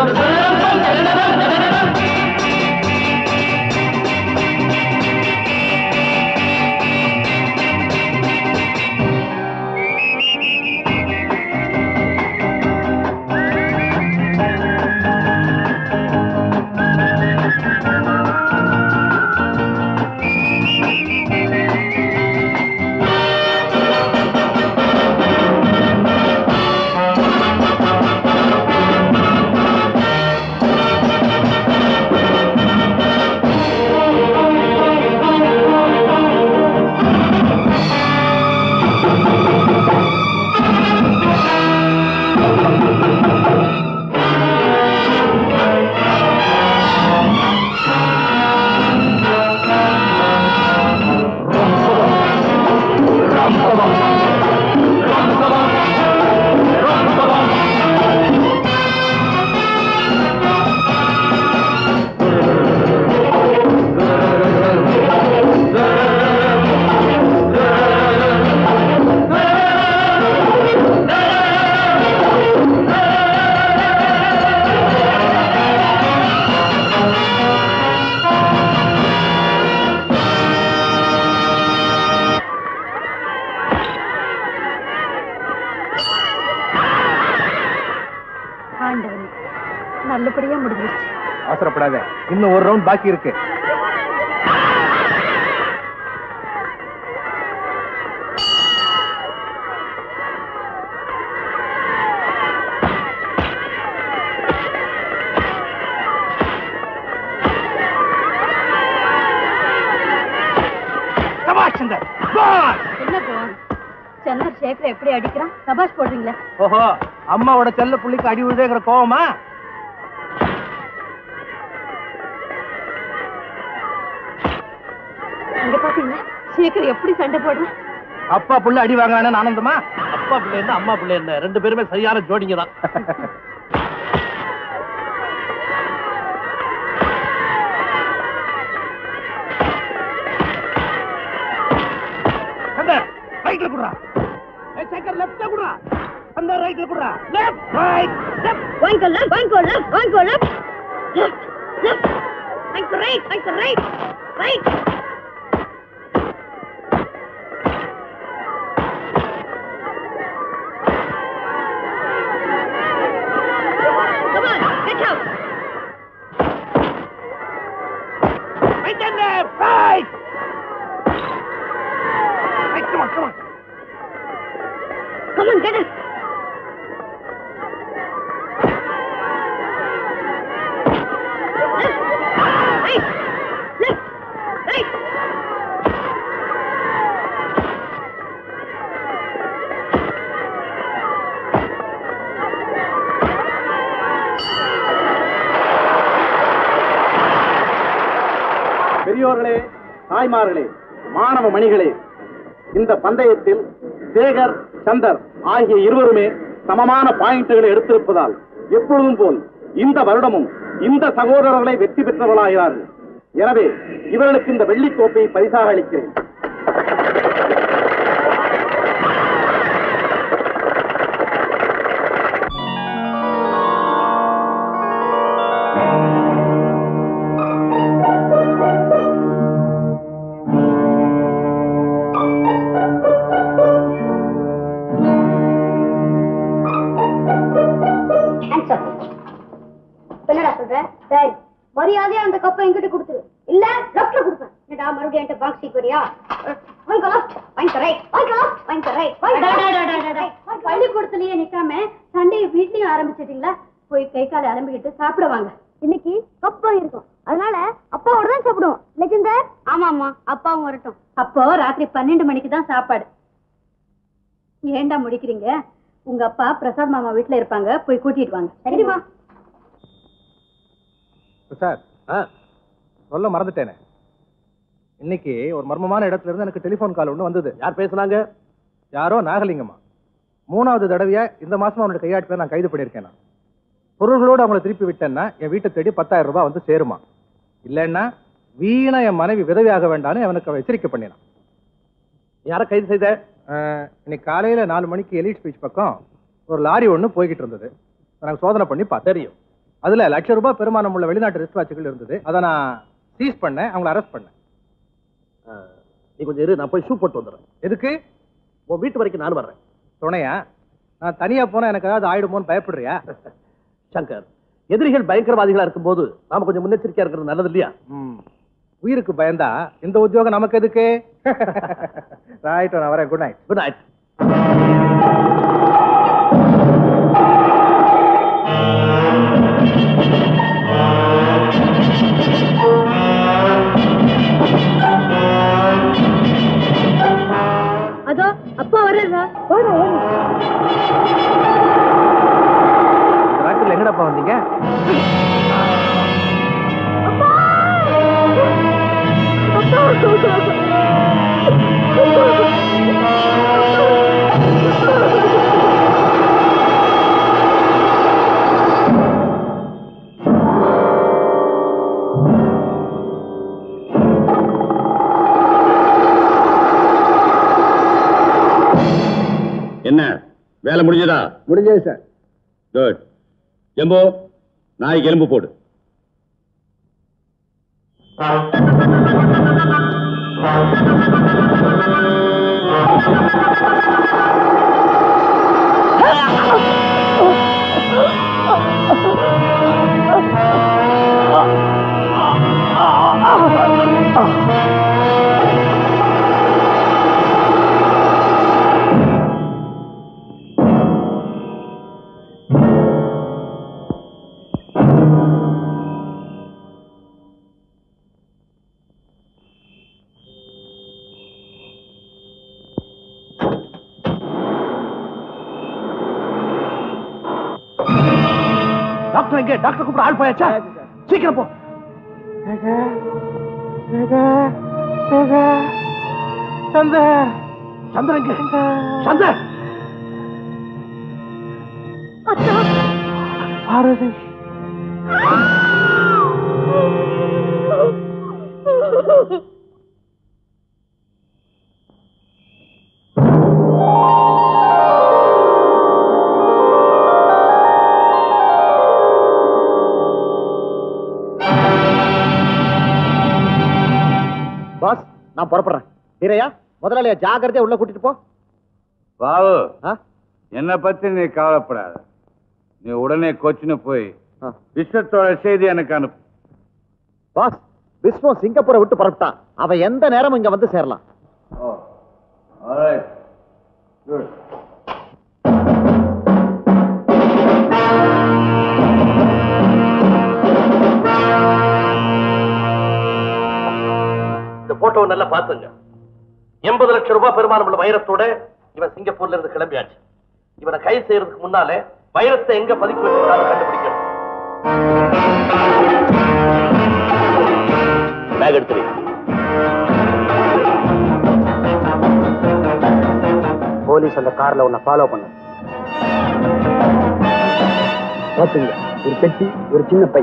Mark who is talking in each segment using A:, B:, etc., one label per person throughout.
A: ஆண்டவனே நல்லபடியா முடிஞ்சிருச்சு
B: அவசரப்படாத இன்னும் ஒரு ரவுண்ட் பாக்கி இருக்கு
A: என்ன போவோம் சந்தர் சேகர் எப்படி அடிக்கிறான் சபாஷ் போடுறீங்களே
B: ஓஹோ அம்மாவோட செல்ல புள்ளிக்கு அடி விழுதேங்கிற கோவமா
A: இங்க பாத்தீங்களா சேகர் எப்படி சண்டை போடுறான்
B: அப்பா புள்ள அடி வாங்குறானு ஆனந்தமா
C: அப்பா பிள்ளை என்ன அம்மா பிள்ளை என்ன ரெண்டு பேருமே சரியான ஜோடிங்க தான்
B: ரைட்ல குடுறா சேகர் லெஃப்ட்ல குடுறா அந்த ரைட்ல குடுறா லெஃப்ட் ரைட் லெஃப்ட்
A: வாங்கிக்கோ லெஃப்ட் வாங்கிக்கோ லெஃப்ட் வாங்கிக்கோ லெஃப்ட் லெஃப்ட் லெஃப்ட் வாங்கிக்கோ ரைட் வாங்கிக்கோ right right Come on, get out.
B: Right and left, right. Right, come on, come on.
A: Come on, get it. Left, right, left, right.
D: பெரியோர்களே தாய்மார்களே மாணவ மணிகளே இந்த பந்தயத்தில் சேகர் சந்தர் ஆகிய இருவருமே சமமான பாயிண்ட்களை எடுத்திருப்பதால் எப்பொழுதும் போல் இந்த வருடமும் இந்த சகோதரர்களை வெற்றி பெற்றவர்களாகிறார்கள் எனவே இவர்களுக்கு இந்த வெள்ளிக் கோப்பையை பரிசாக அளிக்கிறேன்
A: என்னடா சொல்ற சரி மரியாதையா அந்த கப்பை என்கிட்ட கொடுத்துரு இல்ல லெஃப்ட்ல கொடுப்பேன் என்னடா மறுபடியும் என்கிட்ட பாக்ஸ் சீக்கிரியா வாங்கிக்கோ லெஃப்ட் வாங்கிக்கோ ரைட் வாங்கிக்கோ லெஃப்ட் வாங்கிக்கோ ரைட் பள்ளிக்கூடத்துலயே நிக்காம சண்டையை வீட்லயும் ஆரம்பிச்சிட்டீங்களா போய் கை காலை அலம்பிக்கிட்டு சாப்பிட வாங்க இன்னைக்கு கப்பம் இருக்கும் அதனால அப்பாவோட தான் சாப்பிடுவோம் லெஜெண்டர் ஆமா ஆமா அப்பாவும் வரட்டும் அப்போ ராத்திரி பன்னெண்டு மணிக்கு தான் சாப்பாடு ஏன்டா முடிக்கிறீங்க உங்க அப்பா பிரசாத் மாமா வீட்ல இருப்பாங்க போய் கூட்டிட்டு வாங்க சரிமா
B: சார் சொல்ல மறந்துட்டேனே இன்னைக்கு ஒரு மர்மமான இடத்துல இருந்து எனக்கு டெலிபோன் கால் ஒன்று வந்தது
C: யார் பேசுனாங்க
B: யாரோ நாகலிங்கம்மா மூணாவது தடவையா இந்த மாசம் அவனுடைய கையாட்டுல நான் கைது பண்ணியிருக்கேன் நான். பொருள்களோடு அவங்களை திருப்பி விட்டேன்னா என் வீட்டை தேடி பத்தாயிரம் ரூபாய் வந்து சேருமா இல்லைன்னா வீணா என் மனைவி விதவியாக வேண்டாம்னு அவனுக்கு அவன் எச்சரிக்கை பண்ணினான்
C: யார கைது செய்த
B: ஆஹ், இன்னைக்கு காலையில நாலு மணிக்கு எலிட் ஸ்பீச் பக்கம் ஒரு லாரி ஒன்று போய்கிட்டு இருந்தது நாங்கள் சோதனை பண்ணி பார்த்தோம்
C: தெரியும்
B: அதுல லட்ச ரூபாய் பெருமானம் உள்ள வெளிநாட்டு ரிஸ்ட் வாட்சுகள் இருந்தது அதை நான் சீஸ் பண்ணேன் அவங்கள அரெஸ்ட் பண்ணேன்
C: நீ கொஞ்சம் இரு நான் போய் ஷூ போட்டு வந்துடுறேன்
B: எதுக்கு
C: உன் வீட்டு வரைக்கும் நான் வர்றேன்
B: துணையா நான் தனியா போனா எனக்கு ஏதாவது ஆயிடுமோன்னு பயப்படுறியா
C: சங்கர் எதிரிகள் பயங்கரவாதிகளா இருக்கும்போது நாம கொஞ்சம் முன்னெச்சரிக்கையா இருக்கிறது நல்லது இல்லையா
B: ம். உயிருக்கு பயந்தா இந்த உத்தியோகம் நமக்கு எதுக்கு ரைட் நான் வரேன் குட் நைட்
C: குட் நைட்
A: அதோ அப்பா வர்றா
B: இந்த ராத்திரில எங்கடப்பா வந்தீங்க
E: என்ன வேலை முடிஞ்சதா
B: முடிஞ்சது சார்
E: குட் ஜம்போ நாய்க்கு எலும்பு போடு
C: டாக்டர் எங்க டாக்டர் கூப்பிட ஆள் போயாச்சா சீக்கிரம் போ சந்திரன் எங்க சந்தர் பாரதி
D: பாஸ் நான் புறப்படுறேன் வீரையா முதலாளியா ஜாக்கிரதையா உள்ள கூட்டிட்டு போ
E: பாவு
D: ஆ?
E: என்ன பத்தி நீ கவலைப்படாத நீ உடனே கொச்சின்னு போய்
D: ஆ.
E: விஷத்தோட செய்தி எனக்கு அனுப்பு
D: பாஸ் விஸ்வம் சிங்கப்பூரை விட்டு புறப்பட்டான் அவன் எந்த நேரமும் இங்க வந்து சேரலாம்
C: இந்த போட்டோவை நல்லா பாத்துங்க எண்பது லட்சம் ரூபாய் பெருமானம் உள்ள வைரத்தோட இவன் சிங்கப்பூர்ல இருந்து கிளம்பியாச்சு இவனை கைது செய்யறதுக்கு முன்னாலே வைரத்தை எங்க பதுக்கி வச்சிருக்கான்னு கண்டுபிடிக்கணும் பேக் எடுத்துரு
D: போலீஸ் அந்த கார்ல உன்னை ஃபாலோ பண்ண பாத்துங்க ஒரு பெட்டி ஒரு சின்ன பை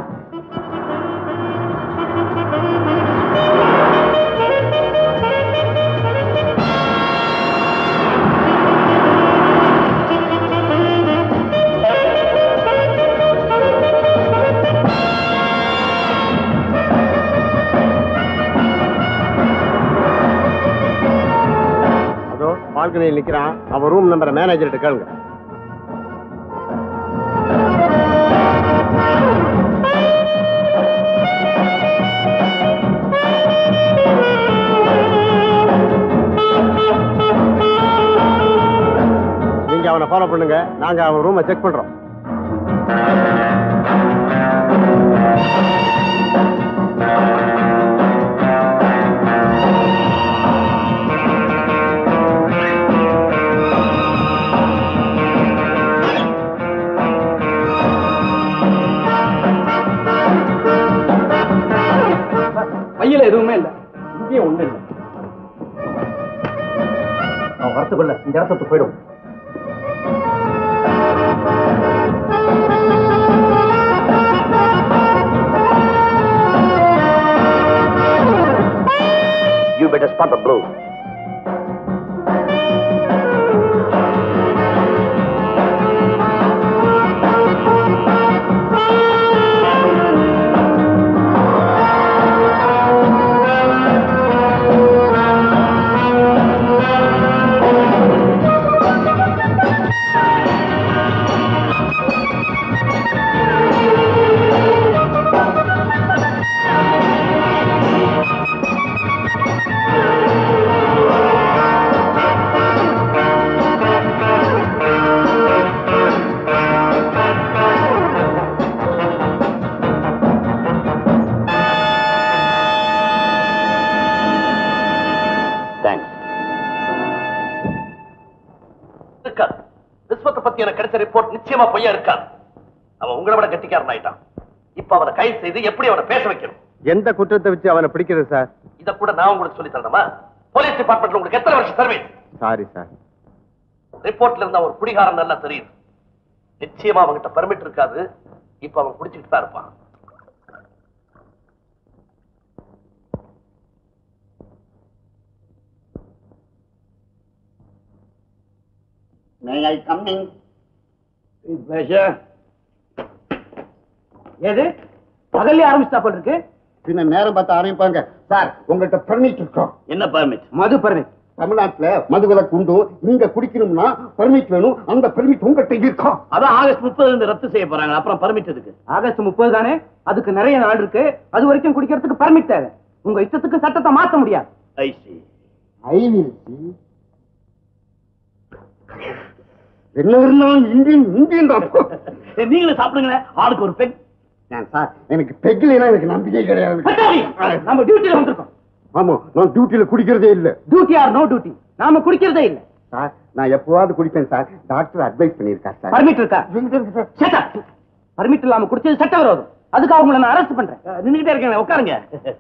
D: அதோ பால்கனியில் நிக்கிறான் அவன் ரூம் நம்பரை மேனேஜர்கிட்ட கேளுங்க நீங்க அவனை ஃபாலோ பண்ணுங்க நாங்க அவன் ரூமை செக் பண்றோம்
C: பையில எதுவுமே இல்ல இங்கேயும் ஒண்ணு இல்ல அவன் வரத்துக்குள்ள இந்த இடத்த விட்டு போயிடும் You better spot the blue. விஸ்வத்தை பத்தி எனக்கு கிடைச்ச ரிப்போர்ட் நிச்சயமா பொய்யா இருக்காது அவன் உங்களை விட கெட்டிக்காரன் ஆயிட்டான் இப்ப அவனை கைது செய்து எப்படி அவனை பேச வைக்கணும்
B: எந்த குற்றத்தை வச்சு அவனை பிடிக்கிறது சார்
C: இத கூட நான் உங்களுக்கு சொல்லி தரணுமா போலீஸ் டிபார்ட்மெண்ட்ல உங்களுக்கு எத்தனை வருஷம் சர்வீஸ்
B: சாரி சார்
C: ரிப்போர்ட்ல இருந்தா ஒரு குடிகாரன் நல்லா தெரியுது நிச்சயமா அவன்கிட்ட பர்மிட் இருக்காது இப்ப அவன் குடிச்சிட்டு தான் இருப்பான்
D: மே ஐ கம்மிங்
F: ஏது பகல்ல ஆரம்பிச்சா போல இருக்கு
D: பின்ன நேரம் பார்த்து ஆரம்பிப்பாங்க சார் உங்கள்கிட்ட பர்மிட் இருக்கோம்
C: என்ன பர்மிட்
F: மது பர்மிட்
D: தமிழ்நாட்டுல மதுவிலக்கு உண்டு இங்க குடிக்கணும்னா பர்மிட் வேணும் அந்த பர்மிட் உங்கள்கிட்ட இருக்கும்
C: அதான் ஆகஸ்ட் முப்பதுல இருந்து ரத்து செய்ய போறாங்க அப்புறம் பர்மிட் இருக்கு
F: ஆகஸ்ட் முப்பது தானே அதுக்கு நிறைய நாள் இருக்கு அது வரைக்கும் குடிக்கிறதுக்கு பர்மிட் தேவை உங்க இஷ்டத்துக்கு சட்டத்தை மாத்த முடியாது
C: ஐசி
D: ஐ வில் என்ன இருந்தாலும் இந்தியன் இந்தியன் தான்
C: நீங்களும் சாப்பிடுங்களேன் ஆளுக்கு ஒரு பெண்
D: ஏன் சார் எனக்கு பெக்கிலாம் எனக்கு நம்பிக்கை கிடையாது
F: நம்ம டியூட்டில வந்திருக்கோம்
D: ஆமா நான் டியூட்டில குடிக்கிறதே இல்ல
F: டியூட்டி ஆர் நோ டியூட்டி நாம குடிக்கிறதே இல்ல
D: சார் நான் எப்பவாவது குடிப்பேன் சார் டாக்டர் அட்வைஸ் பண்ணியிருக்கார் சார்
F: பர்மிட் இருக்கா பர்மிட் இல்லாம குடிச்சது சட்ட விரோதம் அதுக்கு அவங்கள நான் அரெஸ்ட் பண்றேன்
C: நின்னுகிட்டே இருக்கேன் உட்காருங்க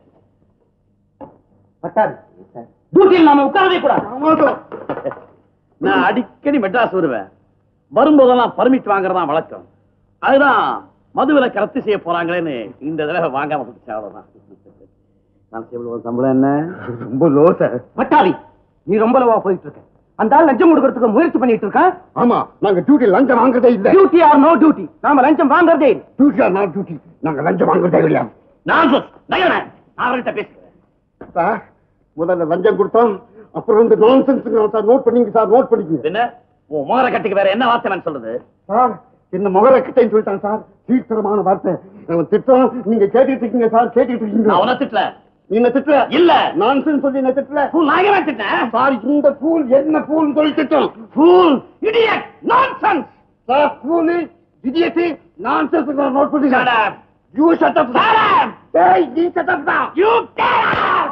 F: பட்டாது டியூட்டியில் நாம உட்காரவே கூடாது
C: நான் அடிக்கடி மெட்ராஸ் வருவேன் வரும்போதெல்லாம் பர்மிட் வாங்குறதா வழக்கம் அதுதான் மதுவில ரத்து செய்ய போறாங்களேன்னு இந்த தடவை வாங்காம போச்சு அவ்வளவுதான் கான்ஸ்டபிள் சம்பளம் என்ன
D: ரொம்ப லோ சார்
F: பட்டாவி நீ ரொம்ப லவா போயிட்டு இருக்க அந்த ஆள் லஞ்சம் கொடுக்கறதுக்கு முயற்சி பண்ணிட்டு இருக்கான்
D: ஆமா நாங்க டியூட்டி லஞ்சம் வாங்குறதே இல்ல
F: டியூட்டி ஆர் நோ டியூட்டி நாம லஞ்சம் வாங்குறதே இல்லை
D: டியூட்டி ஆர் நாட் டியூட்டி நாங்க லஞ்சம் வாங்குறதே கிடையாது
C: நான் நான் அவர்கிட்ட பேசுகிறேன்
D: சார் முதல்ல லஞ்சம் கொடுத்தோம் அப்புறம் வந்து நான்சென்ஸ் சார் நோட் பண்ணிங்க சார் நோட் பண்ணிக்கங்க
C: என்ன உன் மோர கட்டுக்கு வேற என்ன வார்த்தை நான் சொல்றது
D: சார் இந்த முகர கிட்டைன்னு சொல்லிட்டான் சார் சீக்கிரமான வார்த்தை அவன் திட்டம் நீங்க கேட்டுட்டு இருக்கீங்க சார் கேட்டுட்டு
C: நான்
D: இருக்கீங்க
C: உன திட்டல
D: நீ என்ன திட்டுற
C: இல்ல
D: நான்சென்ஸ் சொல்லி என்ன திட்டுல
C: நான் ஏன் திட்டேன்
D: சார் இந்த பூல் என்ன பூல் சொல்லி திட்டம்
C: fool idiot nonsense
D: sir fool idiot nonsense note
C: Shut
D: பண்ணிங்க
C: up.
D: You shut up
C: Shut up.
D: டேய் நீ ஷட் அப் தான்
C: You get out.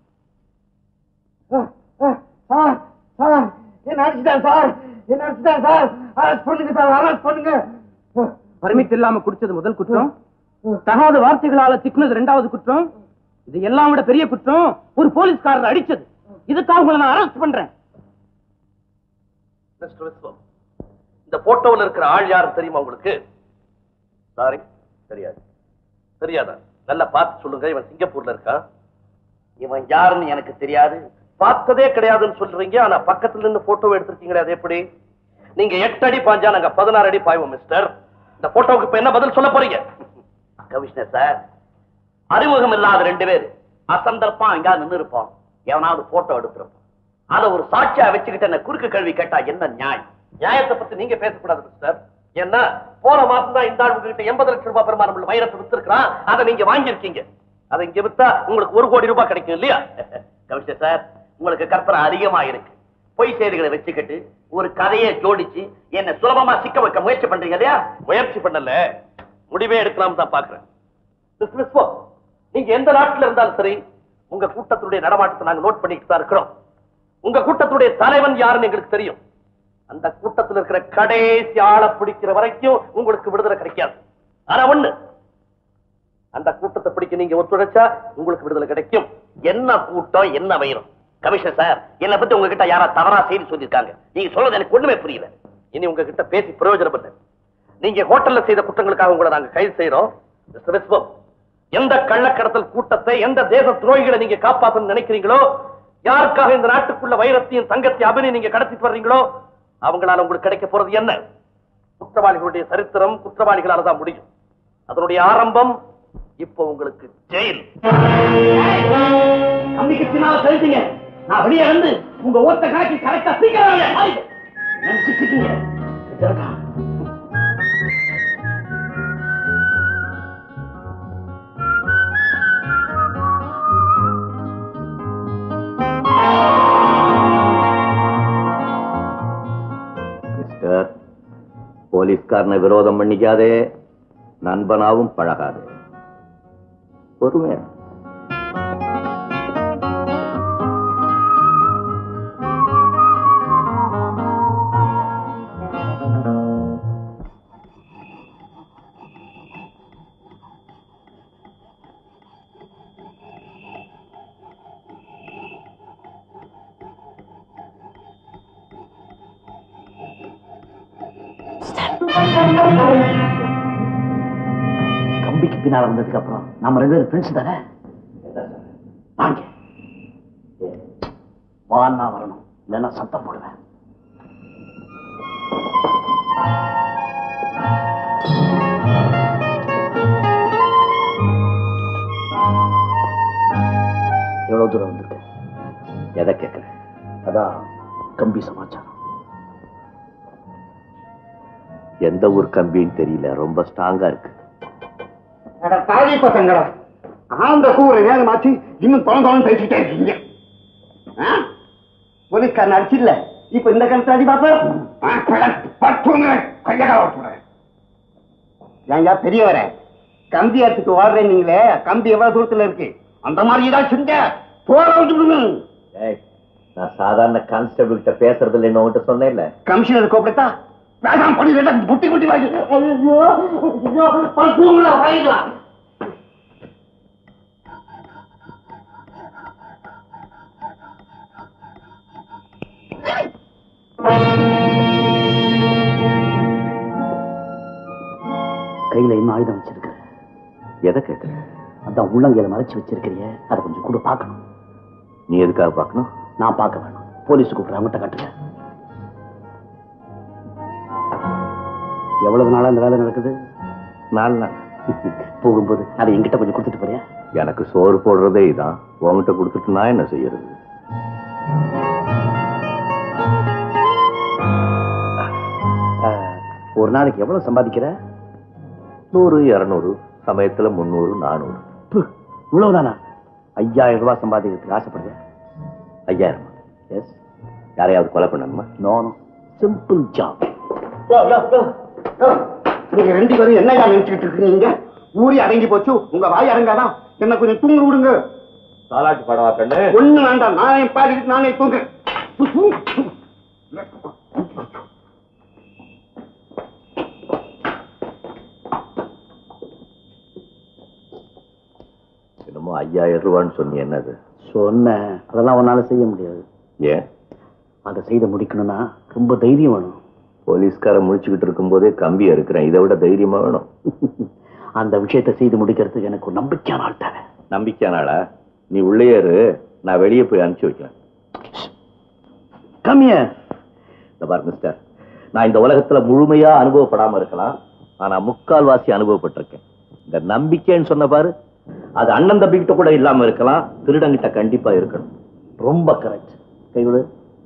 D: Sir sir என்ன அடிச்சிட்டான் சார் என்ன அடிச்சிட்டான் சார் அரெஸ்ட் பண்ணுங்க சார் அரெஸ்ட் பண்ணுங்க
F: பர்மிட் இல்லாம குடிச்சது முதல் குற்றம் தகாத வார்த்தைகளால திக்குனது இரண்டாவது குற்றம் இது எல்லாம் விட பெரிய குற்றம் ஒரு போலீஸ்காரர் அடிச்சது இதுக்காக உங்களை நான் அரெஸ்ட் பண்றேன்
C: மிஸ்டர் விஸ்வம் இந்த போட்டோவில் இருக்கிற ஆள் யாரு தெரியுமா உங்களுக்கு சாரி தெரியாது தெரியாதா நல்லா பார்த்து சொல்லுங்க இவன் சிங்கப்பூர்ல இருக்கா இவன் யாருன்னு எனக்கு தெரியாது பார்த்ததே கிடையாதுன்னு சொல்றீங்க ஆனா பக்கத்துல இருந்து போட்டோ எடுத்திருக்கீங்களே அது எப்படி நீங்க எட்டு அடி பாஞ்சா நாங்க பதினாறு அடி பாய்வோம் மிஸ்டர் இந்த போட்டோவுக்கு இப்ப என்ன பதில் சொல்ல போறீங்க கமிஷனர் சார் அறிமுகம் இல்லாத ரெண்டு பேர் அசந்தர்ப்பம் எங்கேயாவது நின்று இருப்போம் எவனாவது போட்டோ எடுத்திருப்போம் அத ஒரு சாட்சியா வச்சுக்கிட்டு என்ன குறுக்கு கேள்வி கேட்டா என்ன நியாயம் நியாயத்தை பத்தி நீங்க பேசக்கூடாது மிஸ்டர் ஏன்னா போன மாசம் தான் இந்த ஆள் உங்ககிட்ட எண்பது லட்சம் ரூபாய் பெருமானம் உள்ள வைரத்தை வித்திருக்கிறான் அதை நீங்க வாங்கியிருக்கீங்க அதை இங்க வித்தா உங்களுக்கு ஒரு கோடி ரூபாய் கிடைக்கும் இல்லையா கமிஷனர் சார் உங்களுக்கு கற்பனை அதிகமா இருக்கு பொய் செய்திகளை வச்சுக்கிட்டு ஒரு கதையை ஜோடிச்சு என்ன சுலபமா சிக்க வைக்க முயற்சி பண்றீங்க இல்லையா முயற்சி பண்ணல முடிவே எடுக்கலாம் தான் பாக்குறேன் மிஸ் விஸ்வா, நீங்க எந்த நாட்டுல இருந்தாலும் சரி உங்க கூட்டத்துடைய நடமாட்டத்தை நாங்க நோட் பண்ணிட்டு தான் இருக்கிறோம் உங்க கூட்டத்துடைய தலைவன் யாருன்னு எங்களுக்கு தெரியும் அந்த கூட்டத்தில் இருக்கிற கடைசி ஆளை பிடிக்கிற வரைக்கும் உங்களுக்கு விடுதலை கிடைக்காது ஆனா ஒண்ணு அந்த கூட்டத்தை பிடிக்க நீங்க ஒத்துழைச்சா உங்களுக்கு விடுதலை கிடைக்கும் என்ன கூட்டம் என்ன வைரம் கமிஷனர் சார் என்னை பத்தி உங்ககிட்ட யாரா தவறா செய்தி சொல்லியிருக்காங்க நீங்க சொல்றது எனக்கு ஒண்ணுமே புரியல இனி உங்ககிட்ட பேசி பிரயோஜனம் இல்லை நீங்க ஹோட்டல்ல செய்த குற்றங்களுக்காக உங்களை நாங்க கைது செய்யறோம் மிஸ்டர் விஸ்வம் எந்த கள்ளக்கடத்தல் கூட்டத்தை எந்த தேச துரோகிகளை நீங்க காப்பாத்தணும்னு நினைக்கிறீங்களோ யாருக்காக இந்த நாட்டுக்குள்ள வைரத்தையும் தங்கத்தையும் அபினி நீங்க கடத்திட்டு வர்றீங்களோ அவங்களால உங்களுக்கு கிடைக்க போறது என்ன குற்றவாளிகளுடைய சரித்திரம் குற்றவாளிகளால தான் முடியும் அதனுடைய ஆரம்பம் இப்போ உங்களுக்கு ஜெயில்
F: அன்னைக்கு பின்னால கழித்தீங்க நான் வெளியே வந்து உங்க ஓட்ட கணக்கு கரெக்டா சீக்கிரம் நினைச்சிட்டீங்க
C: மிஸ்டர் போலீஸ்காரனை விரோதம் பண்ணிக்காதே நண்பனாவும் பழகாதே பொறுமையா
F: கம்பிக்கு பின்னால வந்ததுக்கு அப்புறம் நம்ம ரெண்டு பேரும் ஃப்ரெண்ட்ஸ் தானே வாங்க வான்னா வரணும் இல்லைன்னா சத்தம் போடுவேன் எவ்வளவு தூரம் வந்திருக்க எதை கேட்கிறேன் அதான் கம்பி சமாச்சாரம்
C: எந்த ஊர் கம்பின்னு தெரியல ரொம்ப ஸ்ட்ராங்கா இருக்கு
D: தாய் பசங்களா ஆந்த கூற நேரமாச்சு இன்னும் தொலை தொலை பேசிட்டே இருக்கீங்க போலீஸ்காரன் அடிச்சில்ல இப்ப இந்த கணத்தை அடி பாப்ப ஏங்க பெரியவர கம்பி எடுத்துட்டு ஓடுறேன் நீங்களே கம்பி எவ்வளவு தூரத்துல இருக்கு அந்த மாதிரி ஏதாவது செஞ்ச போட விட்டுடுங்க
C: நான் சாதாரண கான்ஸ்டபிள் கிட்ட பேசுறது இல்லைன்னு உங்ககிட்ட சொன்னேன்ல
D: கமிஷனர் கூப்பிட்டா வேண்டாம் பண்ணி வேண்டாம் புட்டி புட்டி வாங்கி ஐயோ ஐயோ பத்துங்களா வாங்கிக்கலாம்
F: கையில இன்னும் ஆயுதம் வச்சிருக்க
C: எதை கேட்கிற
F: அதான் உள்ளங்கையில மறைச்சு வச்சிருக்கிறிய அதை கொஞ்சம் கூட பார்க்கணும்
C: நீ எதுக்காக பார்க்கணும்
F: நான் பார்க்க வேணும் போலீஸ் கூப்பிடுற அவங்ககிட்ட காட்டுங்க எவ்வளவு நாளா இந்த வேலை நடக்குது
C: நாலு நாள்
F: போகும்போது அதை என்கிட்ட கொஞ்சம் கொடுத்துட்டு போறியா
C: எனக்கு சோறு போடுறதே இதான் உன்கிட்ட கொடுத்துட்டு நான் என்ன செய்யறது
F: அஹ், ஒரு நாளைக்கு எவ்வளவு சம்பாதிக்கிற
C: நூறு இருநூறு சமயத்துல முந்நூறு நானூறு
F: ப்பு, இவ்வளவுதானா ஐயாயிரம் ரூபாய் சம்பாதிக்கிறதுக்கு ஆசைப்படுறியா
C: ஐயாயிரம்
F: எஸ்
C: யாரையாவது கொலை பண்ணணுமா
F: நோ நோ சிம்பிள் ஜாப்
D: நீங்க ரெண்டு பேரும் என்னையா நினைச்சுக்கிட்டு இருக்கீங்க ஊரே அடங்கி போச்சு உங்க வாய் அடங்காதான் என்ன கொஞ்சம் தூங்க விடுங்க
C: தாலாட்டு படவா கண்ணு
D: ஒண்ணு வேண்டாம் நானே பாடிட்டு நானே தூங்க
C: என்னமோ ஐயாயிரம் ரூபான்னு சொன்னி என்னது
F: சொன்னேன் அதெல்லாம் உன்னால செய்ய முடியாது
C: ஏன்
F: அதை செய்து முடிக்கணும்னா ரொம்ப தைரியம் வேணும்
C: போலீஸ்கார முடிச்சுக்கிட்டு இருக்கும்போதே கம்பி இருக்கிறேன் இதை விட தைரியமா வேணும்
F: அந்த விஷயத்தை செய்து முடிக்கிறதுக்கு எனக்கு ஒரு நம்பிக்கையான ஆள் தேவை
C: நம்பிக்கையானாளா நீ உள்ளே இரு நான் வெளியே போய் அனுப்பிச்சு வைக்கிறேன்
F: கம்மிய
C: இந்த பார் மிஸ்டர் நான் இந்த உலகத்துல முழுமையா அனுபவப்படாம இருக்கலாம் ஆனா முக்கால்வாசி அனுபவப்பட்டிருக்கேன் இந்த நம்பிக்கைன்னு சொன்ன பாரு அது அண்ணன் தம்பிக்கிட்ட கூட இல்லாம இருக்கலாம் திருடங்கிட்ட கண்டிப்பா இருக்கணும்
F: ரொம்ப கரெக்ட் கைவிடு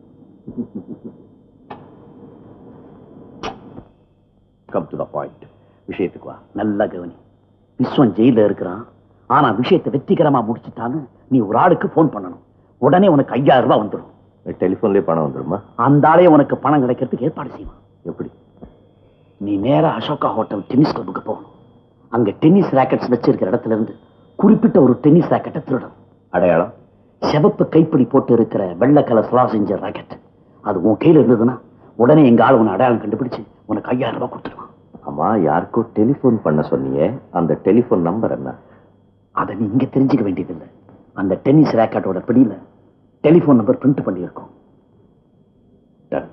C: கம் டு த பாயிண்ட் விஷயத்துக்கு வா
F: நல்லா கவனி விஸ்வம் ஜெயில இருக்கிறான் ஆனா விஷயத்தை வெற்றிகரமா முடிச்சிட்டான்னு நீ ஒரு ஆளுக்கு போன் பண்ணணும் உடனே உனக்கு ஐயாயிரம் ரூபாய் வந்துடும்
C: டெலிஃபோன்லயே பணம் வந்துருமா
F: அந்த ஆளே உனக்கு பணம் கிடைக்கிறதுக்கு ஏற்பாடு செய்வான்
C: எப்படி
F: நீ நேரா அசோகா ஹோட்டல் டென்னிஸ் கிளப்புக்கு போகணும் அங்க டென்னிஸ் ராக்கெட்ஸ் வச்சிருக்கிற இடத்துல இருந்து குறிப்பிட்ட ஒரு டென்னிஸ் ராக்கெட்டை திருடணும்
C: அடையாளம்
F: சிவப்பு கைப்பிடி போட்டு இருக்கிற வெள்ளை கலர் ஸ்லா செஞ்ச ராக்கெட் அது உன் கையில இருந்ததுன்னா உடனே எங்க ஆள் உன்னை அடையாளம் கண்டுபிடிச்சு உனக்கு ஐயாயிரம் ரூபாய் கொடுத்துருவான்
C: ஆமா யாருக்கோ டெலிஃபோன் பண்ண சொன்னியே அந்த டெலிஃபோன் நம்பர் என்ன
F: அதை நீ இங்க தெரிஞ்சுக்க வேண்டியதில்லை அந்த டென்னிஸ் ராக்கெட்டோட பிடியில டெலிபோன் நம்பர் பிரிண்ட் பண்ணியிருக்கோம்
C: Done.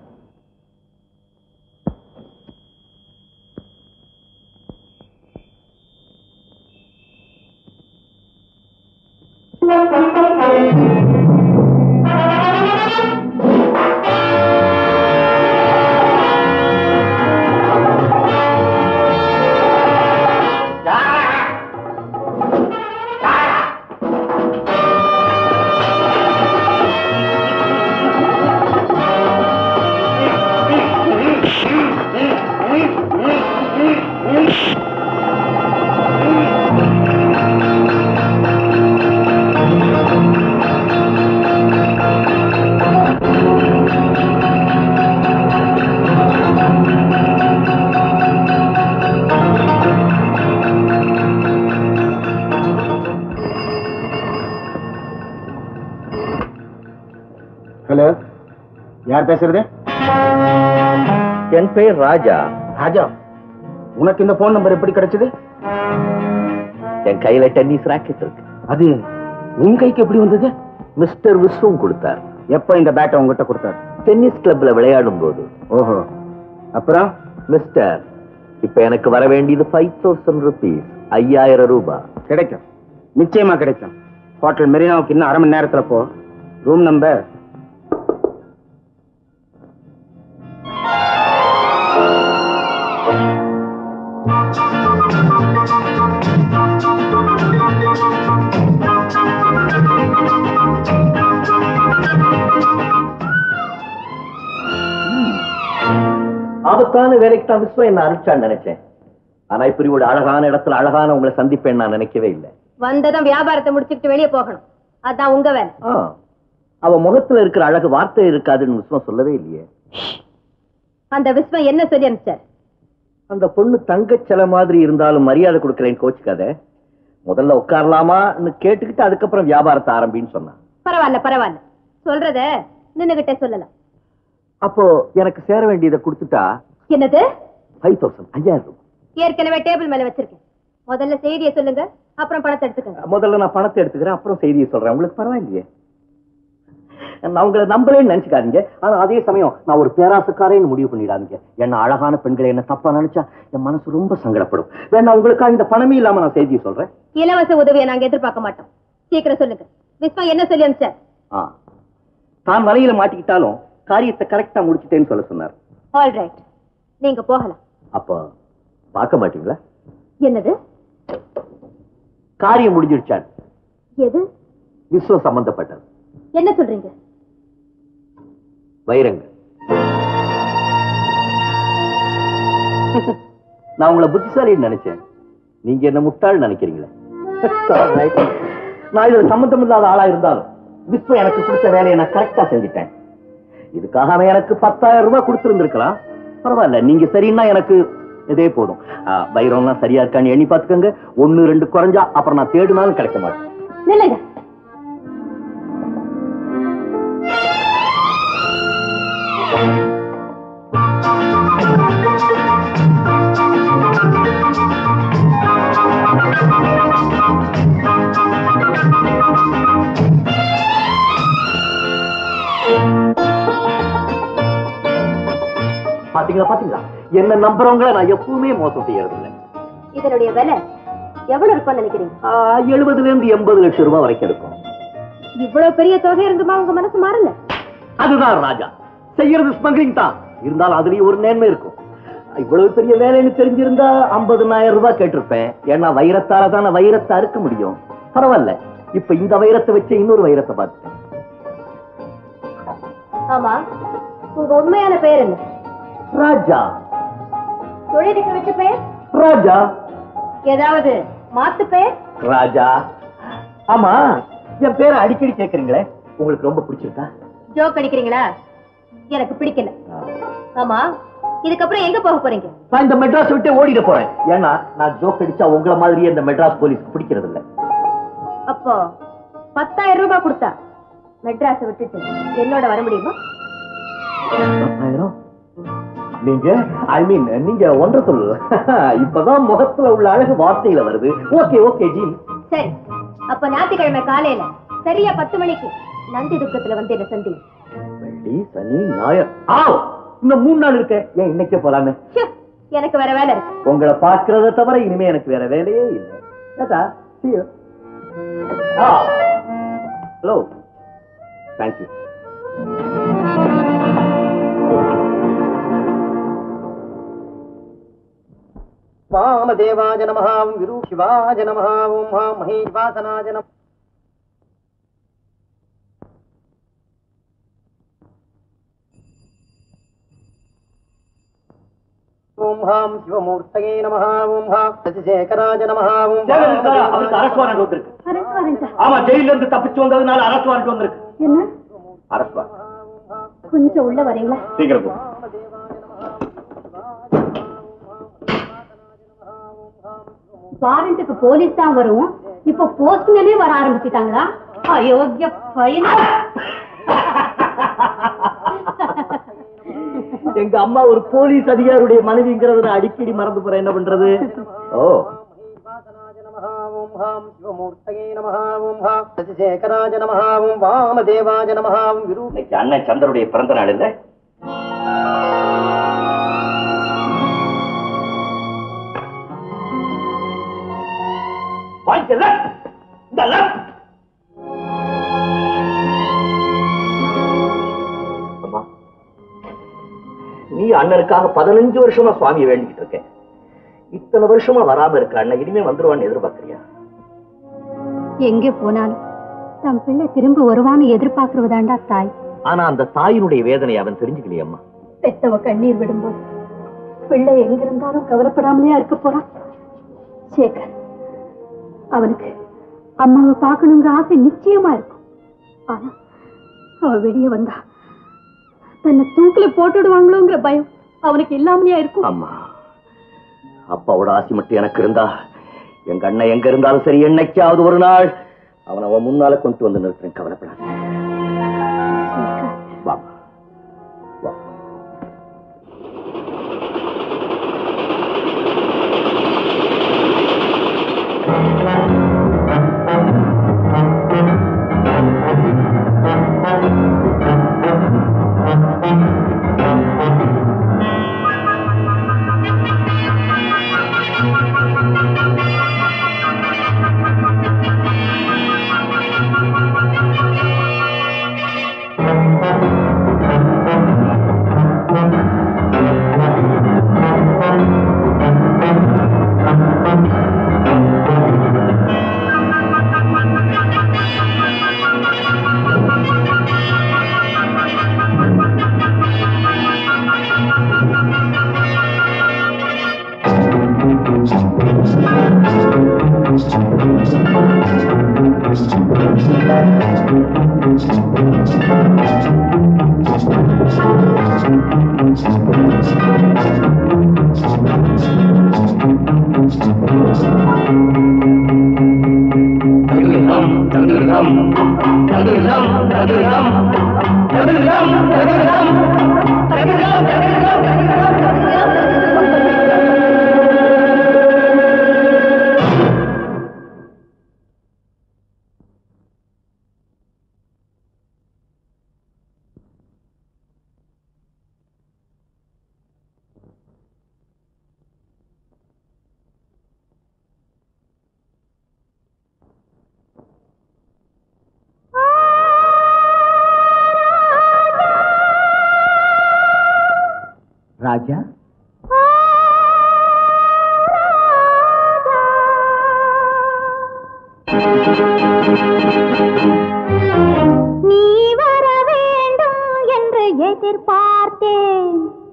D: ஹலோ யார் பேசுறது
C: என் பெயர் ராஜா
D: ராஜா உனக்கு இந்த போன் நம்பர் எப்படி கிடைச்சது
C: என் கையில டென்னிஸ் ராக்கெட் இருக்கு
D: அது உன் கைக்கு எப்படி வந்தது
C: மிஸ்டர் விஸ்வம் கொடுத்தார்
D: எப்ப இந்த பேட்டை உங்ககிட்ட கொடுத்தாரு
C: டென்னிஸ் கிளப்ல விளையாடும் போது
D: ஓஹோ அப்புறம்
C: மிஸ்டர்
G: இப்ப எனக்கு வர வேண்டியது ஃபைவ் தௌசண்ட் ருபீஸ் ஐயாயிரம் ரூபாய்
F: கிடைக்கும் நிச்சயமா கிடைக்கும் ஹோட்டல் மெரினாவுக்கு இன்னும் அரை மணி நேரத்துல போ ரூம் நம்பர்
G: ஆபத்தான வேலைக்கு தான் விஸ்வம் என்ன அனுப்பிச்சான்னு நினைச்சேன் ஆனா இப்படி ஒரு அழகான இடத்துல அழகான உங்களை சந்திப்பேன் நான் நினைக்கவே இல்லை
A: வந்ததும் வியாபாரத்தை முடிச்சுக்கிட்டு வெளியே போகணும் அதான் உங்க வேலை
G: ஆ, அவ முகத்துல இருக்கிற அழகு வார்த்தை இருக்காதுன்னு விஸ்வம் சொல்லவே இல்லையே
A: அந்த விஸ்வம் என்ன சொல்லி அனுப்பிச்சார்
G: அந்த பொண்ணு தங்கச்சல மாதிரி இருந்தாலும் மரியாதை கொடுக்கறேன்னு கோச்சுக்காத முதல்ல உட்காரலாமான்னு கேட்டுக்கிட்டு அதுக்கப்புறம் வியாபாரத்தை ஆரம்பின்னு சொன்னான்
A: பரவாயில்ல பரவாயில்ல சொல்றத நின்னுகிட்டே சொல்லலாம்
G: அப்போ எனக்கு சேர வேண்டியதை கொடுத்துட்டா
A: என்னது
G: ஃபைவ் தௌசண்ட் ஐயாயிரம் ரூபாய்
A: ஏற்கனவே டேபிள் மேல வச்சிருக்கேன் முதல்ல செய்தியை சொல்லுங்க அப்புறம் பணத்தை எடுத்துக்கங்க
G: முதல்ல நான் பணத்தை எடுத்துக்கிறேன் அப்புறம் செய்தியை சொல்றேன் உங்களுக்கு பரவாயில்லையே நான் உங்களை நம்பலேன்னு நினைச்சுக்காதீங்க ஆனா அதே சமயம் நான் ஒரு பேராசக்காரேன்னு முடிவு பண்ணிடாதீங்க என்ன அழகான பெண்களை என்ன தப்பா நினைச்சா என் மனசு ரொம்ப சங்கடப்படும் வேணா உங்களுக்காக இந்த பணமே இல்லாம நான் செய்தியை சொல்றேன்
A: இலவச உதவியை நாங்க எதிர்பார்க்க மாட்டோம் சீக்கிரம் சொல்லுங்க விஸ்வம் என்ன சொல்லி அனுப்பிச்சார்
G: ஆ தான் வலையில மாட்டிக்கிட்டாலும் காரியத்தை கரெக்டா முடிச்சிட்டேன்னு சொல்ல சொன்னார்
A: ஆல் ரைட் நீங்க போகலாம்
G: அப்போ பார்க்க மாட்டீங்களா
A: என்னது
G: காரியம் முடிஞ்சிடுச்சான்
A: எது
G: விஸ்வம் சம்பந்தப்பட்டது
A: என்ன சொல்றீங்க
G: வைரங்க நான் உங்களை புத்திசாலின்னு நினைச்சேன் நீங்க என்ன முட்டாள் நினைக்கிறீங்களே Right. நான் இதுல சம்பந்தம் இல்லாத ஆளா இருந்தாலும் விஸ்வம் எனக்கு கொடுத்த வேலையை நான் கரெக்டா செஞ்சுட்டேன் இதுக்காக அவன் எனக்கு பத்தாயிரம் ரூபாய் கொடுத்திருந்திருக்கலாம் பரவாயில்ல நீங்க சரின்னா எனக்கு இதே போதும் ஆ, வைரம்லாம் சரியா இருக்கான்னு எண்ணி பாத்துக்கோங்க ஒண்ணு ரெண்டு குறைஞ்சா அப்புறம் நான் தேடினாலும் கிடைக்க மாட்டேன்
A: நில்லுங்க
G: பாத்தீங்களா பாத்தீங்களா என்ன நம்புறவங்கள நான் எப்பவுமே மோசம் செய்யறது இல்லை
A: இதனுடைய விலை எவ்வளவு இருக்கும்னு நினைக்கிறீங்க
G: எழுபதுல இருந்து எண்பது லட்சம் ரூபாய் வரைக்கும் இருக்கும்
A: இவ்வளவு பெரிய தொகை இருந்துமா உங்க மனசு மாறல
G: அதுதான் ராஜா செய்யறது ஸ்மக்லிங் தான் இருந்தாலும் அதுலயும் ஒரு நேர்மை இருக்கும் இவ்வளவு பெரிய வேலைன்னு தெரிஞ்சிருந்தா ஐம்பதுனாயிரம் ரூபாய் கேட்டிருப்பேன் ஏன்னா வைரத்தால தானே வைரத்தை அறுக்க முடியும் பரவாயில்ல இப்ப இந்த வைரத்தை வச்சு இன்னொரு வைரத்தை பார்த்துட்டேன்
A: ஆமா உங்க உண்மையான பெயர் என்ன
G: ராஜா
A: தொழிலுக்கு வச்ச பெயர்
G: ராஜா
A: ஏதாவது மாத்து பெயர்
G: ராஜா ஆமா என் பேரை அடிக்கடி கேக்குறீங்களே உங்களுக்கு ரொம்ப பிடிச்சிருக்கா
A: ஜோக் அடிக்கிறீங்களா எனக்கு பிடிக்கல ஆமா இதுக்கப்புறம் எங்க போக போறீங்க
G: நான் இந்த மெட்ராஸ் விட்டு ஓடிட போறேன் ஏன்னா நான் ஜோக் அடிச்சா உங்களை மாதிரியே இந்த மெட்ராஸ் போலீஸ் பிடிக்கிறது இல்ல
A: அப்போ பத்தாயிரம் ரூபாய் கொடுத்தா மெட்ராஸை விட்டுட்டு என்னோட வர முடியுமா
G: பத்தாயிரம் நீங்க ஐ மீன் நீங்க ஒன்ற சொல்லு இப்பதான் முகத்துல உள்ள அழகு வார்த்தையில வருது ஓகே ஓகே ஜி
A: சரி அப்ப ஞாயிற்றுக்கிழமை காலையில சரியா பத்து மணிக்கு நந்தி துக்கத்துல வந்து என்ன சந்தி
G: வெள்ளி சனி ஞாயிறு ஆ இன்னும் மூணு நாள் இருக்க ஏன் இன்னைக்கே போலாமே
A: எனக்கு வேற வேலை இருக்கு
G: உங்களை பார்க்கறத தவிர இனிமே எனக்கு வேற வேலையே இல்லை ஏதா ஹலோ தேங்க்யூ
F: வாமதேவாஜ நமः விரு சிவாஜ நமः ஓம் ஹா மகேஷ்வாசனாஜ நம ஓம் ஹாம் சிவமூர்த்தகே நமः ஓம் ஹா சசிசேகராஜ நமः ஓம் ஹா
G: அவருக்கு அரசு வாரண்ட் வந்திருக்கு
A: அரசு வாரண்டா?
G: ஆமா ஜெயில இருந்து தப்பிச்சு வந்ததுனால அரசு வாரண்ட் வந்திருக்கு
A: என்ன
G: அரசு வாரண்ட்
A: கொஞ்சம் உள்ள வரீங்களா
G: சீக்கிரம் போ.
A: வாரண்ட்டுக்கு போலீஸ் தான் வரும் இப்ப போஸ்ட்மேனே வர ஆரம்பிச்சிட்டாங்களா அயோக்கிய பையனா
G: எங்க அம்மா ஒரு போலீஸ் அதிகாரியுடைய மனைவிங்கிறத நான் அடிக்கடி மறந்து போறேன் என்ன பண்றது ஓ
F: வாசனாஜ நமः ஓம் ஹாம் சிவமூர்த்தகே நமः ஓம் ஹா சசிசேகராஜ நமः ஓம் வாமதேவாஜ நமः விரு
G: இன்னைக்கு அண்ணன் சந்தருடைய பிறந்த நாள் இல்ல இந்த left, இந்த left. அம்மா நீ அண்ணனுக்காக பதினஞ்சு வருஷமா சுவாமியை வேண்டிக்கிட்டு இருக்க இத்தனை வருஷமா வராம இருக்க அண்ணன் இனிமே வந்துருவான்னு எதிர்பார்க்கறியா
A: எங்கே போனாலும் தம் பிள்ளை திரும்ப வருவான்னு எதிர்பார்க்கறதாண்டா தாய்
G: ஆனா அந்த தாயினுடைய வேதனை அவன் தெரிஞ்சுக்கலையே அம்மா
A: பெத்தவ கண்ணீர் விடும்போது பிள்ளை எங்க இருந்தாலும் கவலைப்படாமலே இருக்க போறான் சேகர் அவனுக்கு அம்மாவை பார்க்கணுங்கிற ஆசை நிச்சயமா இருக்கும் ஆனா அவ வெளியே வந்தா தன்னை தூக்கில போட்டுடுவாங்களோங்கிற பயம் அவனுக்கு இல்லாமலையா இருக்கும்
G: அம்மா அப்பாவோட ஆசை மட்டும் எனக்கு இருந்தா எங்க அண்ணன் எங்க இருந்தாலும் சரி என்னைக்காவது ஒரு நாள் அவன் அவன் முன்னால கொண்டு வந்து நிறுத்துறேன் கவலைப்படாத வா வா ராஜா
A: நீ வர வேண்டும் என்று எதிர்பார்த்தேன்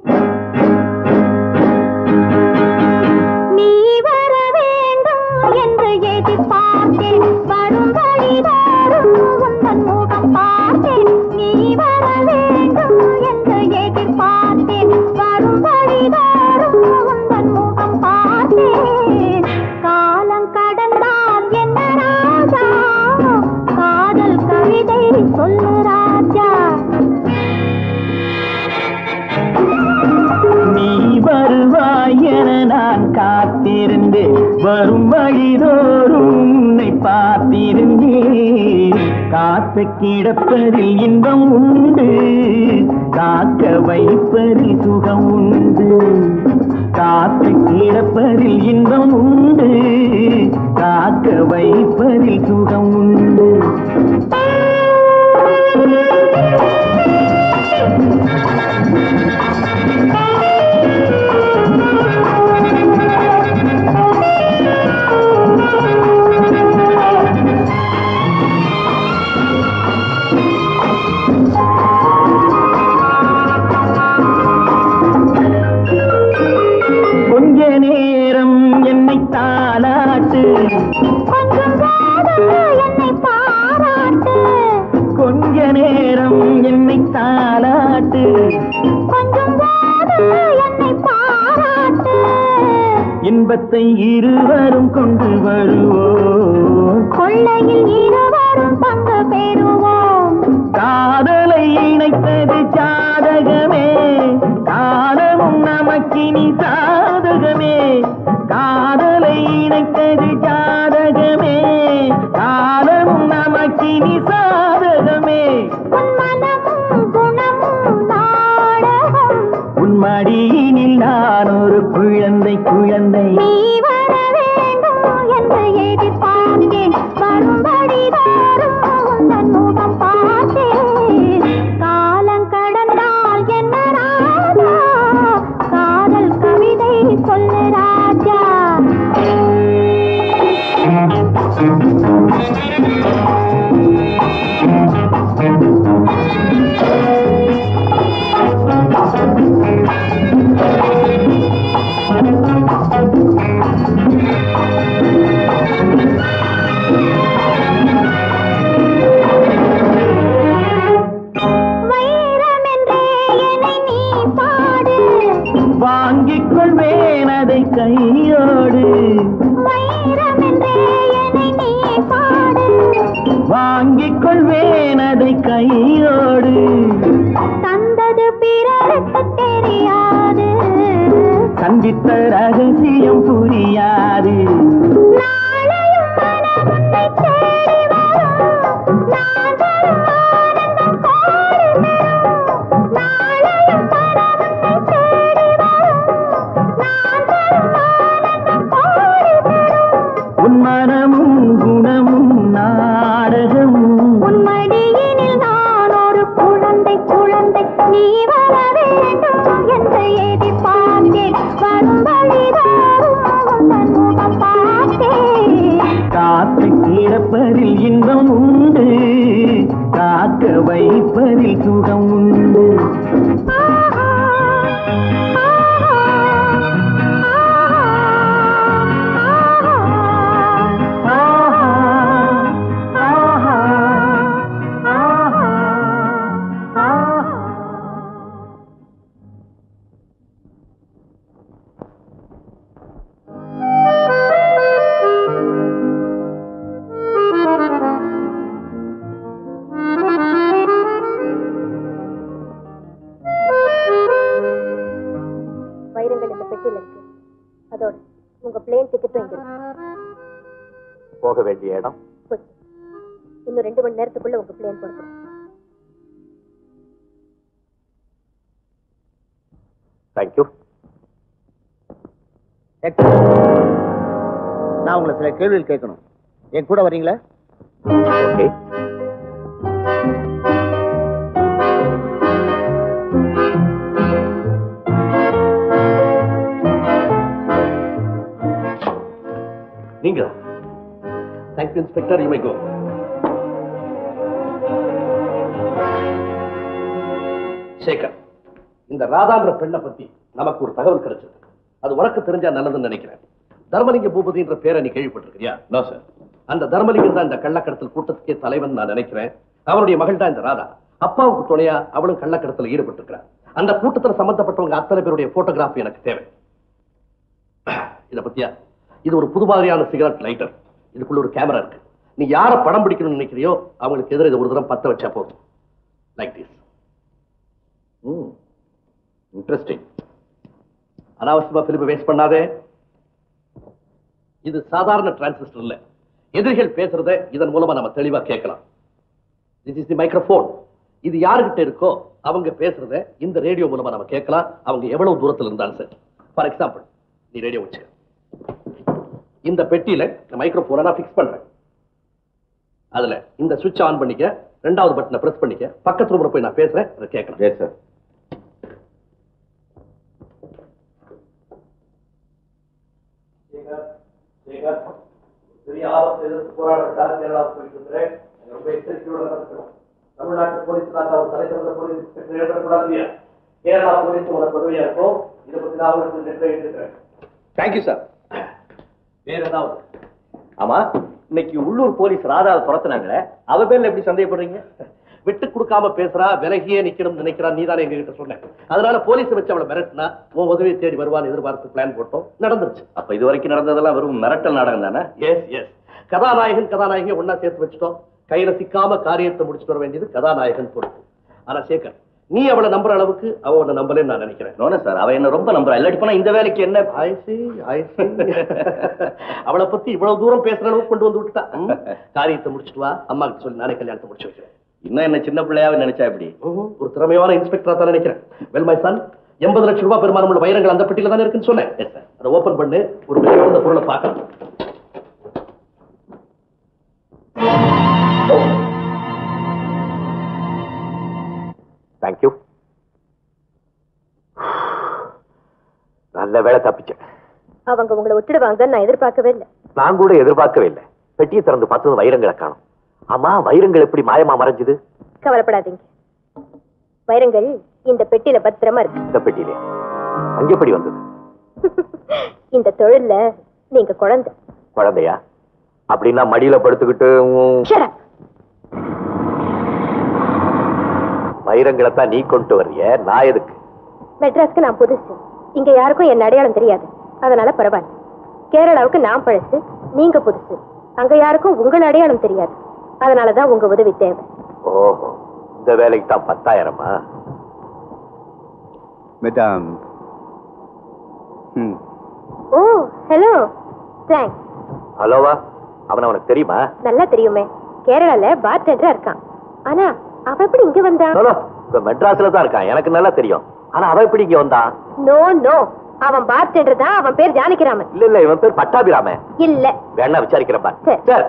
A: நீ வர வேண்டும் என்று எதிர்பார்த்தேன் வரும் வழிதாரும் உந்தன் முகம் பார்த்தேன் நீ வர வேண்டும் என்று எதிர்பார்த்தேன் வரும் வழிதாரும் உந்தன் முகம் பார்த்தேன் காலம் கடந்தால் என்ன ராஜா காதல் கவிதை சொல்லு ராஜா
F: நீ வருவாய் என நான் காத்திருந்தேன் வரும் வழிதோறும் உன்னை பார்த்திருந்தேன் காத்து கிடப்பதில் இன்பம் உண்டு காக்க வைப்பதில் சுகம் உண்டு காத்து கிடப்பதில் இன்பம் உண்டு காக்க வைப்பதில் சுகம் உண்டு கொஞ்ச நேரம் என்னை தாளாட்டு
A: கொஞ்சம் காதல் என்னை பாராட்டு
F: கொஞ்ச நேரம் என்னை தாளாட்டு
A: கொஞ்சம் காதல் என்னை பாராட்டு
F: இன்பத்தை இருவரும் கொண்டு வருவோம்
A: கொள்ளையில் இருவரும் பங்கு பெறுவோம்
F: காதலை இணைத்தது ஜாதகமே காலமும் நமக்கினி சாதகமே காதலை இணைத்தது ஜாதகமே காலமும் நமக்கினி சாதகமே
A: உன் மனமும் குணமும் நாடகம்
F: உன் மடியினில் நான் ஒரு குழந்தை குழந்தை
A: நீ வர வேண்டும் என்று எதிர்பார்த்தேன் வைரமென்றே என்னை நீ பாடு
G: வாங்கிக் கொள்வேன் அதை கையோடு
A: வைரமென்றே என்னை நீ பாடு
G: வாங்கிக் கொள்வேன் அதை கையோடு
A: தந்தது பிறருக்கு தெரியாது
G: சந்தித்த ரகசியம் புரியாது
A: நாளையும் மனம் உன்னை தேடி வரும் நான் தரும் ஆனந்தம் கோடி பெறும் நாளையும் மனம் உன்னை தேடி வரும் நான் தரும் ஆனந்தம் கோடி பெறும்
G: உன் மனமும் குணமும் நாடகம்
A: உன் மடியினில் நான் ஒரு குழந்தை குழந்தை நீ வர வேண்டும் என்று எதிர்பார்த்தேன் வரும் வழிதாரும் உந்தன் முகம் பார்த்தேன்
G: காத்து கிடப்பதில் இன்பம் உண்டு காக்க வைப்பதில் சுகம் உண்டு
A: ஆஹா, ஆஹா, ஆஹா,
G: ஆஹா, ஆஹா, ஆஹா, ஆஹா.
A: வைரங்கள் இந்த பெட்டியில இருக்கு அதோட உங்க பிளேன் டிக்கெட்டும் இங்க இருக்கு
G: போக வேண்டிய இடம்
A: போச்சு. இன்னும் ரெண்டு மணி நேரத்துக்குள்ள உங்க பிளேன் கொடுக்குறேன்
G: தேங்க்யூ
H: நான் உங்களை சில கேள்விகள் கேட்கணும் என் கூட வரீங்களா
G: ஓகே
C: நீங்க thank you inspector you may go Shekar இந்த ராதான்ற பெண்ணை பத்தி நமக்கு ஒரு தகவல் கிடைச்சது அது உனக்கு தெரிஞ்சா நல்லதுன்னு நினைக்கிறேன் தர்மலிங்க பூபதின்ற பேரை நீ கேள்விப்பட்டிருக்கியா நோ சார் அந்த தர்மலிங்கம் தான் இந்த கள்ளக்கடத்தல் கூட்டத்துக்கே தலைவன் நான் நினைக்கிறேன் அவருடைய மகள் தான் இந்த ராதா அப்பாவுக்கு துணையா அவளும் கள்ளக்கடத்தல ஈடுபட்டிருக்கிறார் அந்த கூட்டத்துல சம்பந்தப்பட்டவங்க அத்தனை பேருடைய போட்டோகிராஃபி எனக்கு தேவை இத பத்தியா இது ஒரு புது மாதிரியான சிகரெட் லைட்டர் இதுக்குள்ள ஒரு கேமரா இருக்கு நீ யார படம் பிடிக்கணும்னு நினைக்கிறியோ அவங்களுக்கு எதிர இதை ஒரு தரம் பத்த வச்சா போதும் லைக் திஸ் இன்ட்ரெஸ்டிங் அனாவசியமா பிலிப்பை வேஸ்ட் பண்ணாதே இது சாதாரண டிரான்சிஸ்டர் இல்ல எதிரிகள் பேசுறத இதன் மூலமா நம்ம தெளிவா கேட்கலாம் திஸ் இஸ் தி மைக்ரோஃபோன் இது யாருகிட்ட இருக்கோ அவங்க பேசுறத இந்த ரேடியோ மூலமா நம்ம கேட்கலாம் அவங்க எவ்வளவு தூரத்துல இருந்தாலும் சரி ஃபார் எக்ஸாம்பிள் நீ ரேடியோ வச்சு இந்த பெட்டியில இந்த மைக்ரோஃபோனை நான் ஃபிக்ஸ் பண்றேன் அதுல இந்த சுவிட்ச் ஆன் பண்ணிக்க ரெண்டாவது பட்டனை பிரஸ் பண்ணிக்க பக்கத்து ரூம்ல போய் நான் பேசுறேன் அதை கேட்கலாம்
G: எஸ் சார்
C: பெரிய ஆபத்து எதிர்த்து போராடுறதுக்காக கேரளாவுக்கு போயிட்டு இருக்கிறேன் அங்க ரொம்ப எச்சரிக்கையோட நடக்கணும் தமிழ்நாட்டு போலீஸ் தான் ஒரு தலை சிறந்த போலீஸ் இன்ஸ்பெக்டர் எழுதக்கூடாது இல்லையா கேரளா போலீஸ் உனக்கு உதவியா இருக்கும் இதை பத்தி நான் உங்களுக்கு லெட்டர் எழுதிருக்கிறேன்
G: தேங்க்யூ சார்
C: வேற ஏதாவது
G: ஆமா இன்னைக்கு உள்ளூர் போலீஸ் ராதாவை துரத்துனாங்களே அவ பேர்ல எப்படி சந்தேகப்படுறீங்க
C: விட்டு கொடுக்காம பேசுறா விலகியே நிக்கணும் நினைக்கிறா நீ தானே எங்க கிட்ட சொன்ன அதனால போலீஸ் வச்சு அவளை மிரட்டினா உன் உதவியை தேடி வருவான்னு எதிர்பார்த்து பிளான் போட்டோம் நடந்துருச்சு
G: அப்ப இது வரைக்கும் நடந்ததெல்லாம் வெறும் மிரட்டல் நாடகம் தானே
C: எஸ் எஸ் கதாநாயகன் கதாநாயகியை ஒண்ணா சேர்த்து வச்சுட்டோம் கையில சிக்காம காரியத்தை முடிச்சுட்டு வர வேண்டியது கதாநாயகன் பொறுப்பு ஆனா சேகர் நீ அவளை நம்புற அளவுக்கு அவ உன்னை நம்பலன்னு நான் நினைக்கிறேன்
G: நோன சார் அவ என்ன ரொம்ப நம்புறா இல்லாட்டி போனா இந்த வேலைக்கு என்ன
C: I see, I see. அவளை பத்தி இவ்வளவு தூரம் பேசுற அளவுக்கு கொண்டு வந்து விட்டுட்டா ம்? காரியத்தை முடிச்சிட்டு வா அம்மா கிட்ட சொல்லி நானே கல்யாணத்தை முடிச்சு வைக்கிறேன்
G: இன்னும் என்ன சின்ன பிள்ளையாவே நினைச்சா எப்படி
C: ம்ஹும். ஒரு திறமையான இன்ஸ்பெக்டரா தான் நினைக்கிறேன் வெல் மை சன் எண்பது லட்சம் ரூபாய் பெருமானம் உள்ள வைரங்கள் அந்த பெட்டியில தானே இருக்குன்னு சொன்னேன் Yes, sir. அதை ஓபன் பண்ணு ஒரு விலையுறந்த பொருளை பார்க்கலாம்
G: தேங்க்யூ நல்ல வேலை தப்பிச்சேன்
A: அவங்க உங்களை விட்டுடுவாங்கன்னு நான் எதிர்பார்க்கவே இல்லை
G: நான் கூட எதிர்பார்க்கவே இல்லை பெட்டியை திறந்து பார்த்தது வைரங்களை காணும் ஆமா வைரங்கள் எப்படி மாயமா மறைஞ்சது
A: கவலைப்படாதீங்க வைரங்கள் இந்த பெட்டியில பத்திரமா இருக்கு
G: இந்த பெட்டியிலே அங்க எப்படி வந்தது
A: இந்த தொழில்ல நீங்க குழந்தை
G: குழந்தையா அப்படின்னா மடியில படுத்துக்கிட்டு உம்,
A: Shut up.
G: வைரங்களை தான் நீ கொண்டு வர்றிய நான் எதுக்கு
A: மெட்ராஸ்க்கு நான் புதுசு இங்க யாருக்கும் என் அடையாளம் தெரியாது அதனால பரவாயில்ல கேரளாவுக்கு நான் பழசு நீங்க புதுசு அங்க யாருக்கும் உங்கள் அடையாளம் தெரியாது அதனாலதான் உங்க உதவி தேவை
G: ஓஹோ இந்த வேலைக்கு தான் பத்தாயிரமா
E: மேடம் ம்
A: ஓ ஹலோ தேங்க்ஸ்
G: ஹலோவா அவன் அவனுக்கு தெரியுமா
A: நல்லா தெரியுமே கேரளால பார்டெண்டரா இருக்கான் ஆனா அவ எப்படி இங்க வந்தான்
G: ஹலோ இப்ப மெட்ராஸ்ல தான் இருக்கான் எனக்கு நல்லா தெரியும் ஆனா அவன் எப்படி இங்க வந்தான்
A: நோ நோ அவன் பார்டெண்டர் தான் அவன் பேர் ஜானகிராமன்
G: இல்ல இல்ல இவன் பேர் பட்டாபிராமன்
A: இல்ல
G: வேணா விசாரிக்கிறப்பா
A: சரி.
G: சார்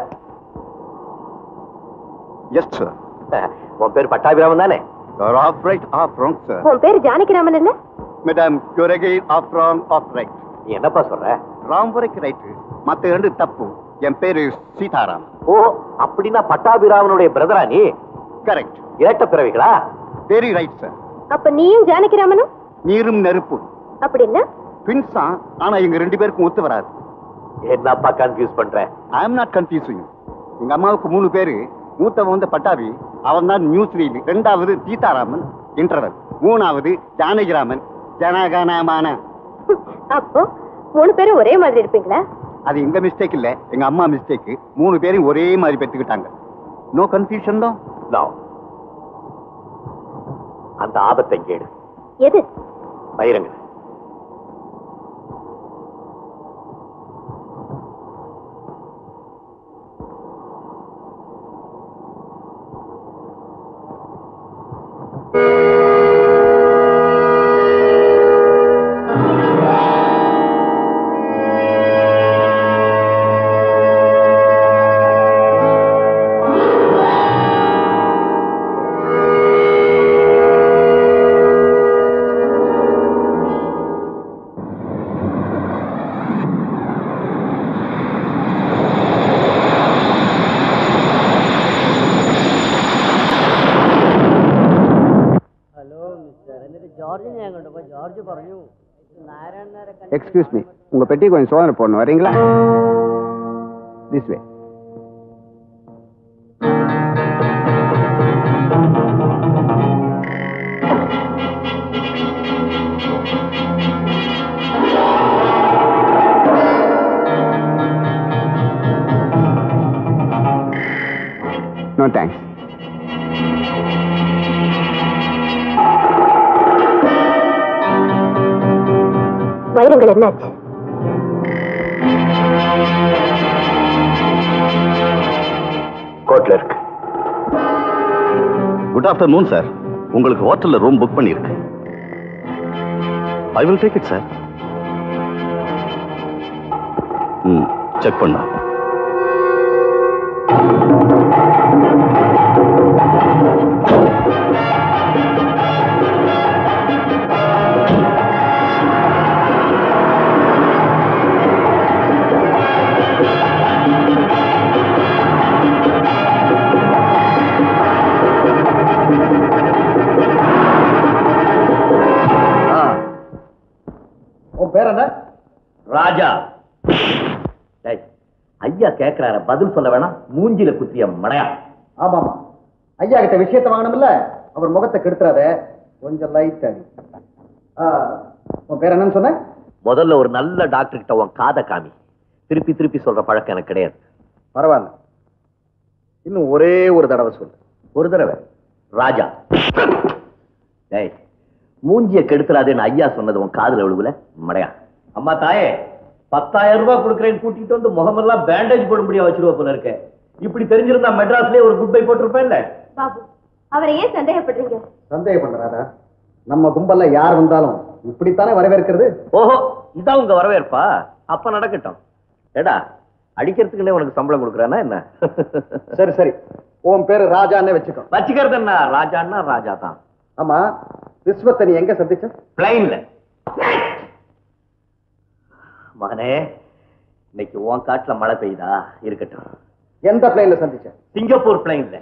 E: எஸ் சார்
G: உன் பேர் பட்டாபிராமன் தானே
E: You're off right, off wrong, sir.
A: உன் பேர் ஜானகிராமன் இல்ல
E: Madam, you're again off wrong, off right.
G: நீ என்னப்பா சொல்ற
E: ராம் வரைக்கும் ரைட்டு மத்த ரெண்டு தப்பு என் பேரு சீதாராம்
G: ஓ அப்படின்னா பட்டாபிராமனுடைய பிரதரா நீ
E: கரெக்ட்
G: இரட்ட பிறவிகளா
E: வெரி ரைட் சார்
A: அப்ப நீயும் ஜானகிராமனும்
E: நீரும் நெருப்பு
A: அப்படின்னா
E: ட்வின்ஸ் தான் ஆனா எங்க ரெண்டு பேருக்கும் ஒத்து வராது
G: என்னப்பா கன்ஃபியூஸ் பண்ற
E: ஐ எம் நாட் கன்ஃபியூசிங் எங்க அம்மாவுக்கு மூணு பேரு மூத்தவன் வந்து பட்டாபி அவன் தான் நியூஸ் ரீல் ரெண்டாவது சீதாராமன் இன்டர்வல் மூணாவது ஜானகிராமன் ஜனகணமான
A: அப்போ மூணு பேரும் ஒரே மாதிரி இருப்பீங்களா
E: அது எங்க மிஸ்டேக் இல்ல எங்க அம்மா மிஸ்டேக் மூணு பேரும் ஒரே மாதிரி பெற்றுக்கிட்டாங்க நோ கன்ஃபியூஷன் தான்
G: No. அந்த ஆபத்தை கேடு
A: எது
G: வைரங்க
I: எக்ஸ்கியூஸ் மீ உங்க பெட்டி கொஞ்சம் சோதனை போடணும் வரீங்களா திஸ் வே நோ தேங்க்ஸ்
A: வைரங்கள் என்னாச்சு
G: கோட்ல இருக்கு
E: குட் ஆஃப்டர்நூன் சார் உங்களுக்கு ஹோட்டல்ல ரூம் புக் பண்ணியிருக்கு I will take it sir ம் செக் பண்ணா
B: உன் பேர் என்ன
G: ராஜா டேய், ஐயா கேக்குறார பதில் சொல்ல வேணாம் மூஞ்சில குத்திய மடையா
B: ஆமாமா ஐயா கிட்ட விஷயத்தை வாங்கணும்ல அவர் முகத்தை கெடுத்துறாத கொஞ்சம் லைட் அடி ஆ, உன் பேர் என்னன்னு சொன்ன
G: முதல்ல ஒரு நல்ல டாக்டர் கிட்ட உன் காதை காமி திருப்பி திருப்பி சொல்ற பழக்கம் எனக்கு கிடையாது
B: பரவாயில்ல இன்னும் ஒரே ஒரு தடவை சொல்லு
G: ஒரு தடவை ராஜா டேய் மூஞ்சிய கெடுத்துறாதேன்னு ஐயா சொன்னது உன் காதுல விழுவுல மடையா அம்மா தாயே பத்தாயிரம் ரூபாய் கொடுக்குறேன்னு கூட்டிட்டு வந்து முகமெல்லாம் பேண்டேஜ் போடும்படியா வச்சிருவ போல இருக்க இப்படி தெரிஞ்சிருந்தா மெட்ராஸ்லயே ஒரு குட் பை போட்டிருப்பேன்ல
A: பாபு அவரை ஏன் சந்தேகப்படுறீங்க
B: சந்தேகம் பண்றாரா நம்ம கும்பல்ல யார் வந்தாலும் இப்படித்தானே வரவேற்கிறது
G: ஓஹோ இதான் உங்க வரவேற்பா அப்ப நடக்கட்டும் ஏடா அடிக்கிறதுக்குன்னே உனக்கு சம்பளம் கொடுக்குறானா என்ன
B: சரி சரி உன் பேரு ராஜான்னே வச்சுக்கோ
G: வச்சுக்கிறது என்ன ராஜான்னா ராஜா தான்
B: ஆமா விஸ்வத்தை நீ எங்க சந்திச்ச
G: பிளைன்ல மகனே இன்னைக்கு உன் காட்டுல மழை பெய்யுதா இருக்கட்டும்
H: எந்த பிளைன்ல சந்திச்ச
G: சிங்கப்பூர் பிளைன்ல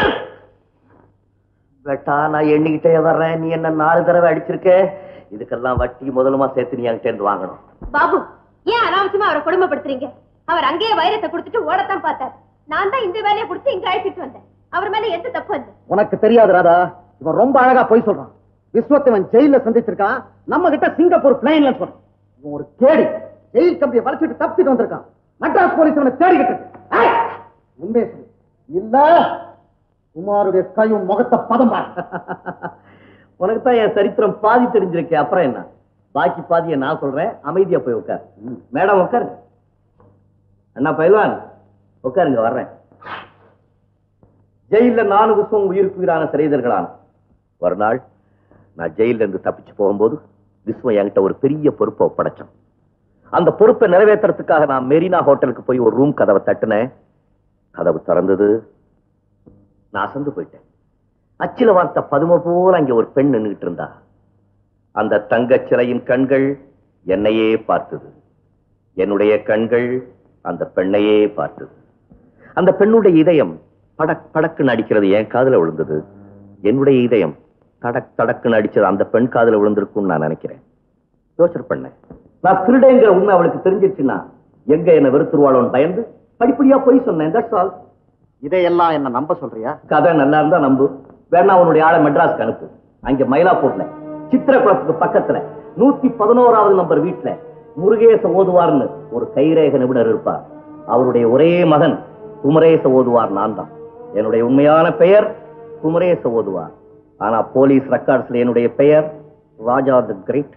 G: பெட்டா நான் எண்ணிக்கிட்டே வர்றேன் நீ என்ன நாலு தடவை அடிச்சிருக்க இதுக்கெல்லாம் வட்டி முதலுமா சேர்த்து நீ என்கிட்ட இருந்து வாங்கணும்
A: பாபு ஏன் அனாவசியமா அவரை கொடுமைப்படுத்துறீங்க அவர் அங்கேயே வைரத்தை கொடுத்துட்டு ஓடத்தான் பார்த்தார் நான் தான் இந்த வேலையை கொடுத்து இங்க அழைச்சிட்டு வந்தேன் அவர் மேல எந்த தப்பு வந்து
H: உனக்கு தெரியாது ராதா இவன் ரொம்ப அழகா போய் சொல்றான் விஸ்வத்தை இவன் ஜெயில சந்திச்சிருக்கான் நம்ம கிட்ட சிங்கப்பூர் பிளைன்ல சொல்றான் இவன் ஒரு கேடி ஜெயில் கம்பியை வளைச்சிட்டு தப்பிச்சுட்டு வந்திருக்கான் மெட்ராஸ் போலீஸ் இவனை தேடிக்கிட்டு இருக்கு. ஏய், உண்மையை சொல்லு இல்ல குமாருடைய கையும் முகத்தை பதம் பாரு
G: உனக்கு தான் என் சரித்திரம் பாதி தெரிஞ்சிருக்கே அப்புறம் என்ன பாக்கி பாதியை நான் சொல்றேன் அமைதியா போய் உட்கார் மேடம் உட்காருங்க அண்ணா பயில்வான் உட்காருங்க வர்றேன் ஜெயில நாலு வருஷம் உயிருக்கு உயிரான சிறைதர்களான ஒரு நாள் நான் ஜெயில இருந்து தப்பிச்சு போகும்போது விஸ்வம் என்கிட்ட ஒரு பெரிய பொறுப்பை ஒப்படைச்சான் அந்த பொறுப்பை நிறைவேற்றுறதுக்காக நான் மெரினா ஹோட்டலுக்கு போய் ஒரு ரூம் கதவை தட்டினேன் கதவு திறந்தது நான் அசந்து போயிட்டேன் அச்சில வார்த்த பதும போல அங்கே ஒரு பெண் நின்றுட்டு இருந்தா அந்த தங்கச் சிலையின் கண்கள் என்னையே பார்த்தது என்னுடைய கண்கள் அந்த பெண்ணையே பார்த்தது அந்த பெண்ணுடைய இதயம் படக் படக்குன்னு அடிக்கிறது என் காதுல விழுந்தது என்னுடைய இதயம் தடக் தடக்குன்னு அடிச்சது அந்த பெண் காதுல விழுந்திருக்கும்னு நான் நினைக்கிறேன் யோசனை பண்ணேன் நான் திருடேங்கிற உண்மை அவளுக்கு தெரிஞ்சிருச்சுன்னா எங்க என்ன வெறுத்துருவாளோன்னு பயந்து படிப்படியா போய் சொன்னேன் தட்ஸ் ஆல்
H: இதையெல்லாம் என்ன நம்ப சொல்றியா
G: கதை நல்லா இருந்தா நம்பு வேணா உன்னுடைய ஆளை மெட்ராஸ்க்கு அனுப்பு அங்க மயிலாப்பூர்ல சித்திரகுளத்துக்கு பக்கத்துல நூத்தி பதினோராவது நம்பர் வீட்டுல முருகேச ஓதுவார்னு ஒரு கைரேக நிபுணர் இருப்பார் அவருடைய ஒரே மகன் குமரேச ஓதுவார் நான் தான் என்னுடைய உண்மையான பெயர் குமரேச ஓதுவார் ஆனா போலீஸ் ரெக்கார்ட்ஸ்ல என்னுடைய பெயர் ராஜா தி கிரேட்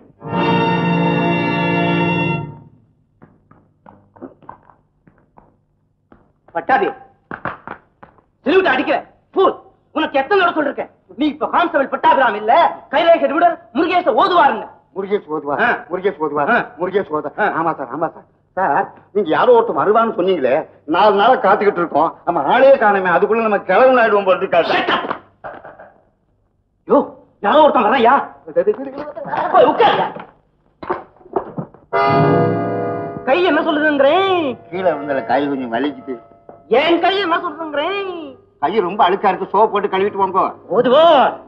F: பட்டாபி சிலுவிட்டு அடிக்கிற ஃபூல் உனக்கு எத்தனை தடவை சொல்லிருக்கேன் நீ இப்ப கான்ஸ்டபிள் பட்டாபிராம் இல்ல கைலேக நிபுணர் முருகேச ஓதுவாருங்க
E: முருகேஷ் ஓதுவா
F: ஆ.
E: முருகேஷ் ஓதுவா
F: ஆ.
E: முருகேஷ் ஓதா
F: ஆ.
E: ஆமா சார் ஆமா சார் சார் நீங்க யாரோ ஒருத்தர் வருவான்னு சொன்னீங்களே நாலு நாளா காத்துக்கிட்டு இருக்கோம் நம்ம ஆளே காணுமே அதுக்குள்ள நம்ம கிழவு ஆயிடுவோம் போல இருக்கா சார்
F: யோ யாரோ ஒருத்தன் வரையா போய் உட்காருங்க கை என்ன சொல்லுதுங்கிறேன்
E: கீழே விழுந்தல கை கொஞ்சம் வலிக்குது
F: என் கை என்ன சொல்லுங்கிறேன்
E: கை ரொம்ப அழுக்கா இருக்கு சோப் போட்டு கழுவிட்டு போங்க
F: ஓதுவோ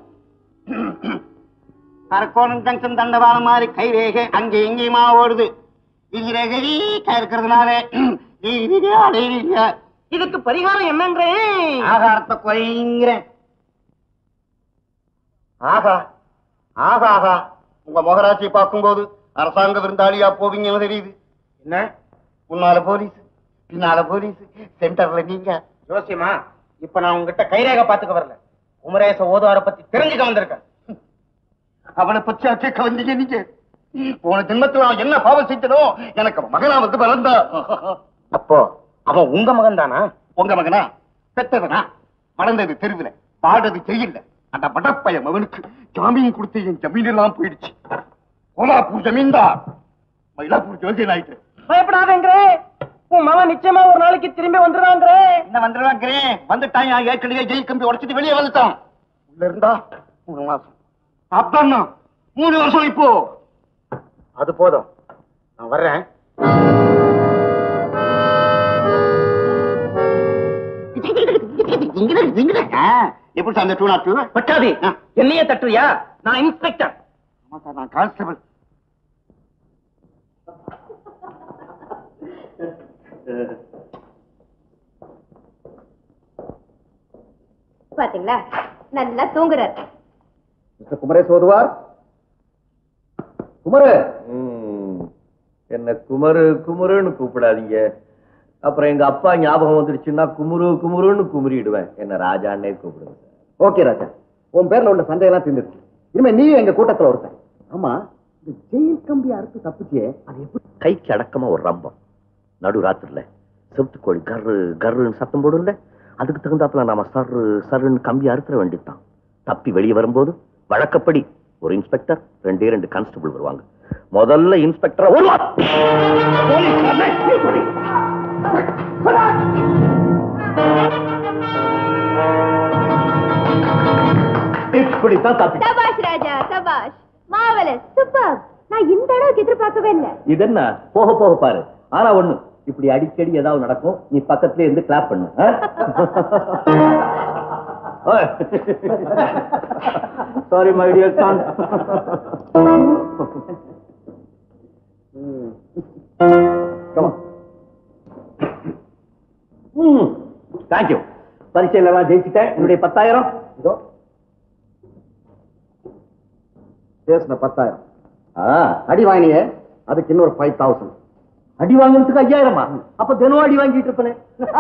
E: கரக்கோணம் ஜங்ஷன் தண்டவாள மாதிரி கை ரேகை அங்கே இங்கேயுமா ஓடுது இது ரேகை வீக்கா இருக்கிறதுனால
F: இதுக்கு பரிகாரம் என்னங்கிறேன்
E: ஆகாரத்தை குறைங்கிறேன் ஆகா ஆகா ஆகா உங்க முகராட்சியை பார்க்கும்போது அரசாங்க விருந்தாளியா போவீங்கன்னு தெரியுது என்ன முன்னால போலீஸ் பின்னால போலீஸ் சென்டர்ல நீங்க
F: ஜோசியமா இப்ப நான் உங்ககிட்ட கைரேக பாத்துக்க வரல குமரேச ஓதுவார பத்தி தெரிஞ்சுக்க வந்திருக்கேன்
E: அவனை பத்தி கேட்க வந்தீங்க நீங்க போன ஜென்மத்துல அவன் என்ன பாவம் செஞ்சனோ எனக்கு மகனா வந்து பிறந்தா
F: அப்போ அவன் உங்க மகன் தானா
E: உங்க மகனா பெத்தவனா வளர்ந்தது தெருவுல பாடுறது செய்யல அந்த மடப்பைய மகனுக்கு ஜாமீன் கொடுத்து என் ஜமீன் எல்லாம் போயிடுச்சு கோலாப்பூர் ஜமீன்தார் மயிலாப்பூர் ஜோசியன் ஆயிட்டு
F: பயப்படாதேங்கிறே உன் மகன் நிச்சயமா ஒரு நாளைக்கு திரும்பி வந்துடுறாங்கிறே
E: என்ன வந்துடுவாங்கிறேன் வந்துட்டான் என் ஏற்கனவே ஜெயில் கம்பி உடைச்சிட்டு வெளியே வந்துட்டான் உள்ள இருந்தா மூணு மாசம் அப்பாண்ணா மூணு வருஷம் இப்போ
H: அது போதும் நான் வர்றேன்
E: ஆ, எப்படி சார் அந்த டூ நாட் டூ
F: பட்டாதி என்னையே தட்டுறியா நான் இன்ஸ்பெக்டர்
E: ஆமா சார் நான் கான்ஸ்டபிள்
A: பாத்தீங்களா நல்லா தூங்குறாரு
H: மிஸ்டர் குமரேஷ் ஓதுவார் குமரு
G: ம். என்ன குமரு குமருன்னு கூப்பிடாதீங்க அப்புறம் எங்க அப்பா ஞாபகம் வந்துடுச்சுன்னா குமுரு குமுருன்னு குமுறிடுவேன் என்ன ராஜான்னே கூப்பிடுங்க
H: ஓகே ராஜா உன் பேர்ல உள்ள சண்டையெல்லாம் தீர்ந்துருச்சு இனிமே நீயும் எங்க கூட்டத்துல ஒருத்தன் ஆமா இந்த ஜெயில் கம்பி அறுத்து தப்பிச்சியே அது எப்படி
G: கைக்கு அடக்கமா ஒரு ரம்பம் நடு ராத்திரில செவுத்து கோழி கர்ரு கர்ருன்னு சத்தம் போடும்ல அதுக்கு தகுந்தாப்புல நாம சர்ரு சர்ருன்னு கம்பி அறுத்துற வேண்டியதுதான் தப்பி வெளியே வரும்போது வழக்கப்படி ஒரு இன்ஸ்பெக்டர் ரெண்டே ரெண்டு கான்ஸ்டபிள் வருவாங்க முதல்ல இன்ஸ்பெக்டர் வருவார் போலீஸ்காரனே, நீ போடி. இப்படித்தான் தப்பி
A: சபாஷ் ராஜா சபாஷ் மாவலஸ் சூப்பர் நான் இந்த அளவுக்கு எதிர்பார்க்கவே இல்ல
G: இது என்ன போக போக பாரு ஆனா ஒண்ணு இப்படி அடிக்கடி ஏதாவது நடக்கும் நீ பக்கத்துல இருந்து கிளாப் பண்ணு sorry my dear son thank you பரீட்சையில எல்லாம் ஜெயிச்சுட்டேன் என்னுடைய பத்தாயிரம்
H: இதோ பேசின பத்தாயிரம்
G: ஆ,
H: அடி வாங்கினியே அதுக்கு இன்னொரு ஃபைவ் தௌசண்ட்
G: அடி வாங்குறதுக்கு ஐயாயிரமா அப்ப தினம் அடி வாங்கிட்டு இருப்பேனே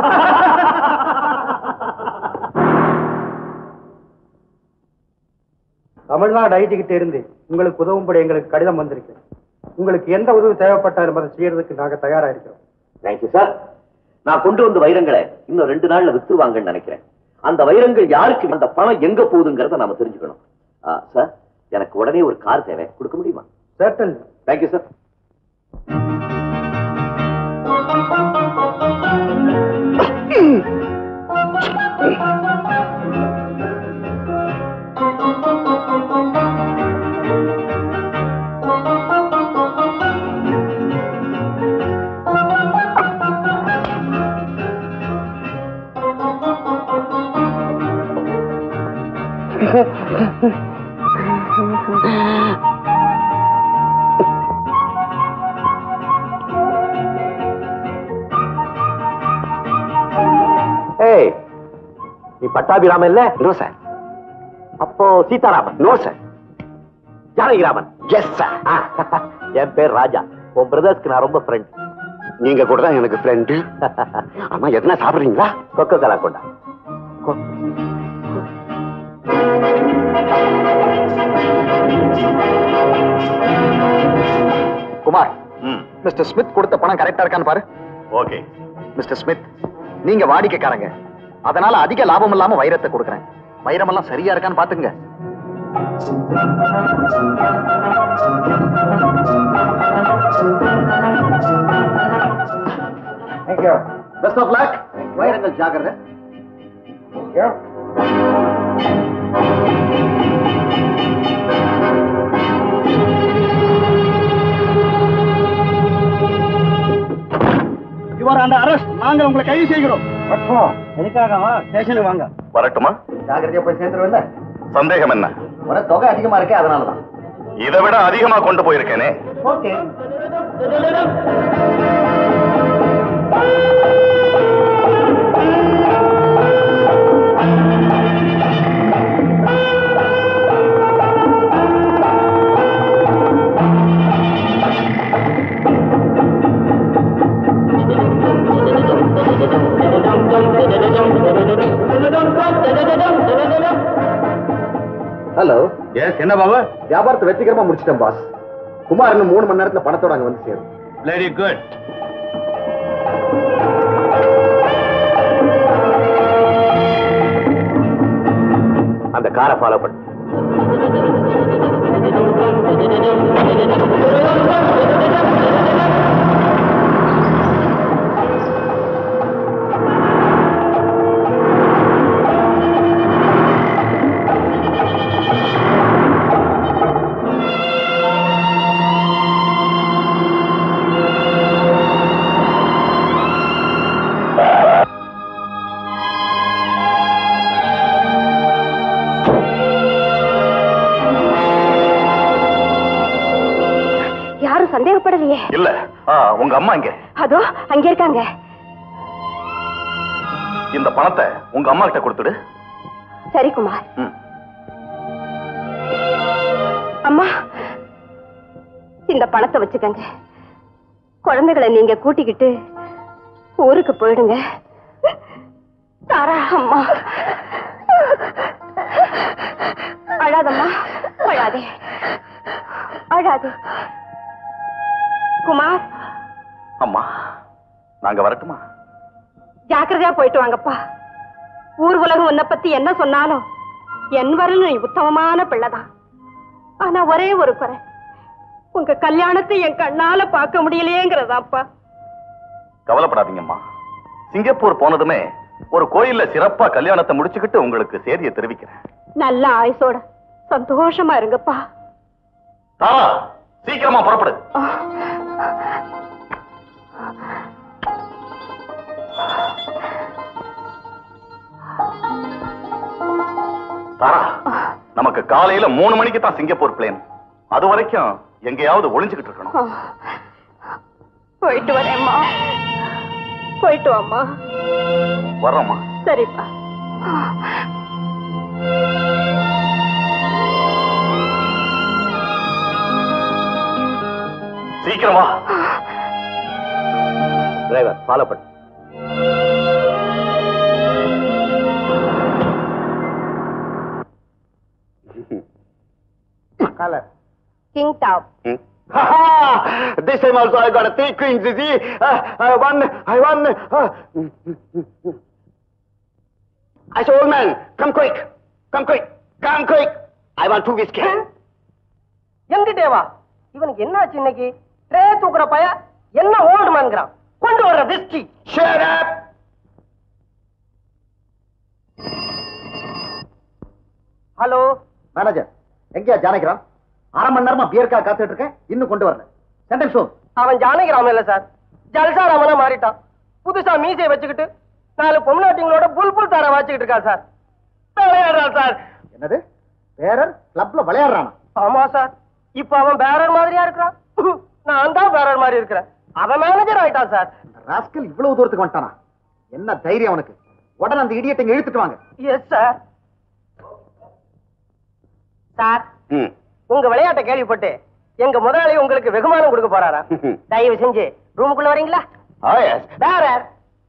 F: தமிழ்நாடு ஐடி கிட்ட இருந்து உங்களுக்கு உதவும்படி எங்களுக்கு கடிதம் வந்திருக்கு உங்களுக்கு எந்த உதவி தேவைப்பட்டாலும் அதை செய்யறதுக்கு நாங்க தயாரா இருக்கிறோம்
G: தேங்க்யூ சார் நான் கொண்டு வந்த வைரங்களை இன்னும் ரெண்டு நாள்ல வித்துருவாங்கன்னு நினைக்கிறேன் அந்த வைரங்கள் யாருக்கு அந்த பணம் எங்க போகுதுங்கிறத நாம தெரிஞ்சுக்கணும் ஆ, சார் எனக்கு உடனே ஒரு கார் தேவை கொடுக்க முடியுமா
F: சேட்டன்
G: தேங்க்யூ சார் ஏய் நீ பட்டாபிராமன் இல்ல நோ சார் அப்போ Seetharaman no sir Janakiraman yes sir என் பேர் ராஜா உன் பிரதர்ஸ்க்கு நான் ரொம்ப ஃப்ரெண்ட்
E: நீங்க கூட தான் எனக்கு ஃப்ரெண்டு அம்மா எதனா சாப்பிடுறீங்களா
G: கொக்கோ கலா கொண்டா
E: குமார் மிஸ்டர் ஸ்மித் கொடுத்த பணம் கரெக்டா இருக்கான்னு பாரு
C: ஓகே
E: மிஸ்டர் ஸ்மித் நீங்க வாடிக்கைக்காரங்க அதனால அதிக லாபம் இல்லாம வைரத்தை கொடுக்குறேன் வைரமெல்லாம் சரியா இருக்கான்னு பாத்துங்க பெஸ்ட் ஆஃப் லக் வைரங்கள் ஜாகிரதை
H: யுவர் அந்த அரெஸ்ட் நாங்க உங்களை கைது செய்கிறோம்
F: எதுக்காகவா ஸ்டேஷனுக்கு வாங்க
C: வரட்டுமா
E: ஜாகிரதையா போய் சேர்ந்துருவில்ல
C: சந்தேகம் என்ன
E: வர தொகை அதிகமா இருக்கே அதனாலதான்
C: இதை விட அதிகமா கொண்டு போயிருக்கேனே
E: ஓகே ஹலோ
C: எஸ் என்ன பாபு
E: வியாபாரத்தை வெற்றிகரமா முடிச்சிட்டேன் பாஸ் குமார் இன்னும் மூணு மணி நேரத்துல பணத்தோட அங்க வந்து சேரும்
C: வெரி குட்
G: அந்த காரை ஃபாலோ பண்ணு
A: யாரும் சந்தேகப்படலையே
C: இல்ல ஆ, உங்க அம்மா இங்க
A: அதோ அங்க இருக்காங்க
C: இந்த பணத்தை உங்க அம்மா கிட்ட கொடுத்துடு
A: சரி குமார்
C: ம்.
A: அம்மா இந்த பணத்தை வச்சுக்கங்க குழந்தைகளை நீங்க கூட்டிக்கிட்டு ஊருக்கு போயிடுங்க தாரா அம்மா அழாதம்மா அழாதே அழாதே குமார்
C: அம்மா நாங்க வரட்டுமா
A: ஜாக்கிரதையா போயிட்டு வாங்கப்பா ஊர் உலகம் உன்னை பத்தி என்ன சொன்னாலும் என் வரலும் நீ உத்தமமான பிள்ளைதான் ஆனா ஒரே ஒரு குறை உங்க கல்யாணத்தை என் கண்ணால பார்க்க முடியலையேங்கிறதாப்பா
C: கவலைப்படாதீங்கம்மா சிங்கப்பூர் போனதுமே ஒரு கோயில்ல சிறப்பா கல்யாணத்தை முடிச்சுக்கிட்டு உங்களுக்கு செய்தியை தெரிவிக்கிறேன்
A: நல்ல ஆயுசோட சந்தோஷமா இருங்கப்பா
C: தாரா சீக்கிரமா புறப்படு
E: தாரா நமக்கு காலையில மூணு மணிக்கு தான் சிங்கப்பூர் பிளேன் அது வரைக்கும் எங்கேயாவது ஒளிஞ்சுக்கிட்டு இருக்கணும்
A: போயிட்டு வரேம்மா போயிட்டு வாம்மா
E: வர்றோம்மா
A: சரிப்பா
E: சீக்கிரம் வா
G: டிரைவர் ஃபாலோ பண்ணு
H: colour
A: king top
E: this time also I got a three queens, you see. Uh, I won, I won. Uh, I said, old man, come quick, come quick, come quick. I want two whiskey.
F: எங்கிட்டே வா இவனுக்கு என்னாச்சு இன்னைக்கு tray தூக்குற பய என்ன old மேன்கிறான் கொண்டு வர்ற whisky
E: Shut up!
F: Hello
H: manager எங்கேயா ஜானகிராம் அரை மணி நேரமா பியர்க்கா காத்துட்டு இருக்கேன் இன்னும் கொண்டு வரல சென்டென்ஸ் ஷோ
F: அவன் ஜானகிராமன் இல்ல சார் ஜல்சா ராமனா மாறிட்டான் புதுசா மீசையை வச்சுக்கிட்டு நாலு பொம்னாட்டிங்களோட புல்புல் தார வாச்சுக்கிட்டு இருக்கான் சார் விளையாடுறான் சார்
H: என்னது பேரர் கிளப்ல விளையாடுறானா
F: ஆமா சார் இப்ப அவன் பேரர் மாதிரியா இருக்கிறான் நான் தான் பேரர் மாதிரி இருக்கிறேன் அவன் மேனேஜர் ஆயிட்டான் சார்
H: இந்த ராஸ்கல் இவ்வளவு தூரத்துக்கு வந்துட்டானா என்ன தைரியம் அவனுக்கு உடனே அந்த இடியட்டை இங்க இழுத்துட்டு வாங்க
F: எஸ் சார் சார்
E: Hmm.
F: உங்க விளையாட்டை கேள்விப்பட்டு எங்க முதலாளி உங்களுக்கு வெகுமானம் கொடுக்க போறாரா தயவு செஞ்சு ரூமுக்குள்ள வரீங்களா
E: Oh, yes.
F: Bearer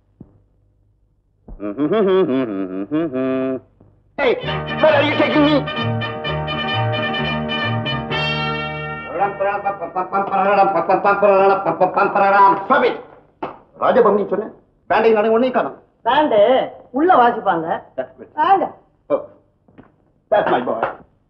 E: hey, where are you taking me? Stop it. ராஜபவனி சொன்ன பேண்டை நடை ஒன்னே காணும்
F: பேண்டு உள்ள வாசிப்பாங்க வாங்க
E: Oh, that's my boy.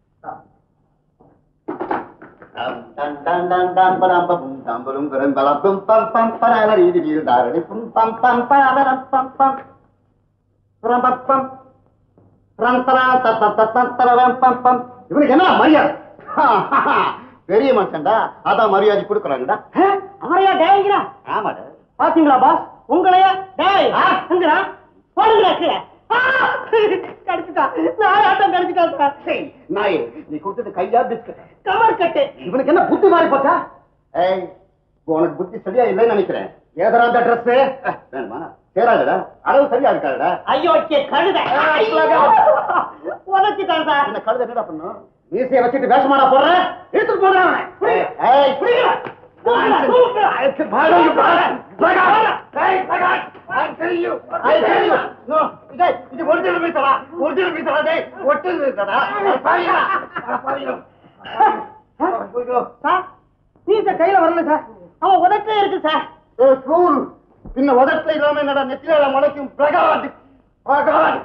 H: இவனுக்கு என்ன மரியாதை
E: பெரிய மனுஷன்டா அதான் மரியாதை கொடுக்குறாங்கடா
F: அவரையா டேய்ங்கிறா
E: ஆமாடா
F: பாத்தீங்களா பாஸ் உங்களையா டேய் எங்கடா போடுங்களா கீழே ஆ! கடிச்சிட்டா நான் ஆட்டம் கடிச்சிட்டா சார்
E: ஏய், நாயே நீ கொடுத்தது கையா பிஸ்கட்
F: கமர் கட்டு
H: இவனுக்கு என்ன புத்தி மாறி போச்சா
E: ஏய் உனக்கு புத்தி சரியா இல்லைன்னு நினைக்கிறேன்
H: ஏதரா அந்த ட்ரெஸ்
E: அஹ், வேணுமா சேராதுடா அளவு சரியா இருக்காதுடா
F: ஐயோ கே கழுத உதச்சிட்டான் சார்
E: இந்த கழுதை என்னடா பண்ணும்
H: மீசைய வச்சுட்டு வேஷமாடா போடுற எடுத்துட்டு போடுறான் அவனை.
E: ஏய், ஏய்,
F: தூக்குடா, தூக்குடா.
E: I tell you, I tell you. No, இதே, இது original மீசடா, original மீசடா, டேய், original மீசடா. அட பாவிங்களா, அட பாவிங்களா. ஐயோ.
F: சார் மீச கையில வரல சார் அவன் உதச்சே இருக்கு சார்
E: ஏய், fool. பின்ன உதட்டுல இல்லாம என்னடா நெத்தியில முளைக்கும் பிரகாட் பிரகாட்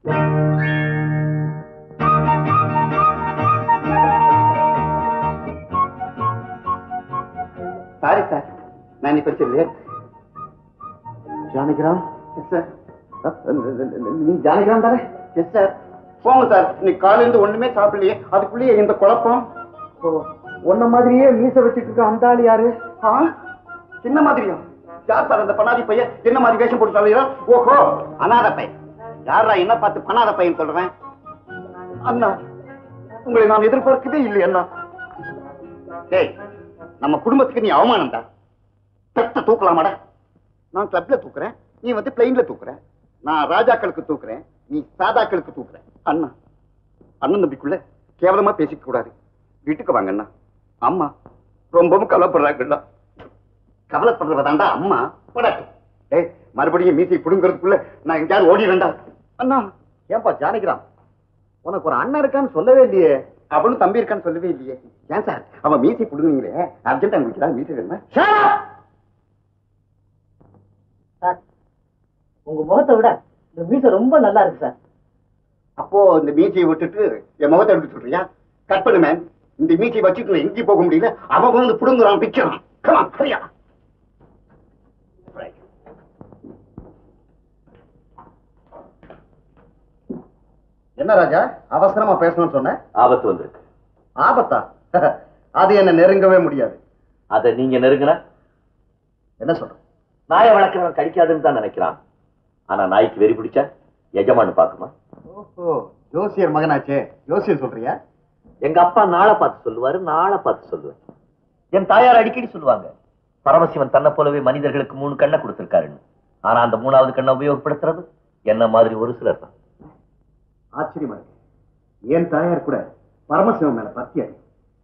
E: சாரி சார் நான் இப்ப சொல்லு
H: ஜானகிராம்
E: எஸ் சார்
H: நீ ஜானகிராம் தானே
E: எஸ் சார் போங்க சார் இன்னைக்கு காலையில இருந்து ஒண்ணுமே சாப்பிடலையே அதுக்குள்ளேயே இந்த குழப்பம்
H: ஓ, உன்ன மாதிரியே மீச வச்சிட்டு இருக்க அந்த ஆள் யாரு
E: ஆ? சின்ன மாதிரியா யார் சார் அந்த பண்ணாதி பையன் என்ன மாதிரி வேஷம் போட்டு சொல்லுறா ஓஹோ அனாத பையன் யாரா என்ன பார்த்து பண்ணாத பையன் சொல்றேன் அண்ணா உங்களை நான் எதிர்பார்க்கவே இல்லை அண்ணா டேய் நம்ம குடும்பத்துக்கு நீ அவமானம்டா பெத்த தூக்கலாமாடா நான் கிளப்ல தூக்குறேன் நீ வந்து பிளைன்ல தூக்குற நான் ராஜாக்களுக்கு தூக்குறேன் நீ சாதாக்களுக்கு தூக்குற அண்ணா அண்ணன் தம்பிக்குள்ள கேவலமா பேசிக்க கூடாது வீட்டுக்கு வாங்க அண்ணா அம்மா ரொம்பவும் கவலைப்படுறாங்கண்ணா கவலைப்படுறதாண்டா அம்மா படட்டும் ஏய் மறுபடியும் மீசை புடுங்கிறதுக்குள்ள நான் எங்கேயாவது ஓடிடுறேன்டா அண்ணா
H: ஏன்பா ஜானகிராம் உனக்கு ஒரு அண்ணன் இருக்கான்னு சொல்லவே இல்லையே
E: அவளும் தம்பி இருக்கான்னு சொல்லவே இல்லையே ஏன் சார் அவன் மீசை புடுங்குனீங்களே அர்ஜென்டா உங்களுக்கு தான் மீசை வேணுமா
F: சார் உங்க முகத்தை விட இந்த மீச ரொம்ப நல்லா இருக்கு சார்
E: அப்போ இந்த மீசையை விட்டுட்டு என் முகத்தை எடுத்து சொல்றியா கட் பண்ணு மேம் இந்த மீசையை வச்சுட்டு நான் எங்கேயும் போக முடியல அவன் வந்து புடுங்குறான் பிக்கிறான் கமா சரியா
H: என்ன ராஜா அவசரமா பேசணும்னு சொன்ன
G: ஆபத்து வந்திருக்கு
H: ஆபத்தா அது என்ன நெருங்கவே முடியாது
G: அதை நீங்க நெருங்கின
H: என்ன சொல்ற
G: நாயை வளர்க்கிறவன் கடிக்காதுன்னு தான் நினைக்கிறான் ஆனா நாய்க்கு வெறி பிடிச்சா எஜமானு பாக்குமா
H: ஓஹோ ஜோசியர் மகனாச்சே ஜோசியர் சொல்றியா
G: எங்க அப்பா நாளை பார்த்து சொல்லுவாரு நாளை பார்த்து சொல்லுவேன் என் தாயார் அடிக்கடி சொல்லுவாங்க பரமசிவன் தன்னை போலவே மனிதர்களுக்கு மூணு கண்ணை கொடுத்திருக்காருன்னு ஆனா அந்த மூணாவது கண்ணை உபயோகப்படுத்துறது என்ன மாதிரி ஒரு சிலர் தான்
H: ஆச்சரியமா இருக்கு என் தாயார் கூட பரமசிவம் மேல பக்தி அதிகம்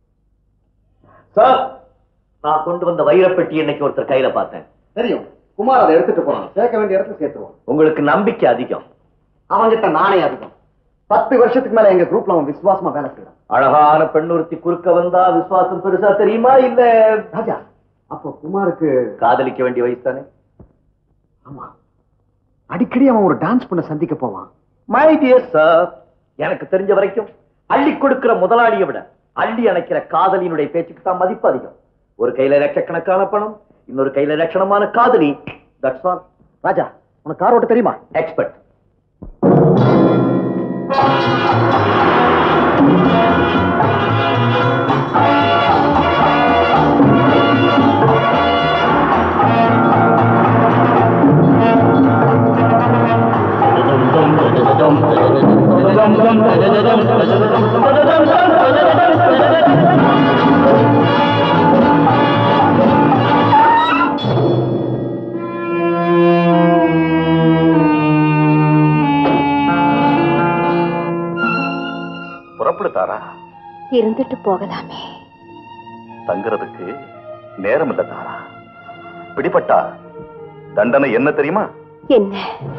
G: சார் நான் கொண்டு வந்த வைரப்பெட்டி இன்னைக்கு ஒருத்தர் கையில பார்த்தேன்
H: தெரியும் குமார் அதை எடுத்துட்டு போறான் சேர்க்க வேண்டிய இடத்துல சேர்த்துருவான்
G: உங்களுக்கு நம்பிக்கை அதிகம்
H: அவன்கிட்ட நானே அதிகம் பத்து வருஷத்துக்கு மேல எங்க குரூப்ல அவன் விசுவாசமா வேலை செய்யறான்
G: அழகான பெண் ஒருத்தி குறுக்க வந்தா விசுவாசம் பெருசா தெரியுமா இல்ல
H: ராஜா அப்போ குமாருக்கு
G: காதலிக்க வேண்டிய வயசு தானே
H: ஆமா அடிக்கடி அவன் ஒரு டான்ஸ் பண்ண சந்திக்க போவான்
G: மை டியர் சார் எனக்கு தெரிஞ்ச வரைக்கும் அள்ளி கொடுக்கிற முதலாளியை விட அள்ளி அணைக்கிற காதலியினுடைய பேச்சுக்கு தான் மதிப்பு அதிகம் ஒரு கையில லட்சக்கணக்கான பணம் இன்னொரு கையில லட்சணமான காதலி தட்ஸ் ஆல்
H: ராஜா உனக்கு கார் ஓட்ட தெரியுமா
G: எக்ஸ்பர்ட்
C: புறப்படு தாரா
A: இருந்துட்டு போகலாமே
C: தங்குறதுக்கு நேரம் இல்ல தாரா பிடிபட்டா தண்டனை என்ன தெரியுமா
A: என்ன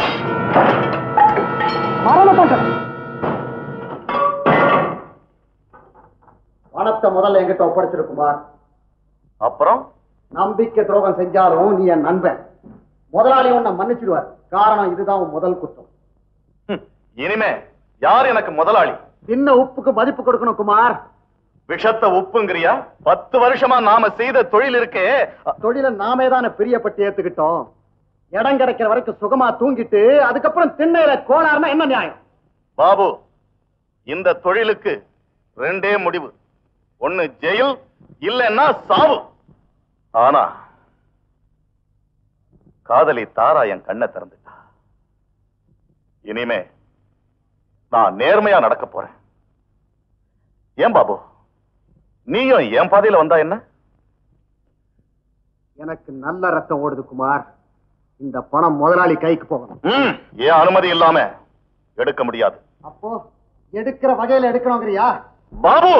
H: பணத்தை முதல்ல எங்கிட்ட ஒப்படைச்சிரு குமார்
C: அப்புறம்
H: நம்பிக்கை துரோகம் செஞ்சாலும் நீ என் நண்பன் முதலாளி உன்னை மன்னிச்சிடுவார் காரணம் இதுதான் உன் முதல் குற்றம்
C: ஹம், இனிமே யார் எனக்கு முதலாளி
H: சின்ன உப்புக்கு மதிப்பு கொடுக்கணும் குமார்
C: விஷத்த உப்புங்கிறியா பத்து வருஷமா நாம செய்த தொழில் இருக்கே அ-
H: தொழில நாமே தானே பிரியப்பட்டு ஏத்துக்கிட்டோம் இடம் கிடைக்கிற வரைக்கும் சுகமா தூங்கிட்டு அதுக்கப்புறம் திண்ணையில கோளாறுனா என்ன நியாயம்
C: பாபு இந்த தொழிலுக்கு ரெண்டே முடிவு ஒண்ணு ஜெயில் இல்லைன்னா சாவு ஆனா காதலி தாரா என் கண்ணை திறந்துட்டா இனிமே நான் நேர்மையா நடக்க போறேன் ஏன் பாபு நீயும் என் பாதையில வந்தா என்ன
H: எனக்கு நல்ல ரத்தம் ஓடுது குமார் இந்த பணம் முதலாளி கைக்கு போகணும்
C: ம், ஏன் அனுமதி இல்லாம எடுக்க முடியாது
H: அப்போ எடுக்கிற வகையில எடுக்கணுங்கிறியா
C: பாபு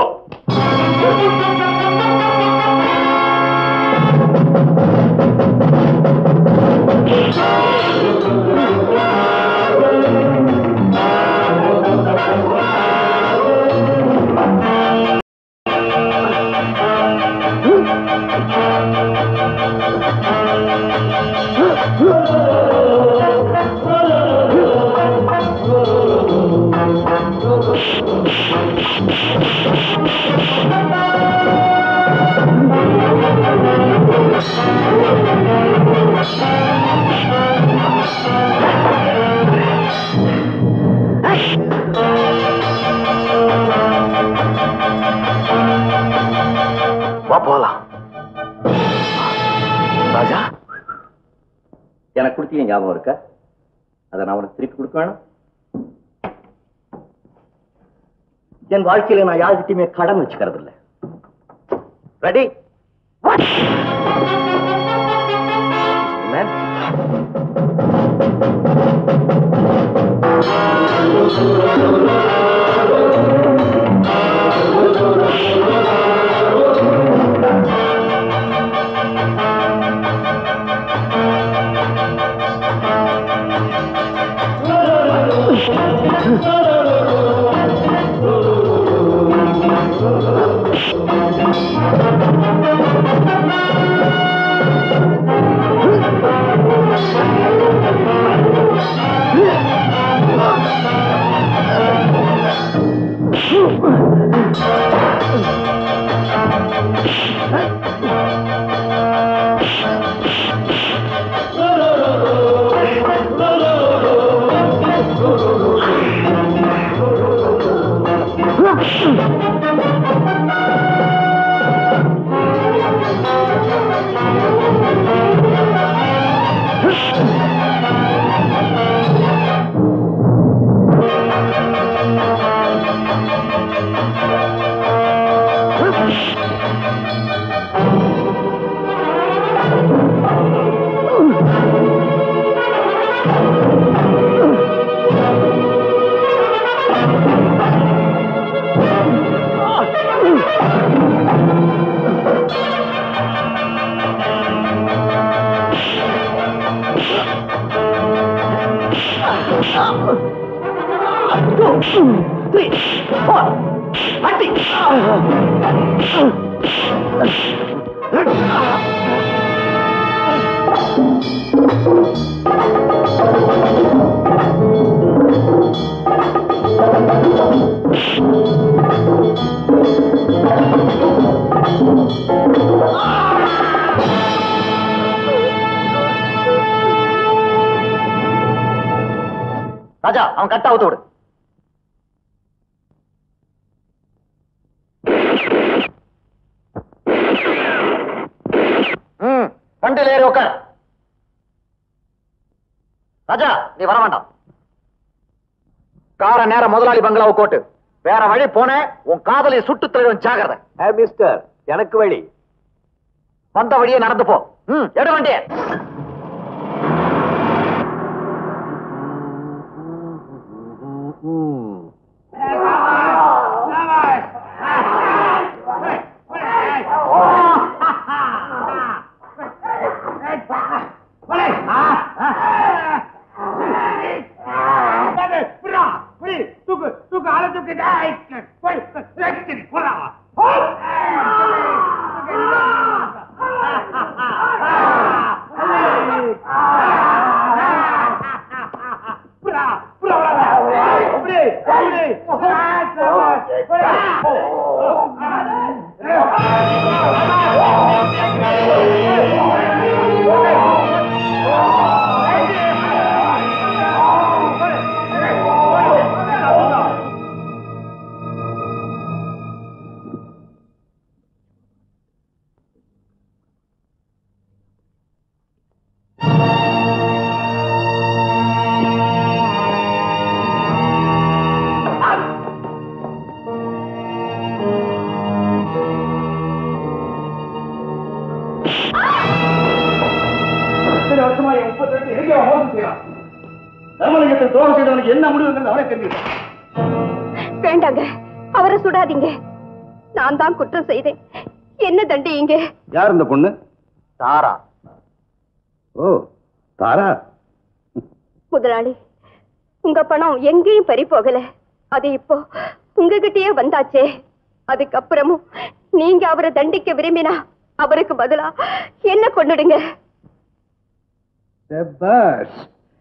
C: வா போலாம் ராஜா
G: எனக்கு கொடுத்தீங்க ஞாபகம் இருக்க அதை நான் உனக்கு திருப்பி கொடுக்க வேணும் என் வாழ்க்கையில நான் யார்கிட்டயுமே கடன் வச்சுக்கிறது இல்ல ரெடி
C: ஆ
G: ராஜா அவன் கட்ட அவுத்து விடு ம் வண்டியில் ஏறி உட்கார் ராஜா நீ வர வேண்டாம் கார நேரம் முதலாளி பங்களாவை கோட்டு வேற வழி போன உன் காதலை சுட்டு தள்ளிடும் ஜாகிரதை மிஸ்டர் எனக்கு வழி வந்த வழியே நடந்து போ ம் எடு வண்டிய
D: இத்தனை வருஷமா என் முப்பத்தி ரெண்டு எங்கே மோசம் செய்யலாம் தர்மலிங்கத்துக்கு துரோகம் செய்தவனுக்கு என்ன முடிவுங்கிறது அவனே தெரியும்
A: வேண்டாங்க அவரை சுடாதீங்க நான் தான் குற்றம் செய்தேன் என்ன தண்டிங்க
D: யார் இந்த பொண்ணு
G: தாரா
D: ஓ தாரா
A: முதலாளி உங்க பணம் எங்கேயும் பறி போகல அது இப்போ உங்ககிட்டயே வந்தாச்சே அதுக்கப்புறமும் நீங்க அவரை தண்டிக்க விரும்பினா அவருக்கு பதிலா என்ன கொண்டுடுங்க
D: செபாஷ்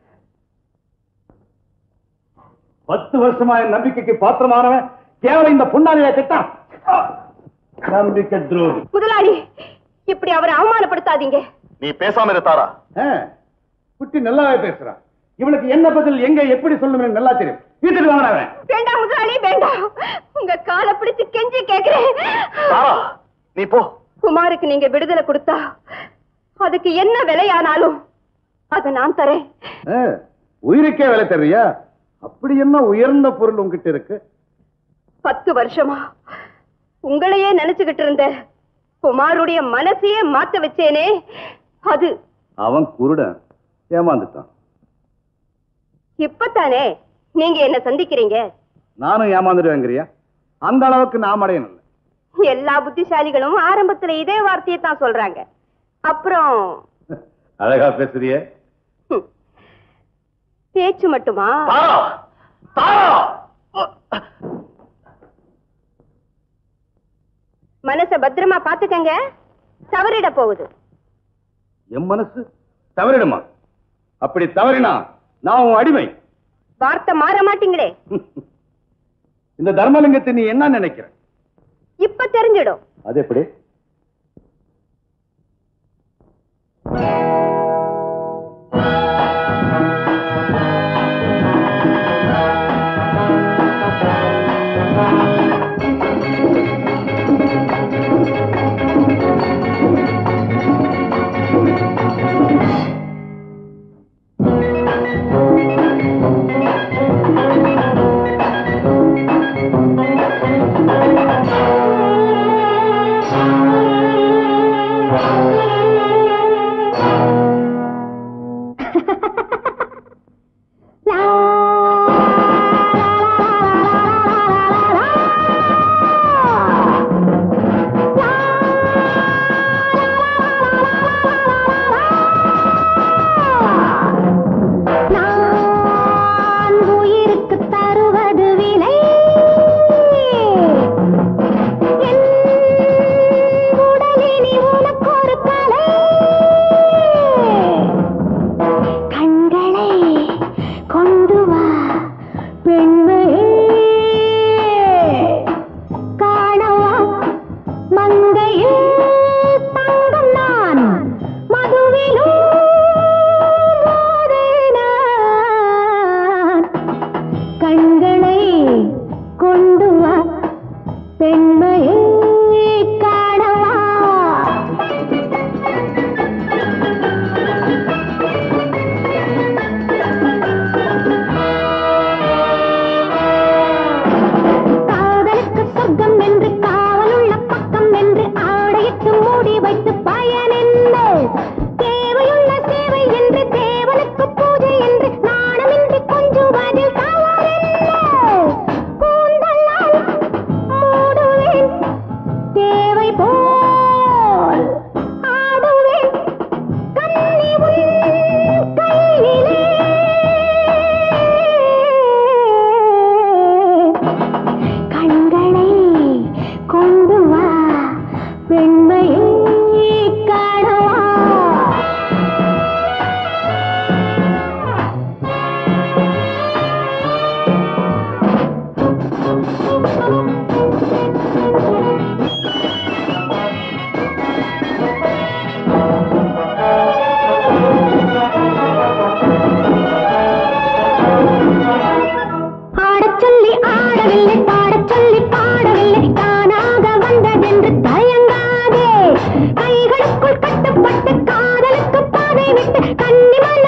D: பத்து வருஷமா என் நம்பிக்கைக்கு பாத்திரமானவன் கேவலம் இந்த புண்ணாலியா திட்டான் நம்பிக்கை துரோகி
A: முதலாளி இப்படி அவரை அவமானப்படுத்தாதீங்க
C: நீ பேசாம இரு தாரா
D: ஆ, குட்டி நல்லாவே பேசுறான் இவனுக்கு என்ன பதில் எங்க எப்படி சொல்லணும்னு நல்லா தெரியும் வீட்டுக்கு வாங்கின அவன்
A: வேண்டாம் முதலாளி வேண்டாம் உங்க காலை பிடிச்சு கெஞ்சி கேக்குறேன்
C: தாரா நீ போ
A: குமாருக்கு நீங்க விடுதலை கொடுத்தா அதுக்கு என்ன விலையானாலும் அதை நான் தரேன்
D: ஆ, உயிருக்கே வேலை தர்றியா அப்படி என்ன உயர்ந்த பொருள் உங்ககிட்ட இருக்கு
A: பத்து வருஷமா உங்களையே நினைச்சுக்கிட்டு இருந்த குமாருடைய மனசையே மாத்த வச்சேனே அது
D: அவன் குருடன் ஏமாந்துட்டான்
A: இப்பத்தானே நீங்க என்ன சந்திக்கிறீங்க
D: நானும் ஏமாந்துடுவேங்கிறியா அந்த அளவுக்கு நாம் அடையணும்
A: எல்லா புத்திசாலிகளும் ஆரம்பத்துல இதே வார்த்தையை தான் சொல்றாங்க அப்புறம்
D: அழகா பேசுறியே
A: ஹம், பேச்சு மட்டுமா
C: தாரா தாரா
A: மனச பத்திரமா பாத்துக்கங்க தவறிட போகுது
D: என் மனசு தவறிடுமா அப்படி தவறினா நான் உன் அடிமை
A: வார்த்தை மாற மாட்டீங்களே
D: இந்த தர்மலிங்கத்தை நீ என்ன நினைக்கிற
A: இப்ப தெரிஞ்சிடும்
D: அது எப்படி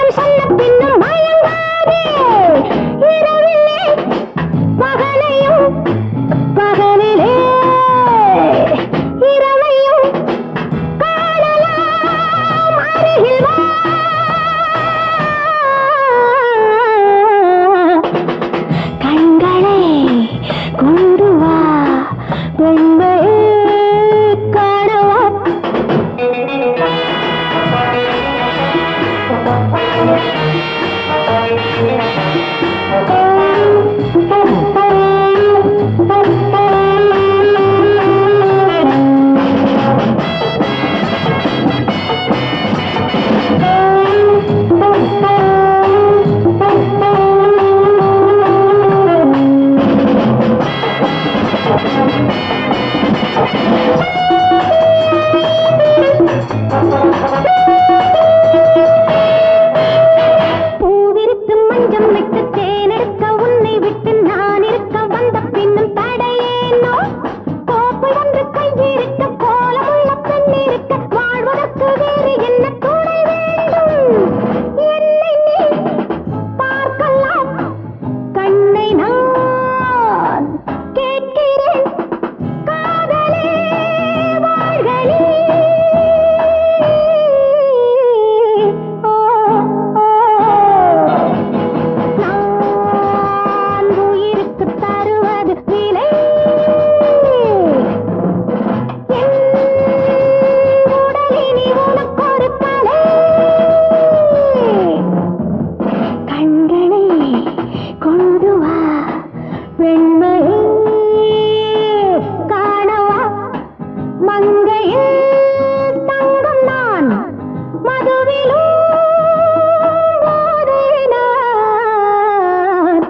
A: மந்திரம் சொன்ன பின்னும் மயங்காதே இரவிலே பகலையும் பகலிலே இரவையும் காணலாம் அருகில் வா கண்களை கொண்டு வா பெண்மையை காணவா பூவிருத்து மஞ்சம் விட்டு தேனெடுக்க உன்னை விட்டு நான் இருக்க வந்த பின்னும் தடையேனோ கோப்பு ஒன்று கையிருக்க கோலமுள்ள பெண்ணிருக்க வாழ்வதற்கு வேறு என்ன துணை வேண்டும் என்னை நீ பார்க்கலாம் கண்ணை நான் கேட்கிறேன் காதலே வாழ்களே ஓ ஓ நான் உயிருக்கு தருவது விலை என் உடலினி உனக்கொரு தலை கண்களை கொண்டு வா பெண்மையை காணவா மங்கையில் தங்கம் நான் மதுவிலும் போதை நான்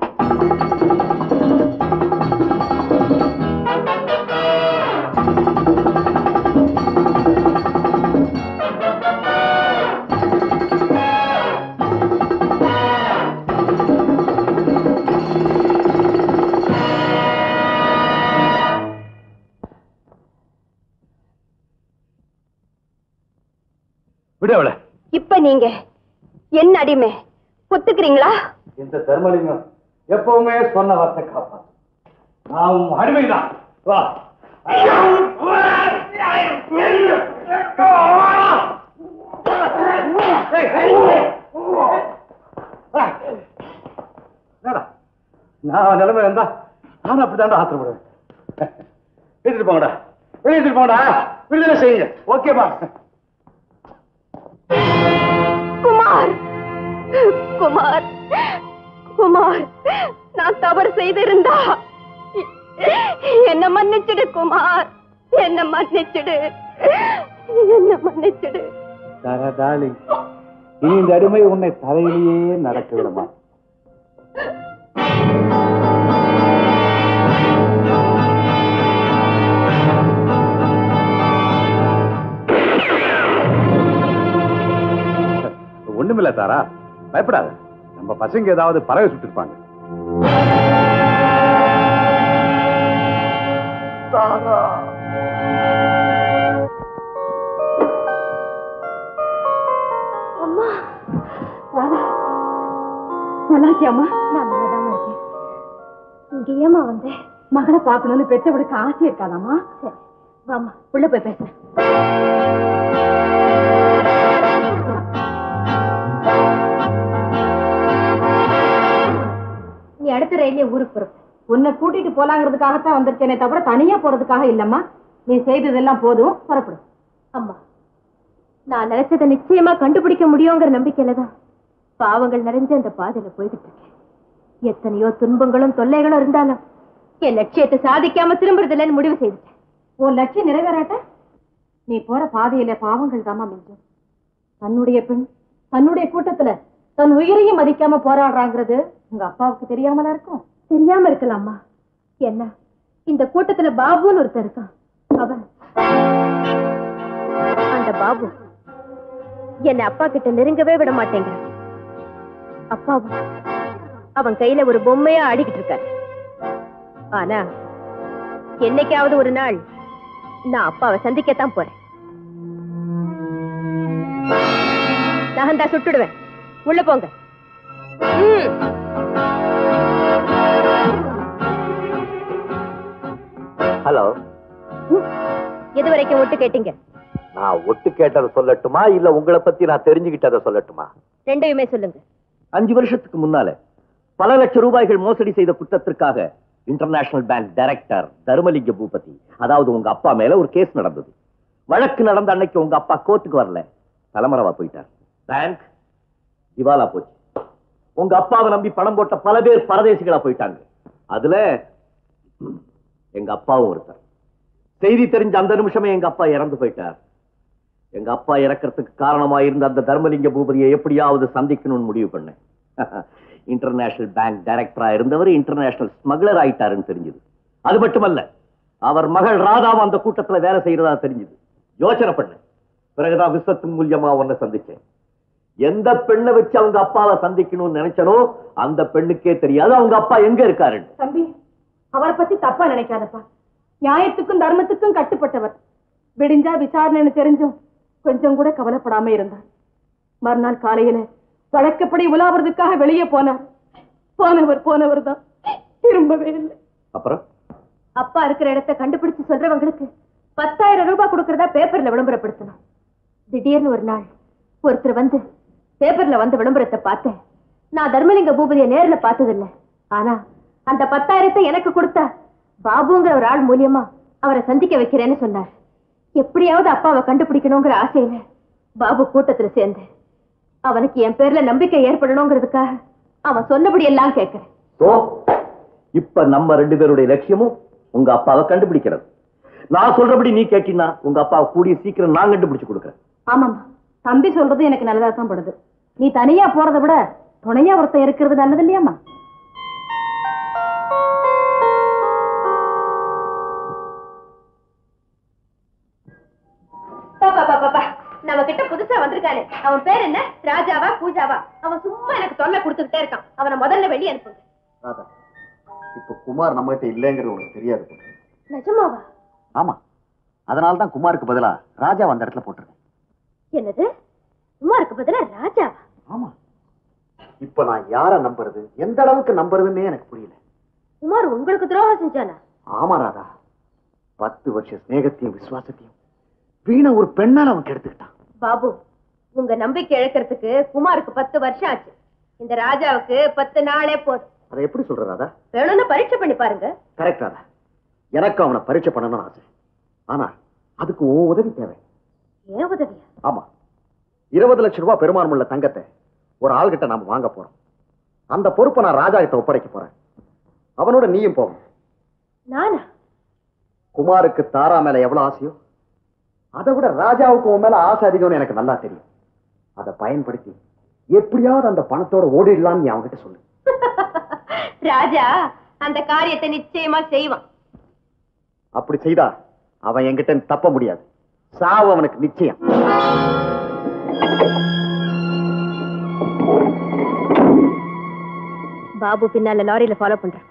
B: விடு அவளை
A: இப்ப நீங்க என்ன அடிமை ஒத்துக்கிறீங்களா
B: இந்த தர்மலிங்கம் எப்பவுமே சொன்ன வார்த்தை காப்பா நான் உன் அடிமைதான் வா நான் நிலைமை இருந்தா நான் அப்படித்தாண்டா ஆத்திரப்படுவேன் எடுத்துட்டு போங்கடா எடுத்துட்டு போங்கடா விடுதலை செய்யுங்க ஓகேப்பா
A: குமார் குமார் குமார் நான் தவறு செய்திருந்தா என்ன மன்னிச்சிடு குமார் என்ன மன்னிச்சிடு என்ன மன்னிச்சிடு
B: தரதாளி இனி இந்த அடிமை உன்னை தலையிலேயே நடக்க விடுமா ஒண்ணுமில்ல தாரா பயப்படாத நம்ம பசங்க ஏதாவது பறவை சுட்டிருப்பாங்க
A: அம்மா ராதா நல்லா இருக்கியாம்மா நான் நல்லாதான் இருக்கேன் இங்க ஏமா வந்தேன் மகனை பார்க்கணும்னு பெற்றவளுக்கு ஆசை இருக்காதாம்மா சரி வாமா உள்ள போய் பேசுறேன் நீ அடுத்த ரயிலே ஊருக்கு போற உன்னை கூட்டிட்டு போலாங்கிறதுக்காகத்தான் வந்திருக்கேனே தவிர தனியா போறதுக்காக இல்லம்மா நீ செய்ததெல்லாம் போதும் புறப்படும் அம்மா நான் நினைச்சதை நிச்சயமா கண்டுபிடிக்க முடியுங்கிற நம்பிக்கையில தான் பாவங்கள் நிறைஞ்ச அந்த பாதையில போய்கிட்டு இருக்கேன் எத்தனையோ துன்பங்களும் தொல்லைகளும் இருந்தாலும் என் லட்சியத்தை சாதிக்காம திரும்புறதில்லைன்னு முடிவு செய்துட்டேன் உன் லட்சியம் நிறைவேறாட்ட நீ போற பாதையில பாவங்கள் தாமா மிஞ்சும் தன்னுடைய பெண் தன்னுடைய கூட்டத்துல தன் உயிரையும் மதிக்காம போராடுறாங்கிறது உங்க அப்பாவுக்கு தெரியாமலா இருக்கும் தெரியாம இருக்கலாமா என்ன இந்த கூட்டத்துல பாபுன்னு ஒருத்தர் இருக்கான் அவன் அந்த பாபு என்ன அப்பா கிட்ட நெருங்கவே விட மாட்டேங்கிறான் அப்பாவும் அவன் கையில ஒரு பொம்மையா ஆடிக்கிட்டு இருக்காரு ஆனா என்னைக்காவது ஒரு நாள் நான் அப்பாவை சந்திக்கத்தான் போறேன் நகந்தா சுட்டுடுவேன் உள்ள போங்க ம்.
G: ஹலோ
A: எது வரைக்கும் ஒட்டு கேட்டீங்க
G: நான் ஒட்டு கேட்டதை சொல்லட்டுமா இல்ல உங்களை பத்தி நான் தெரிஞ்சுக்கிட்டதை சொல்லட்டுமா
A: ரெண்டையுமே சொல்லுங்க
G: அஞ்சு வருஷத்துக்கு முன்னால பல லட்சம் ரூபாய்கள் மோசடி செய்த குற்றத்திற்காக international bank director Dharmalinga Boopathi அதாவது உங்க அப்பா மேல ஒரு கேஸ் நடந்தது வழக்கு நடந்த அன்னைக்கு உங்க அப்பா கோர்ட்டுக்கு வரல தலைமறைவா போயிட்டார் பேங்க் திவாலா போச்சு உங்க அப்பாவை நம்பி பணம் போட்ட பல பேர் பரதேசிகளா போயிட்டாங்க அதுல எங்க அப்பாவும் ஒருத்தர் செய்தி தெரிஞ்ச அந்த நிமிஷமே எங்க அப்பா இறந்து போயிட்டார் எங்க அப்பா இறக்கறதுக்கு காரணமா இருந்த அந்த தர்மலிங்க பூபதியை எப்படியாவது சந்திக்கணும்னு முடிவு பண்ணேன் இன்டர்நேஷனல் பேங்க் டைரக்டரா இருந்தவர் இன்டர்நேஷனல் ஸ்மக்லர் ஆயிட்டாருன்னு தெரிஞ்சது அது மட்டுமல்ல அவர் மகள் ராதாவும் அந்த கூட்டத்துல வேலை செய்யறதா தெரிஞ்சது யோசனை பண்ணேன் பிறகுதான் விஸ்வத்தின் மூலியமா உன்னை சந்திச்சேன் எந்த பெண்ணை வச்சு அவங்க அப்பாவை சந்திக்கணும்னு நினைச்சனோ அந்த பெண்ணுக்கே தெரியாது அவங்க அப்பா எங்க இருக்காருன்னு
J: தம்பி அவரை பத்தி தப்பா நினைக்காதப்பா நியாயத்துக்கும் தர்மத்துக்கும் கட்டுப்பட்டவர் விடிஞ்சா விசாரணைன்னு தெரிஞ்சும் கொஞ்சம் கூட கவலைப்படாம இருந்தார் மறுநாள் காலையில வழக்கப்படி உலாவறதுக்காக வெளியே போனார் போனவர் போனவர் தான் திரும்பவே இல்லை
G: அப்புறம்
A: அப்பா இருக்கிற இடத்தை கண்டுபிடிச்சு சொல்றவங்களுக்கு பத்தாயிரம் ரூபாய் கொடுக்கறதா பேப்பர்ல விளம்பரப்படுத்தணும் திடீர்னு ஒரு நாள் ஒருத்தர் வந்து பேப்பர்ல வந்த விளம்பரத்தை பார்த்தேன் நான் தர்மலிங்க பூபதியை நேர்ல பார்த்ததில்ல ஆனா அந்த பத்தாயிரத்தை எனக்கு கொடுத்தா பாபுங்கிற ஒரு ஆள் மூலியமா அவரை சந்திக்க வைக்கிறேன்னு சொன்னார் எப்படியாவது அப்பாவை கண்டுபிடிக்கணுங்கிற ஆசையில பாபு கூட்டத்துல சேர்ந்தேன் அவனுக்கு என் பேர்ல நம்பிக்கை ஏற்படணுங்கிறதுக்காக அவன் சொன்னபடி எல்லாம் கேட்கிறேன்
G: சோ இப்ப நம்ம ரெண்டு பேருடைய லட்சியமும் உங்க அப்பாவை கண்டுபிடிக்கிறது நான் சொல்றபடி நீ கேட்டீங்கன்னா உங்க அப்பாவை கூடிய சீக்கிரம் நான் கண்டுபிடிச்சு கொடுக்குறேன்
J: ஆமாம்மா தம்பி சொல்றது எனக்கு நல்லதா தான் படுது நீ தனியா போறதை விட துணையா ஒருத்தன் இருக்கிறது நல்லது இல்லையாம்மா
A: பாப்பா பாப்பா பா நம்ம கிட்ட புதுசா வந்திருக்கானே அவன் பேர் என்ன ராஜாவா பூஜாவா அவன் சும்மா எனக்கு தொல்லை கொடுத்துக்கிட்டே இருக்கான் அவனை முதல்ல வெளியே அனுப்புங்க
E: ராதா இப்ப குமார் நம்ம கிட்ட இல்லைங்கிறது உனக்கு தெரியாது போல.
A: நிஜமாவா
E: ஆமா அதனால தான் குமாருக்கு பதிலா ராஜா அந்த இடத்துல போட்டிருக்கேன்
A: என்னது உமாருக்கு பதிலா ராஜாவா
E: ஆமா இப்ப நான் யார நம்புறது எந்த அளவுக்கு நம்புறதுன்னே எனக்கு புரியல
A: உமார் உங்களுக்கு துரோகம் செஞ்சானா
E: ஆமா ராதா பத்து வருஷ சிநேகத்தையும் விசுவாசத்தையும் வீண ஒரு பெண்ணால அவன் கெடுத்துக்கிட்டான்
A: பாபு உங்க நம்பிக்கை இழக்கிறதுக்கு குமாருக்கு பத்து வருஷம் ஆச்சு இந்த ராஜாவுக்கு பத்து நாளே போதும்
E: அதை எப்படி சொல்ற ராதா
A: வேணும்னு பரீட்சை பண்ணி பாருங்க
E: கரெக்ட் ராதா எனக்கு அவனை பரீட்சை பண்ணணும்னு ஆசை ஆனா அதுக்கு ஓ உதவி தேவை
A: ஏன் உதவியா
E: ஆமா இருபது லட்சம் ரூபாய் பெருமானம் உள்ள தங்கத்தை ஒரு ஆள்கிட்ட நாம வாங்க போறோம் அந்த பொறுப்பை நான் ராஜா கிட்ட ஒப்படைக்க போறேன் அவனோட நீயும் போகும்
A: நானா
E: குமாருக்கு தாரா மேல எவ்வளவு ஆசையோ அதை விட ராஜாவுக்கு உன் மேல ஆசை அதிகம்னு எனக்கு நல்லா தெரியும் அதை பயன்படுத்தி எப்படியாவது அந்த பணத்தோட ஓடிடலாம்னு நீ அவன்கிட்ட சொல்லு
A: ராஜா அந்த காரியத்தை நிச்சயமா செய்வான்
E: அப்படி செய்தா அவன் என்கிட்ட இருந்து தப்ப முடியாது சாவு அவனுக்கு நிச்சயம்
A: பாபு பின்னால லாரியில ஃபாலோ பண்றேன்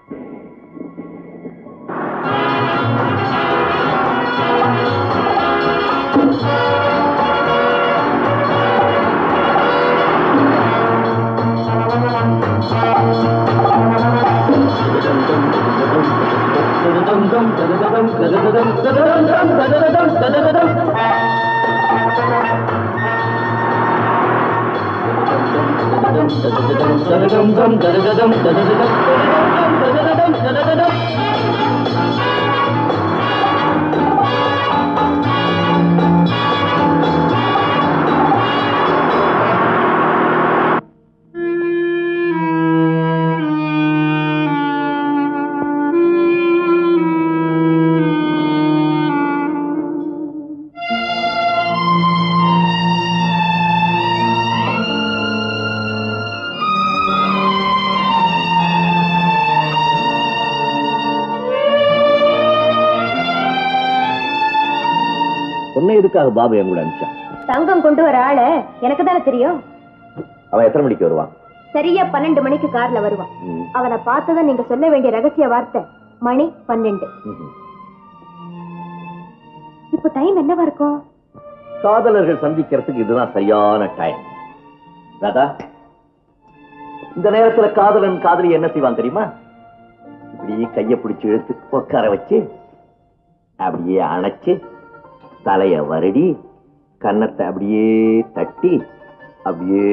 G: உன்னை எதுக்காக பாபு என் கூட அனுப்பிச்சான்
A: தங்கம் கொண்டு வர ஆளு எனக்கு தானே தெரியும்
G: அவன் எத்தனை மணிக்கு வருவான்
A: சரியா பன்னெண்டு மணிக்கு கார்ல வருவான்
G: ம்.
A: அவனை பார்த்ததும் நீங்க சொல்ல வேண்டிய ரகசிய வார்த்தை மணி பன்னெண்டு
G: ம்ஹும்.
A: இப்போ டைம் என்னவா இருக்கும்
G: காதலர்கள் சந்திக்கிறதுக்கு இதுதான் சரியான டைம் ராதா இந்த நேரத்துல காதலன் காதலி என்ன செய்வான் தெரியுமா இப்படி கைய பிடிச்சு இழுத்து உட்கார வச்சு அப்படியே அணைச்சு தலைய வருடி கன்னத்தை அப்படியே தட்டி அப்படியே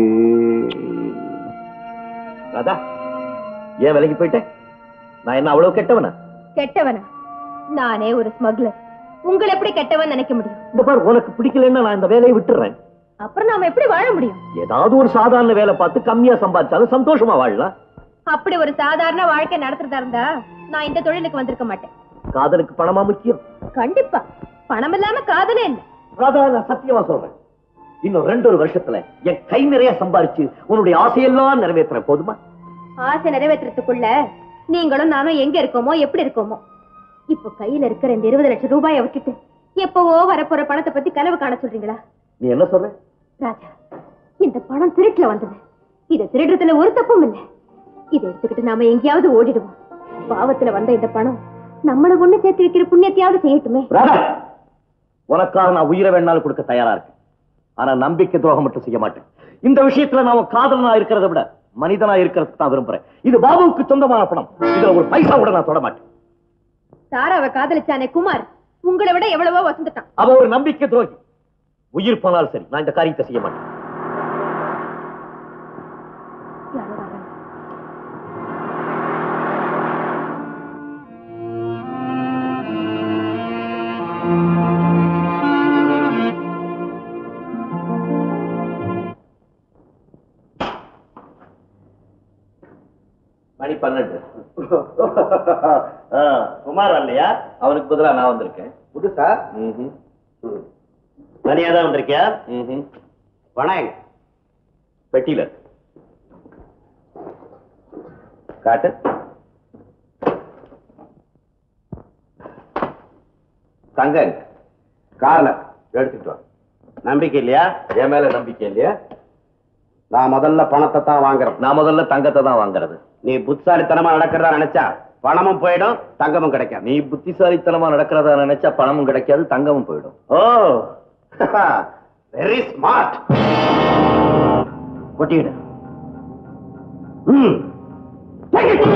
G: ராதா ஏன் விலைக்கு போயிட்டேன் நான் என்ன அவ்வளவு கெட்டவனா
A: கெட்டவனா நானே ஒரு ஸ்மக்லர் உங்களை எப்படி கெட்டவன் நினைக்க முடியும்
G: இந்த பார் உனக்கு பிடிக்கலன்னா நான் இந்த வேலையை விட்டுறேன்
A: அப்புறம் நாம எப்படி வாழ முடியும்
G: ஏதாவது ஒரு சாதாரண வேலை பார்த்து கம்மியா சம்பாதிச்சாலும் சந்தோஷமா வாழலாம்
A: அப்படி ஒரு சாதாரண வாழ்க்கை நடத்துறதா இருந்தா நான் இந்த தொழிலுக்கு வந்திருக்க மாட்டேன்
G: காதலுக்கு பணமா முக்கியம்
A: கண்டிப்பா பணம் இல்லாம காதலே இல்ல
G: ராதா நான் சத்தியமா சொல்றேன் இன்னும் ரெண்டு ஒரு வருஷத்துல என் கை நிறைய சம்பாரிச்சு உன்னுடைய ஆசையெல்லாம் நிறைவேற்றுறேன் போதுமா
A: ஆசை நிறைவேற்றுறதுக்குள்ள நீங்களும் நானும் எங்க இருக்கோமோ எப்படி இருக்கோமோ இப்போ கையில இருக்கிற இந்த இருபது லட்சம் ரூபாயை விட்டுட்டு எப்பவோ வரப்போற பணத்தை பத்தி கனவு காண சொல்றீங்களா
G: நீ என்ன சொல்ற
A: ராஜா இந்த பணம் திருட்டுல வந்தது இதை திருடுறதுல ஒரு தப்பும் இல்ல இதை எடுத்துக்கிட்டு நாம எங்கேயாவது ஓடிடுவோம் பாவத்துல வந்த இந்த பணம் நம்மள ஒண்ணு சேர்த்து வைக்கிற புண்ணியத்தையாவது செய்யட்டுமே
G: ராதா உனக்காக நான் உயிரை வேணாலும் கொடுக்க தயாரா இருக்கேன் ஆனா நம்பிக்கை துரோகம் மட்டும் செய்ய மாட்டேன் இந்த விஷயத்துல நான் காதலனா இருக்கிறத விட மனிதனா இருக்கிறதுக்கு தான் விரும்புறேன் இது பாபுவுக்கு சொந்தமான பணம் இதுல ஒரு பைசா கூட நான் தொட மாட்டேன்
A: தாராவை காதலிச்சானே குமார் உங்களை விட எவ்வளவோ வசந்துட்டான்
G: அவ ஒரு நம்பிக்கை துரோகி உயிர் போனாலும் சரி நான் இந்த காரியத்தை செய்ய மாட்டேன்
A: யாரோ வராங்க.
G: மணி பன்னெண்டு ஆ, குமார் இல்லையா அவனுக்கு பதிலா நான் வந்திருக்கேன்
H: புதுசா
G: ம்ஹும். தனியா தான் வந்திருக்கியா ம்ஹும்.
H: வணக்கம்
G: பெட்டியில இருக்கு. காட்டு தங்க எங்க?
H: காரண
G: எடுத்துட்டு வா
H: நம்பிக்கை இல்லையா
G: என் மேல நம்பிக்கை இல்லையா
H: நான் முதல்ல பணத்தை தான் வாங்குறேன்
G: நான் முதல்ல தங்கத்தை தான் வாங்குறது
H: நீ புத்தாலித்தனமா நடக்கிறதா நினைச்சா பணமும் போயிடும் தங்கமும் கிடைக்காது
G: நீ புத்திசாலித்தனமா நடக்கிறதா நினைச்சா பணமும் கிடைக்காது தங்கமும் போயிடும்
H: ஓ வெரி ஸ்மார்ட்
G: கொட்டிடு
H: ம் Take it.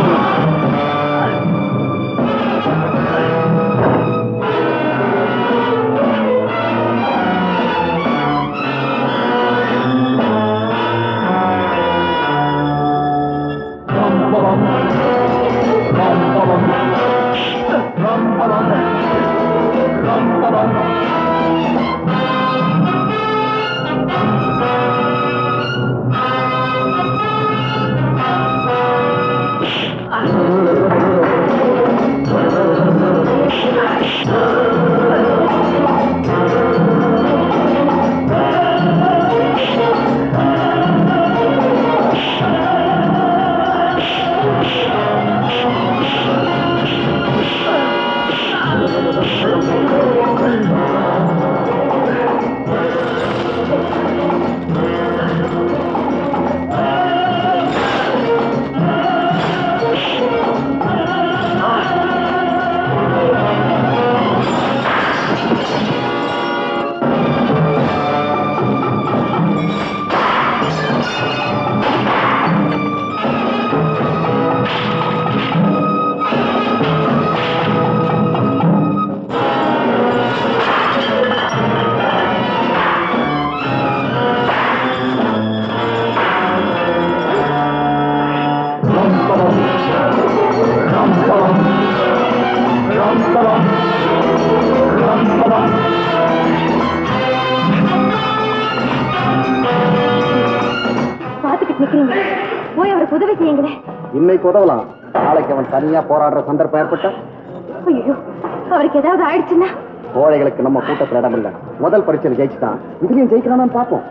A: பாத்துக்கிட்டு நிக்கிறீங்க போய் அவருக்கு உதவி செய்யுங்களேன்
H: இன்னைக்கு உதவலாம் நாளைக்கு அவன் தனியா போராடுற சந்தர்ப்பம் ஏற்பட்டா
A: ஐயோ அவருக்கு ஏதாவது ஆயிடுச்சுன்னா
H: கோழைகளுக்கு நம்ம கூட்டத்துல இடம் இல்ல முதல் பரீட்சையில் ஜெயிச்சுட்டான் இதுலயும் ஜெயிக்கிறானான்னு பார்ப்போம்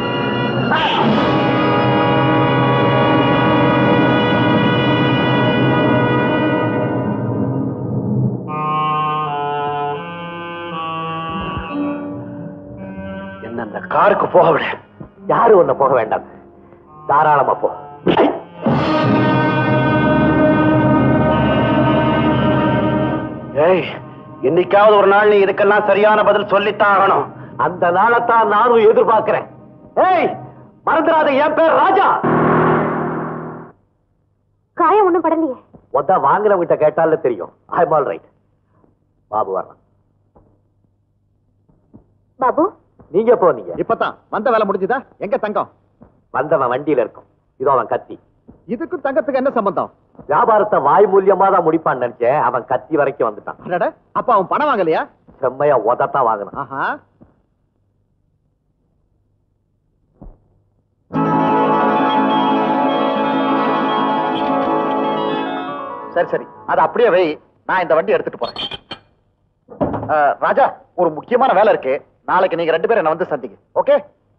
A: ஆ
C: காருக்கு போக விட
G: யாரும் உன்னை போக வேண்டாம் தாராளமா போ
C: ஏய் என்னைக்காவது ஒரு நாள் நீ இதுக்கெல்லாம் சரியான பதில் சொல்லித்தான் ஆகணும்
G: அந்த நாளைத்தான் நானும் எதிர்பார்க்கிறேன் ஏய் மறந்துடாத என் பேர் ராஜா
A: காயம் ஒண்ணும் படலையே
G: ஒத்த வாங்கினவங்கிட்ட கேட்டாலே தெரியும் ஐ ஆல் ரைட் பாபு வர்றான்
A: பாபு
G: நீங்க போனீங்க
H: இப்பதான் வந்த வேலை முடிஞ்சுதா எங்க தங்கம்
G: வந்தவன் வண்டியில இருக்கும் இதோ அவன் கத்தி
H: இதுக்கும் தங்கத்துக்கு என்ன சம்பந்தம்
G: வியாபாரத்தை வாய் மூலியமா தான் முடிப்பான்னு நினைச்சேன் அவன் கத்தி வரைக்கும் வந்துட்டான்
H: அடடா அப்ப அவன் பணம் வாங்கலையா
G: செம்மையா உதத்தான் வாங்கினான்
H: ஆஹா
D: சரி சரி அது அப்படியே வை நான் இந்த வண்டி எடுத்துட்டு போறேன் அஹ், ராஜா ஒரு முக்கியமான வேலை இருக்கு நாளைக்கு நீங்க ரெண்டு பேரும் என்ன வந்து சந்திங்க ஓகே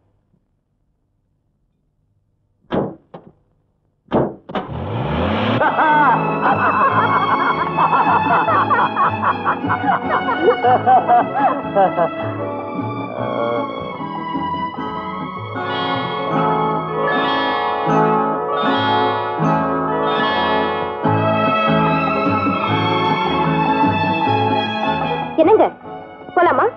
A: என்னங்க போலாமா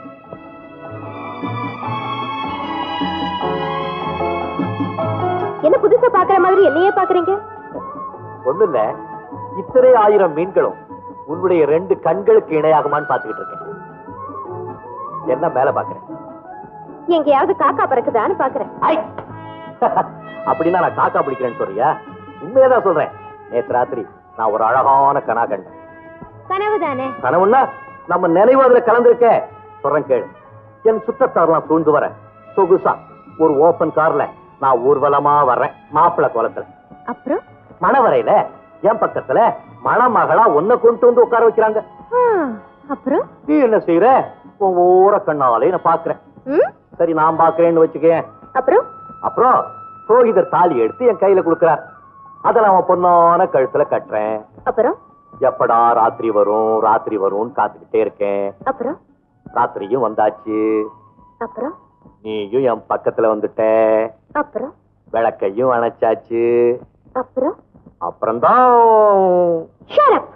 A: என்ன புதுசா பாக்குற மாதிரி என்னையே பாக்குறீங்க
G: ஒண்ணு இல்ல இத்தனை ஆயிரம் மீன்களும் உன்னுடைய ரெண்டு கண்களுக்கு இணையாகுமான்னு பாத்துக்கிட்டு இருக்கேன் என்ன மேல பாக்குறேன்
A: எங்கேயாவது காக்கா பறக்குதான்னு பாக்குறேன்
G: ஐ! அப்படின்னா நான் காக்கா பிடிக்கிறேன்னு சொல்றியா உண்மையதான் சொல்றேன் நேத்து ராத்திரி நான் ஒரு அழகான கனா கண்டேன்
A: கனவு தானே
G: கனவுன்னா நம்ம நினைவு அதுல கலந்துருக்க சொல்றேன் கேளு என் சுத்தத்தாரெல்லாம் சூழ்ந்து வர சொகுசா ஒரு ஓபன் கார்ல நான் ஊர்வலமா வர்றேன் மாப்பிள்ளை கோலத்துல
A: அப்புறம்
G: மணவரையில என் பக்கத்துல மணமகளா ஒன்ன கொண்டு வந்து உட்கார வைக்கிறாங்க
A: ஆ, அப்புறம்
G: நீ என்ன செய்யற உன் ஓர கண்ணாலே நான் பாக்குறேன்
A: ம்?
G: சரி நான் பாக்குறேன்னு வச்சுக்கேன்
A: அப்புறம்
G: அப்புறம் புரோகிதர் தாலி எடுத்து என் கையில கொடுக்கிறார் அதை நான் அவன் பொண்ணான கழுத்துல கட்டுறேன்
A: அப்புறம்
G: எப்படா ராத்திரி வரும் ராத்திரி வரும்னு காத்துக்கிட்டே இருக்கேன்
A: அப்புறம்
G: ராத்திரியும் வந்தாச்சு
A: அப்புறம்
G: நீயும் என் பக்கத்துல வந்துட்ட
A: அப்புறம்
G: விளக்கையும் அணைச்சாச்சு
A: அப்புறம்
G: அப்புறம்தான்
A: Shut up.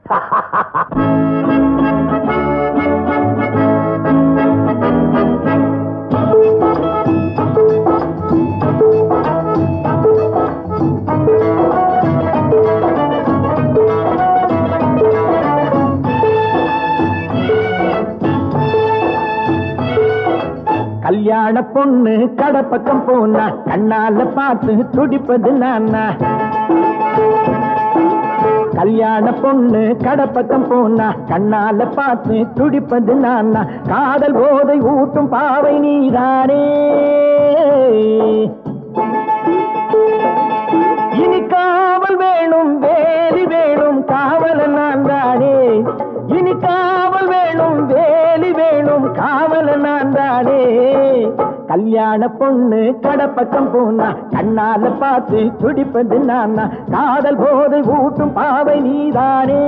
F: கல்யாண பொண்ணு கடை பக்கம் போனா கண்ணால பார்த்து துடிப்பது நானா கல்யாண பொண்ணு கடை பக்கம் போனா கண்ணால பார்த்து துடிப்பது நானா காதல் போதை ஊட்டும் பாவை நீதானே இனி காவல் வேணும் வேலி வேணும் காவல நான் தானே இனி காவல் வேணும் வேலி வேணும் காவல நான் தானே கல்யாண பொண்ணு கடப்பக்கம் போனா கண்ணால பார்த்து துடிப்பது நானா காதல் போதை ஊட்டும் பாவை நீதானே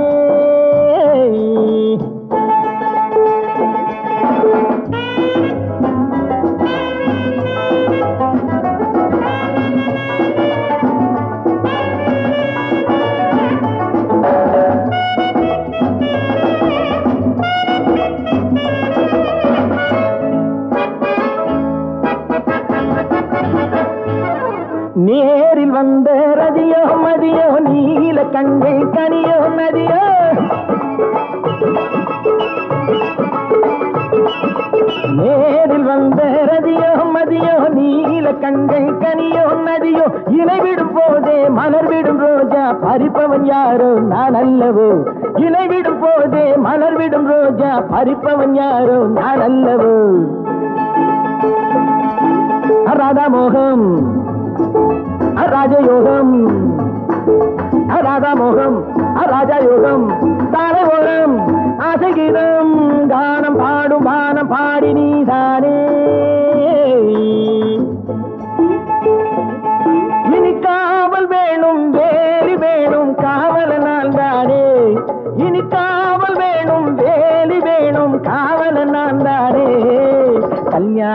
F: நேரில் வந்த ரதியோ மதியோ நீல கண்கள் கனியோ நதியோ நேரில் வந்த ரதியோ மதியோ நீல கண்கள் கனியோ நதியோ இணைவிடும் போதே மலர் விடும் ரோஜா பறிப்பவன் யாரோ நான் அல்லவோ இணைவிடும் போதே மலர் விடும் ரோஜா பறிப்பவன் யாரோ நான் அல்லவோ ராதா மோகம் ராஜயோகம் ராதாமோகம் ராஜயோகம் தாரவோகம் ஆசைகீதம் கானம் பாடும் பானம் பாடி நீதானே இனி காவல் வேணும் வேலி வேணும் காவல நான் தானே இனி காவல் வேணும் வேலி வேணும் காவல நான் தானே கல்யாண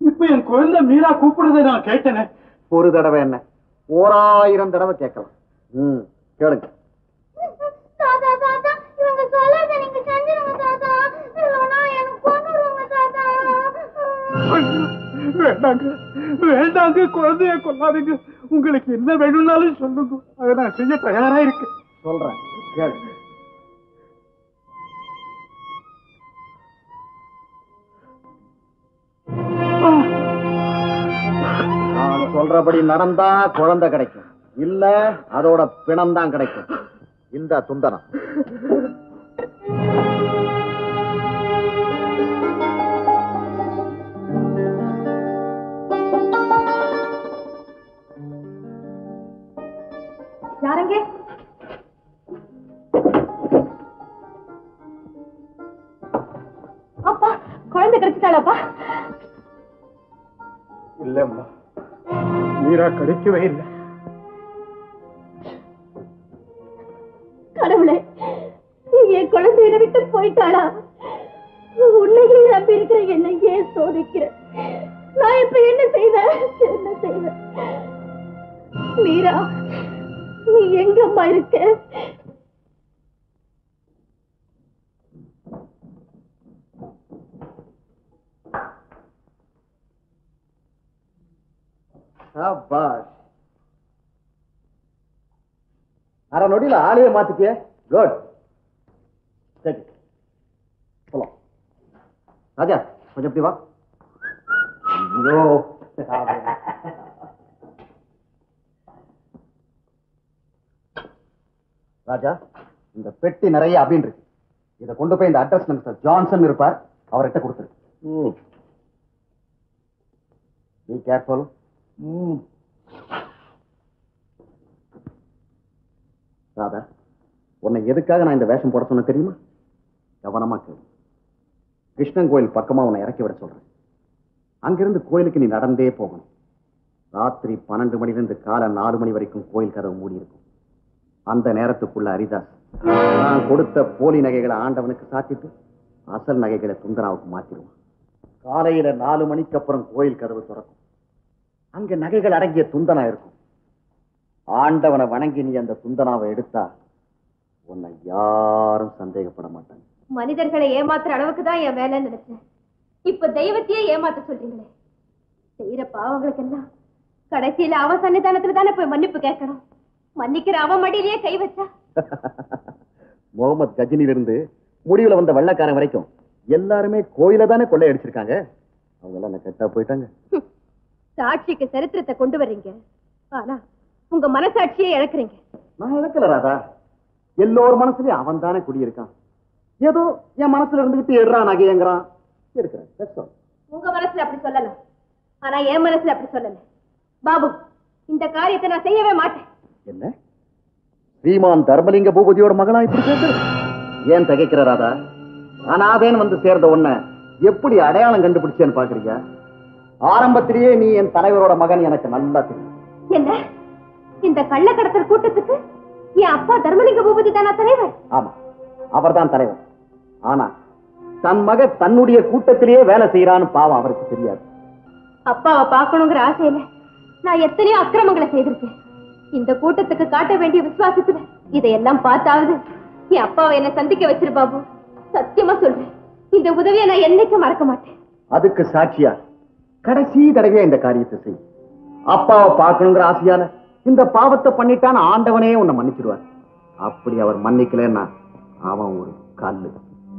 D: இப்ப என் குழந்தை மீரா கூப்பிடுறதை நான் கேட்டேனே
H: ஒரு தடவை என்ன ஓராயிரம் தடவை கேட்கலாம் ம் கேளுங்க
A: தாத்தா தாத்தா இவங்க சொல்லாத நீங்க செஞ்சிருங்க தாத்தா இல்லைன்னா எனக்கு கொண்டுருவாங்க தாத்தா
D: வேண்டாங்க வேண்டாங்க குழந்தைய கொல்லாதீங்க உங்களுக்கு என்ன வேணும்னாலும் சொல்லுங்க அதை நான் செய்ய தயாரா இருக்கேன்
H: சொல்றேன் கேளு நான் சொல்றபடி நடந்தா குழந்தை கிடைக்கும் இல்ல அதோட பிணம் தான் கிடைக்கும் இந்த துந்தனம்
J: யாரங்க அப்பா குழந்தை கிடைச்சிட்டாளாப்பா
D: இல்லம்மா மீரா கிடைக்கவே இல்லை
J: கடவுளே என் குழந்தையை விட்டு போயிட்டாளா உன்னையே நம்பி இருக்கிற என்னை ஏன் சோதிக்கிற நான் இப்ப என்ன செய்வேன் என்ன செய்வேன் மீரா நீ எங்கம்மா இருக்க
H: சபாஷ் அரை நொடியில ஆளையே மாத்திட்டிய குட் சரி போலாம் ராஜா கொஞ்சம் இப்படி வா ஐயோ ராஜா இந்த பெட்டி நிறைய அப்படின்னு இருக்கு இதை கொண்டு போய் இந்த அட்ரஸ் மிஸ்டர் ஜான்சன் இருப்பார் அவர்கிட்ட கொடுத்துரு பி கேர்ஃபுல் ராதா உன்னை எதுக்காக நான் இந்த வேஷம் போட சொன்ன தெரியுமா கவனமா கேளு கிருஷ்ணன் கோயில் பக்கமா உன்னை இறக்கி விட சொல்றேன் அங்கிருந்து கோயிலுக்கு நீ நடந்தே போகணும் ராத்திரி பன்னெண்டு மணிலிருந்து காலை நாலு மணி வரைக்கும் கோயில் கதவு மூடி இருக்கும் அந்த நேரத்துக்குள்ள ஹரிதாஸ் நான் கொடுத்த போலி நகைகளை ஆண்டவனுக்கு சாத்திட்டு அசல் நகைகளை துந்தராவுக்கு மாத்திடுவான் காலையில நாலு மணிக்கு அப்புறம் கோயில் கதவு திறக்கும் அங்க நகைகள் அடங்கிய துந்தனா இருக்கும் ஆண்டவனை வணங்கி நீ அந்த துந்தனாவை எடுத்தா உன்னை யாரும் சந்தேகப்பட மாட்டாங்க
A: மனிதர்களை ஏமாத்துற அளவுக்கு தான் என் வேலைன்னு நினைச்சேன் இப்ப தெய்வத்தையே ஏமாத்த சொல்றீங்களே செய்யற பாவங்களுக்கெல்லாம் கடைசியில அவன் சன்னிதானத்துல தானே போய் மன்னிப்பு கேட்கணும் மன்னிக்கிற அவன் மடியிலேயே கை வச்சா
H: முகமது கஜினிலிருந்து முடிவுல வந்த வெள்ளக்காரன் வரைக்கும் எல்லாருமே கோயில தானே கொள்ளையடிச்சிருக்காங்க அவங்க எல்லாம் என்ன கெட்டா போயிட்டாங்க
A: சாட்சிக்கு சரித்திரத்தை கொண்டு வர்றீங்க ஆனா உங்க மனசாட்சியே இழக்கிறீங்க
H: நான் இழக்கல ராதா எல்லோர் மனசுலயும் அவன் தானே குடியிருக்கான் ஏதோ என் மனசுல இருந்துகிட்டு எடுறா நகையங்கிறான் எடுக்கிறேன் That's all.
A: உங்க மனசுல அப்படி சொல்லலாம் ஆனா என் மனசுல அப்படி சொல்லல பாபு இந்த காரியத்தை நான் செய்யவே மாட்டேன்
H: என்ன ஸ்ரீமான் தர்மலிங்க பூபதியோட மகளா இப்படி பேசுற ஏன் தகைக்கிற ராதா அனாதேன் வந்து சேர்ந்த உன்னை எப்படி அடையாளம் கண்டுபிடிச்சேன்னு பாக்குறீங்க ஆரம்பத்திலேயே நீ என் தலைவரோட மகன் எனக்கு நல்லா தெரியும்
A: என்ன இந்த கள்ளக்கடத்தல் கூட்டத்துக்கு என் அப்பா தர்மலிங்க பூபதி தானா தலைவர்
H: ஆமா அவர்தான் தலைவர் ஆனா தன் மக தன்னுடைய கூட்டத்திலேயே வேலை செய்யறான்னு பாவம் அவருக்கு தெரியாது
A: அப்பாவை பார்க்கணுங்கிற ஆசையில நான் எத்தனையோ அக்கிரமங்களை செய்திருக்கேன் இந்த கூட்டத்துக்கு காட்ட வேண்டிய விசுவாசத்துல இதையெல்லாம் பார்த்தாவது என் அப்பாவை என்ன சந்திக்க வச்சிரு பாபு சத்தியமா சொல்றேன் இந்த உதவியை நான் என்னைக்கும் மறக்க மாட்டேன்
H: அதுக்கு சாட்சியா கடைசி தடவையா இந்த காரியத்தை செய் அப்பாவை பார்க்கணுங்கிற ஆசையால இந்த பாவத்தை பண்ணிட்டான்னு ஆண்டவனே உன்னை மன்னிச்சிடுவார் அப்படி அவர் மன்னிக்கலன்னா அவன் ஒரு கல்லு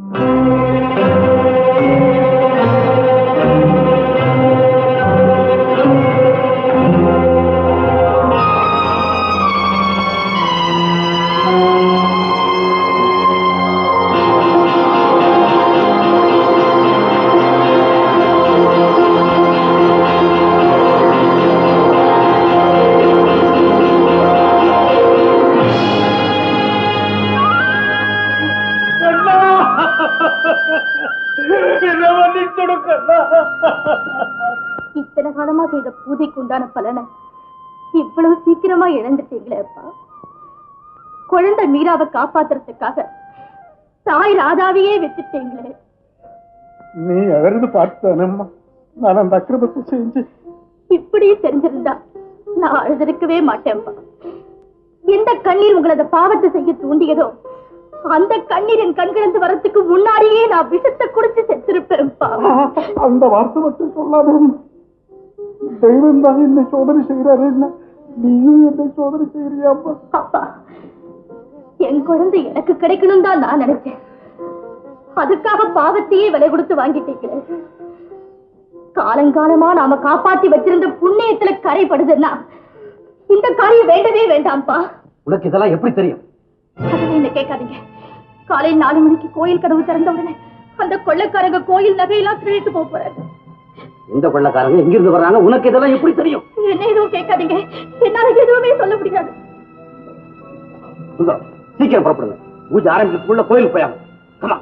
J: இத்தனை காலமா செய்த பூஜைக்கு உண்டான பலனை இவ்வளவு சீக்கிரமா இழந்துட்டீங்களே அப்பா குழந்தை மீராவை காப்பாத்துறதுக்காக தாய் ராதாவையே வித்துட்டீங்களே
D: நீ எவருந்து பார்த்தானம்மா நான் அந்த அக்கிரமத்தை செஞ்சு
J: இப்படியே தெரிஞ்சிருந்தா நான் அழுதிருக்கவே மாட்டேன்ப்பா எந்த கண்ணீர் உங்களை அந்த பாவத்தை செய்ய தூண்டியதோ அந்த கண்ணீர் என் கண்களிலிருந்து வரத்துக்கு முன்னாடியே நான் விஷத்தை குடிச்சு செத்திருப்பேன்ப்பா
D: அந்த வார்த்தை மட்டும் சொல்லாத தெய்வம் தான் என்னை சோதனை செய்யறாரு என்ன நீயும் என்னை சோதனை செய்யறியாப்பா
J: அப்பா என் குழந்தை எனக்கு கிடைக்கணும் தான் நான் நினைச்சேன் அதுக்காக பாவத்தையே விலை கொடுத்து வாங்கிட்டீங்களே காலங்காலமா நாம காப்பாத்தி வச்சிருந்த புண்ணியத்துல கரைப்படுதுன்னா இந்த காரியம் வேண்டவே வேண்டாம்ப்பா
G: உனக்கு இதெல்லாம் எப்படி தெரியும்
J: அதெல்லாம் என்ன கேட்காதீங்க காலை நாலு மணிக்கு கோயில் கதவு திறந்த உடனே அந்த கொள்ளைக்காரங்க கோயில் நகையெல்லாம் திருடிட்டு போக போறாங்க
G: எந்த கொள்ளக்காரங்க எங்கிருந்து வர்றாங்க உனக்கு இதெல்லாம் எப்படி தெரியும்
J: என்ன எதுவும் கேட்காதீங்க என்னால எதுவுமே சொல்ல முடியாது
G: சுந்தரம் சீக்கிரம் புறப்படுங்க பூஜை ஆரம்பிக்கிறதுக்குள்ள கோயிலுக்கு போயாங்க கமா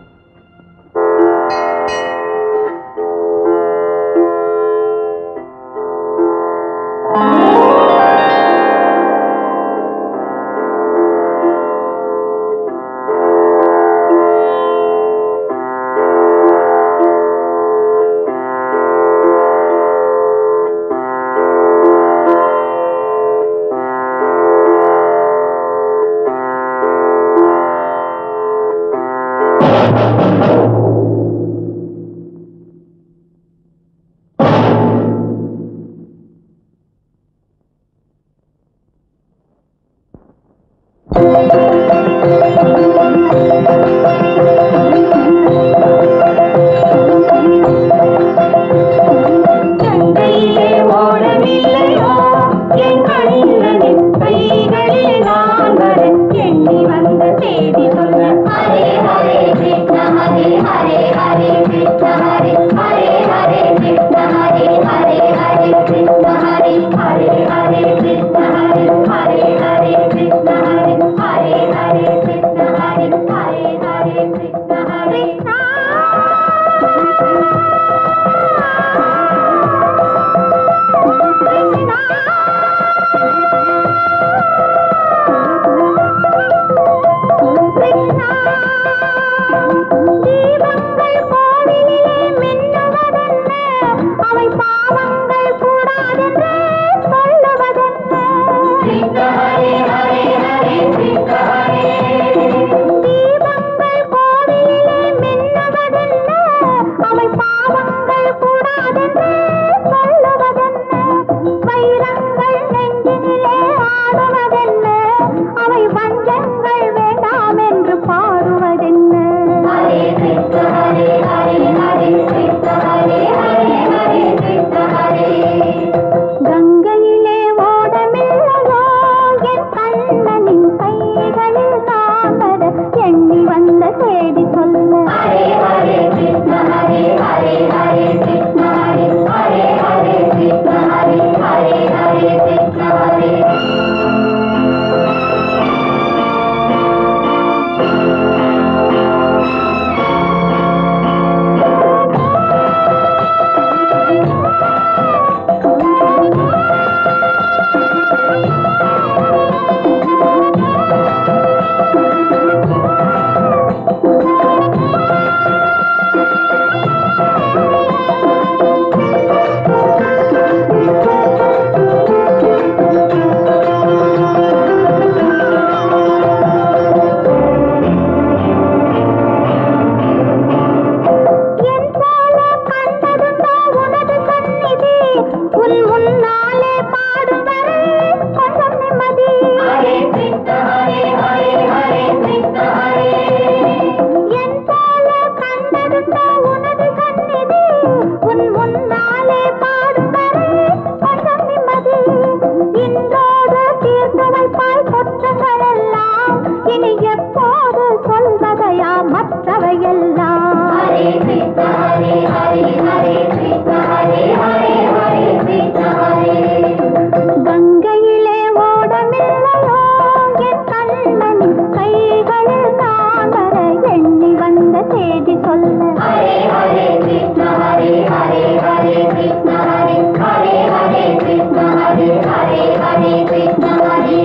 A: கங்கையிலே ஓடமில்லையோ என் கண்ணனின் கைகளில் நான் வர எண்ணி வந்த செய்தி சொல்ல ஹரே ஹரே கிருஷ்ண ஹரே ஹரே ஹரே கிருஷ்ண ஹரே ஹரே ஹரே கிருஷ்ண ஹரே ஹரே ஹரே கிருஷ்ண ஹரே என் போல கண்டதுண்டோ உனது சந்நிதி உன் முன்னாலே பாடும் வரை கொஞ்சம் நிம்மதி ஹரே கிருஷ்ண ஹரே ஹரே ஹரே கிருஷ்ண ஹரே என் போல கண்டதுண்டோ உனது சந்நிதி உன் முன்னாலே பாடும் வரை கொஞ்சம் நிம்மதி இன்றோடு தீர்த்து வைப்பாய் குற்றங்கள் எல்லாம் இனி எப்போது சொல்வதையா மற்றவையெல்லாம் ஹரே கிருஷ்ண ஹரே ஹரே ஹரே கிருஷ்ண ஹரே ஹரே ஹரே கிருஷ்ண ஹரே கங்கையிலே ஓடமில்லையோ என் கண்ணனின் கைகளில் நான் வர எண்ணி வந்த செய்தி சொல்ல ஹரே ஹரே கிருஷ்ண ஹரே ஹரே ஹரே கிருஷ்ண ஹரே ஹரே ஹரே கிருஷ்ண ஹரே ஹரே ஹரே கிருஷ்ண ஹரே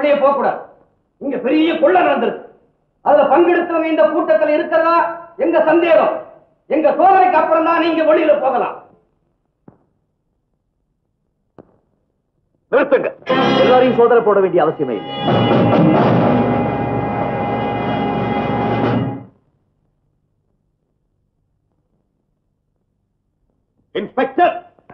C: செய்ய போக கூடாது இங்க பெரிய கொள்ள நடந்திருக்கு அதுல பங்கெடுத்தவங்க இந்த கூட்டத்தில் இருக்கிறதா எங்க சந்தேகம் எங்க சோதனைக்கு அப்புறம் தான் நீங்க வெளியில போகலாம்
G: நிறுத்துங்க எல்லாரையும் சோதனை போட வேண்டிய அவசியமே இல்லை
C: இன்ஸ்பெக்டர்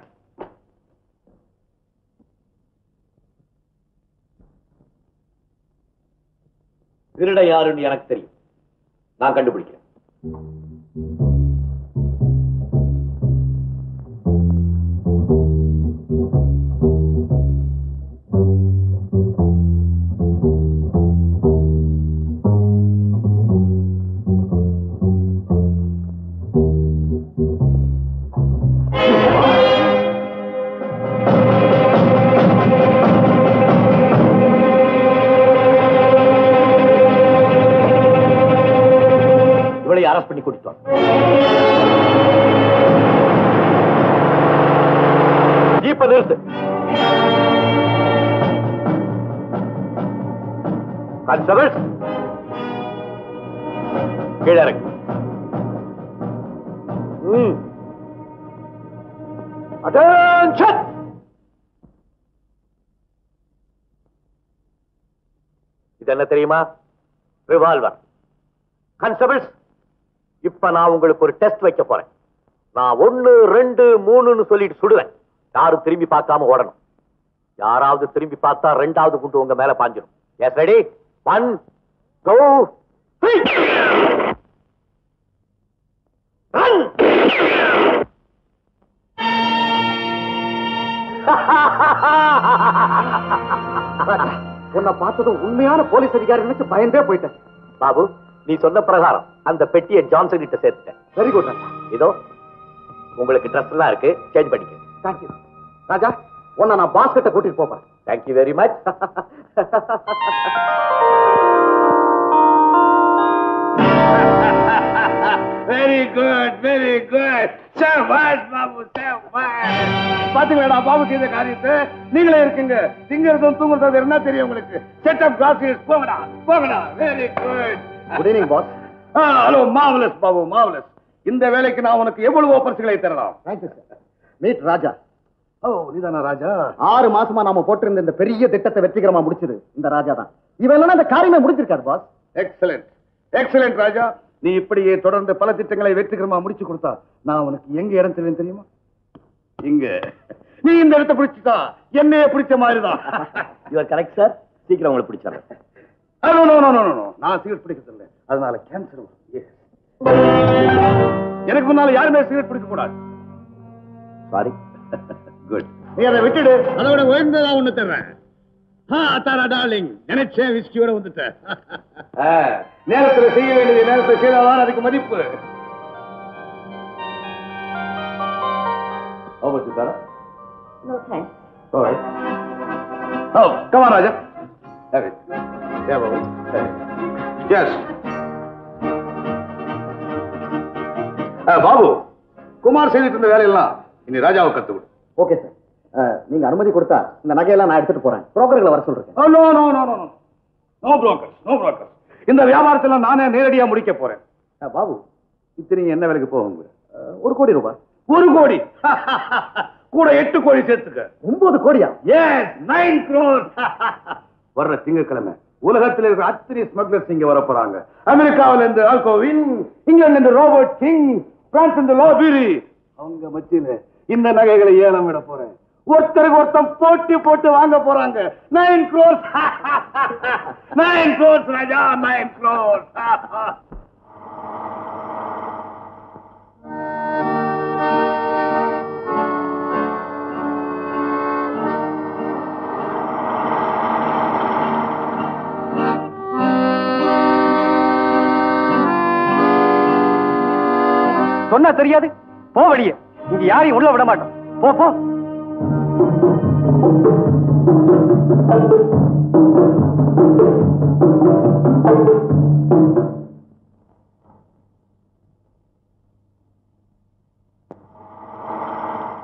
G: திருட யாருன்னு எனக்கு தெரியும் நான் கண்டுபிடிக்கிறேன் இவளை அரெஸ்ட் பண்ணி கூட்டிட்டு வாங்க ஜீப்பை நிறுத்து கான்ஸ்டபிள்ஸ் கீழே இறங்கு ம் அட்டென்ஷன் இது என்ன தெரியுமா ரிவால்வர் கான்ஸ்டபிள்ஸ் இப்ப நான் உங்களுக்கு ஒரு டெஸ்ட் வைக்க போறேன் நான் ஒன்னு ரெண்டு மூணுன்னு சொல்லிட்டு சுடுவேன் யாரும் திரும்பி பார்க்காம ஓடணும் யாராவது திரும்பி பார்த்தா ரெண்டாவது குண்டு உங்க மேல பாஞ்சிடும் yes ready one two three run
H: உன்னை பார்த்ததும் உண்மையான போலீஸ் அதிகாரி நினைச்சு பயந்தே போயிட்டேன்
G: பாபு நீ சொன்ன பிரகாரம் அந்த பெட்டியை ஜான்சன் கிட்ட சேர்த்துட்டேன்
H: வெரி குட்
G: இதோ உங்களுக்கு ட்ரெஸ் எல்லாம் இருக்கு சேஞ்ச் பண்ணிக்க
H: தேங்க்யூ ராஜா உன்னை நான் பாஸ் கிட்ட கூட்டிட்டு போப்பேன்
G: thank you very much
D: very good very good சபாஷ் பாபு சபாஷ் பாத்தீங்களா பாபுக்கு இந்த காரியத்தை நீங்களே இருக்குங்க திங்கிறதும் தூங்குறதும் என்ன தெரியும் உங்களுக்கு செட் அப் கிளாஸ் போங்கடா போங்கடா very good
H: good evening boss
D: hello marvellous Babu marvellous இந்த வேலைக்கு நான் உனக்கு எவ்வளவு பரிசுகளை தரலாம்
H: தேங்க்யூ சார் மீட் ராஜா
D: ஓ நீதானா ராஜா
H: ஆறு மாசமா நாம போட்டிருந்த இந்த பெரிய திட்டத்தை வெற்றிகரமா முடிச்சது இந்த ராஜா தான் இவன் இல்லைன்னா இந்த காரியமே முடிச்சிருக்காரு பாஸ்
D: எக்ஸலண்ட் எக்ஸலண்ட் ராஜா நீ இப்படியே தொடர்ந்து பல திட்டங்களை வெற்றிகரமா முடிச்சு கொடுத்தா நான் உனக்கு எங்க இடம் தெரியும் தெரியுமா இங்க நீ இந்த இடத்தை பிடிச்சிட்டா என்னைய பிடிச்ச மாதிரிதான்
G: யுவர் கரெக்ட் சார் சீக்கிரம் உங்களை பிடிச்சாங்க
D: no no no no no நான் சிகரெட் பிடிக்கிறது இல்லை அதனால கேன்சர் வரும் Yes. எனக்கு முன்னால யாருமே சிகரெட் பிடிக்க கூடாது
G: சாரி
D: குட் நீ அதை விட்டுடு அதோட உயர்ந்ததா ஒண்ணு தர்றேன் ஆ, அத்தாரா டார்லிங் நினைச்சேன் விஸ்கியோட வந்துட்டேன் ஆ, நேரத்துல செய்ய வேண்டியது நேரத்துல செய்தாதான் அதுக்கு மதிப்பு How much is that?
A: No thanks.
D: All right. Oh, come on, Raja. Have it. Yeah, Babu. Have it. Yes. ஆ, பாபு குமார் செய்துட்டு இருந்த வேலையெல்லாம் இனி ராஜாவை கத்து விடு
H: ஓகே சார் நீங்க அனுமதி கொடுத்தா இந்த நகையெல்லாம் நான் எடுத்துட்டு போறேன் புரோக்கர்களை வர சொல்றேன்
D: no no no no no no brokers no brokers இந்த வியாபாரத்துல நானே நேரடியா முடிக்க போறேன் ஆ, பாபு இத்தனை என்ன வேலைக்கு போகுங்க
H: அஹ், ஒரு கோடி ரூபாய்
D: ஒரு கோடி கூட எட்டு கோடி சேர்த்துக்க
H: ஒன்பது கோடியா
D: எஸ் நைன் crores வர்ற திங்கட்கிழமை உலகத்தில் இருக்கிற அத்தனை ஸ்மக்லர்ஸ் இங்க வர போறாங்க அமெரிக்காவில இருந்து ஆல்கோவின் இங்கிலாந்து இருந்து ரோபர்ட் கிங் பிரான்ஸ் இருந்து லோபிரி அவங்க மத்தியில இந்த நகைகளை ஏலம் விட போறேன் ஒருத்தருக்கு ஒருத்தன் போட்டி போட்டு வாங்க போறாங்க nine crores nine crores Raja nine crores
F: சொன்னா தெரியாது போ வெளியே இங்க யாரையும் உள்ள விட மாட்டோம் போ போ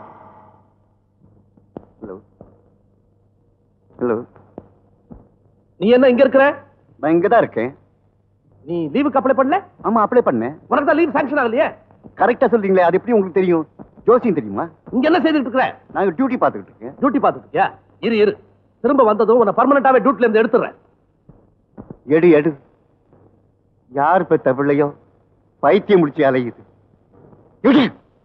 I: Hello. Hello.
C: நீ என்ன இங்க இருக்கிற
E: நான் இங்கதான் இருக்கேன்
C: நீ லீவுக்கு அப்ளை பண்ணல
E: ஆமா அப்ளை பண்ணேன்
C: உனக்கு தான் லீவ் சாங்ஷன் ஆகலையே
E: கரெக்டா சொல்றீங்களே அது எப்படி உங்களுக்கு தெரியும் ஜோசியம் தெரியுமா
C: இங்க என்ன செய்துட்டு இருக்கிற
E: நாங்க டியூட்டி பார்த்துக்கிட்டு இருக்கேன்
C: டியூட்டி பார்த்துட்டு இருக்கியா இரு இரு திரும்ப வந்ததும் உன்னை பர்மனண்டாவே டியூட்டில இருந்து எடுத்துறேன்
E: எடு எடு யார் பெத்த பிள்ளையோ பைத்தியம் முடிச்சு அலையுது எடு.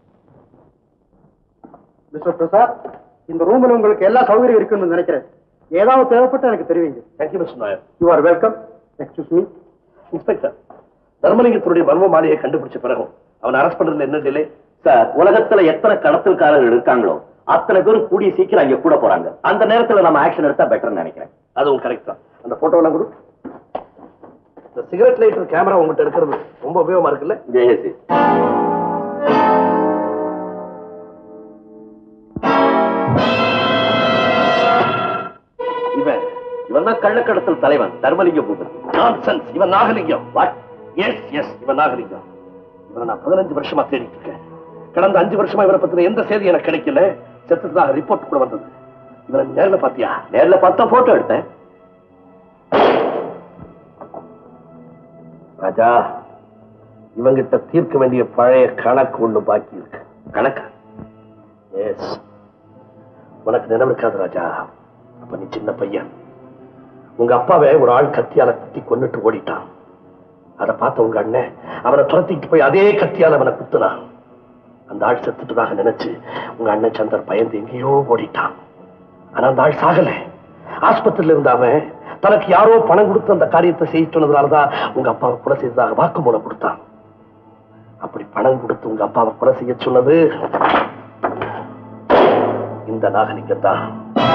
H: மிஸ்டர் பிரசாத் இந்த ரூம்ல உங்களுக்கு எல்லா சௌகரியம் இருக்குன்னு நினைக்கிறேன் ஏதாவது தேவைப்பட்டு எனக்கு தெரிவிங்க
C: thank you mister Nair
H: you are welcome excuse me
C: inspector தர்மலிங்கத்தினுடைய மர்ம மாலையை கண்டுபிடிச்ச பிறகும் அவன் அரெஸ்ட் பண்றதுல என்ன டிலே
G: சார் உலகத்துல எத்தனை கடத்தல்காரர்கள் இருக்காங்களோ அத்தனை பேரும் கூடிய சீக்கிரம் அங்க கூட போறாங்க அந்த நேரத்துல நம்ம ஆக்ஷன் எடுத்தா பெட்டர்னு நினைக்கிறேன்
C: அதுவும் கரெக்ட் தான் அந்த போட்டோ எல்லாம் கொடு இந்த சிகரெட் லைட்டர் கேமரா உங்ககிட்ட இருக்கிறது ரொம்ப உபயோகமா இருக்குல்ல
G: Yes, yes.
C: இவன்
G: இவன் தான் கள்ளக்கடத்தல் தலைவன் தர்மலிங்க பூபதி
C: நான்சென்ஸ் இவன் நாகலிங்கம் வாட் எஸ் எஸ் இவன் நாகலிங்கம் இவனை நான் பதினஞ்சு வருஷமா தேடிட்டு இருக்கேன் கடந்த அஞ்சு வருஷமா இவரை பத்தின எந்த செய்தி எனக்கு கிடைக்கல செத்துட்டதாக ரிப்போர்ட் கூட வந்தது இவனை நேர்ல பாத்தியா
G: நேர்ல பார்த்தா போட்டோ எடுத்தேன்
C: ராஜா இவங்கிட்ட தீர்க்க வேண்டிய பழைய கணக்கு ஒண்ணு பாக்கி இருக்கு
G: கணக்கா
C: எஸ் உனக்கு நினைவு இருக்காது ராஜா அப்ப நீ சின்ன பையன் உங்க அப்பாவை ஒரு ஆள் கத்தியால குத்தி கொன்னுட்டு ஓடிட்டான் அதை பார்த்த உங்க அண்ணன் அவனை துரத்திட்டு போய் அதே கத்தியால அவனை குத்துனான் அந்த ஆள் செத்துட்டதாக நினைச்சு உங்க அண்ணன் சந்தர் பயந்து எங்கேயோ ஓடிட்டான் ஆனா அந்த ஆள் சாகல ஆஸ்பத்திரியில இருந்த அவன் தனக்கு யாரோ பணம் கொடுத்து அந்த காரியத்தை செய்ய சொன்னதுனாலதான் உங்க அப்பாவை கொலை செய்ததாக வாக்குமூலம் கொடுத்தான் அப்படி பணம் கொடுத்து உங்க அப்பாவை கொலை செய்ய சொன்னது இந்த நாகலிங்கம் தான்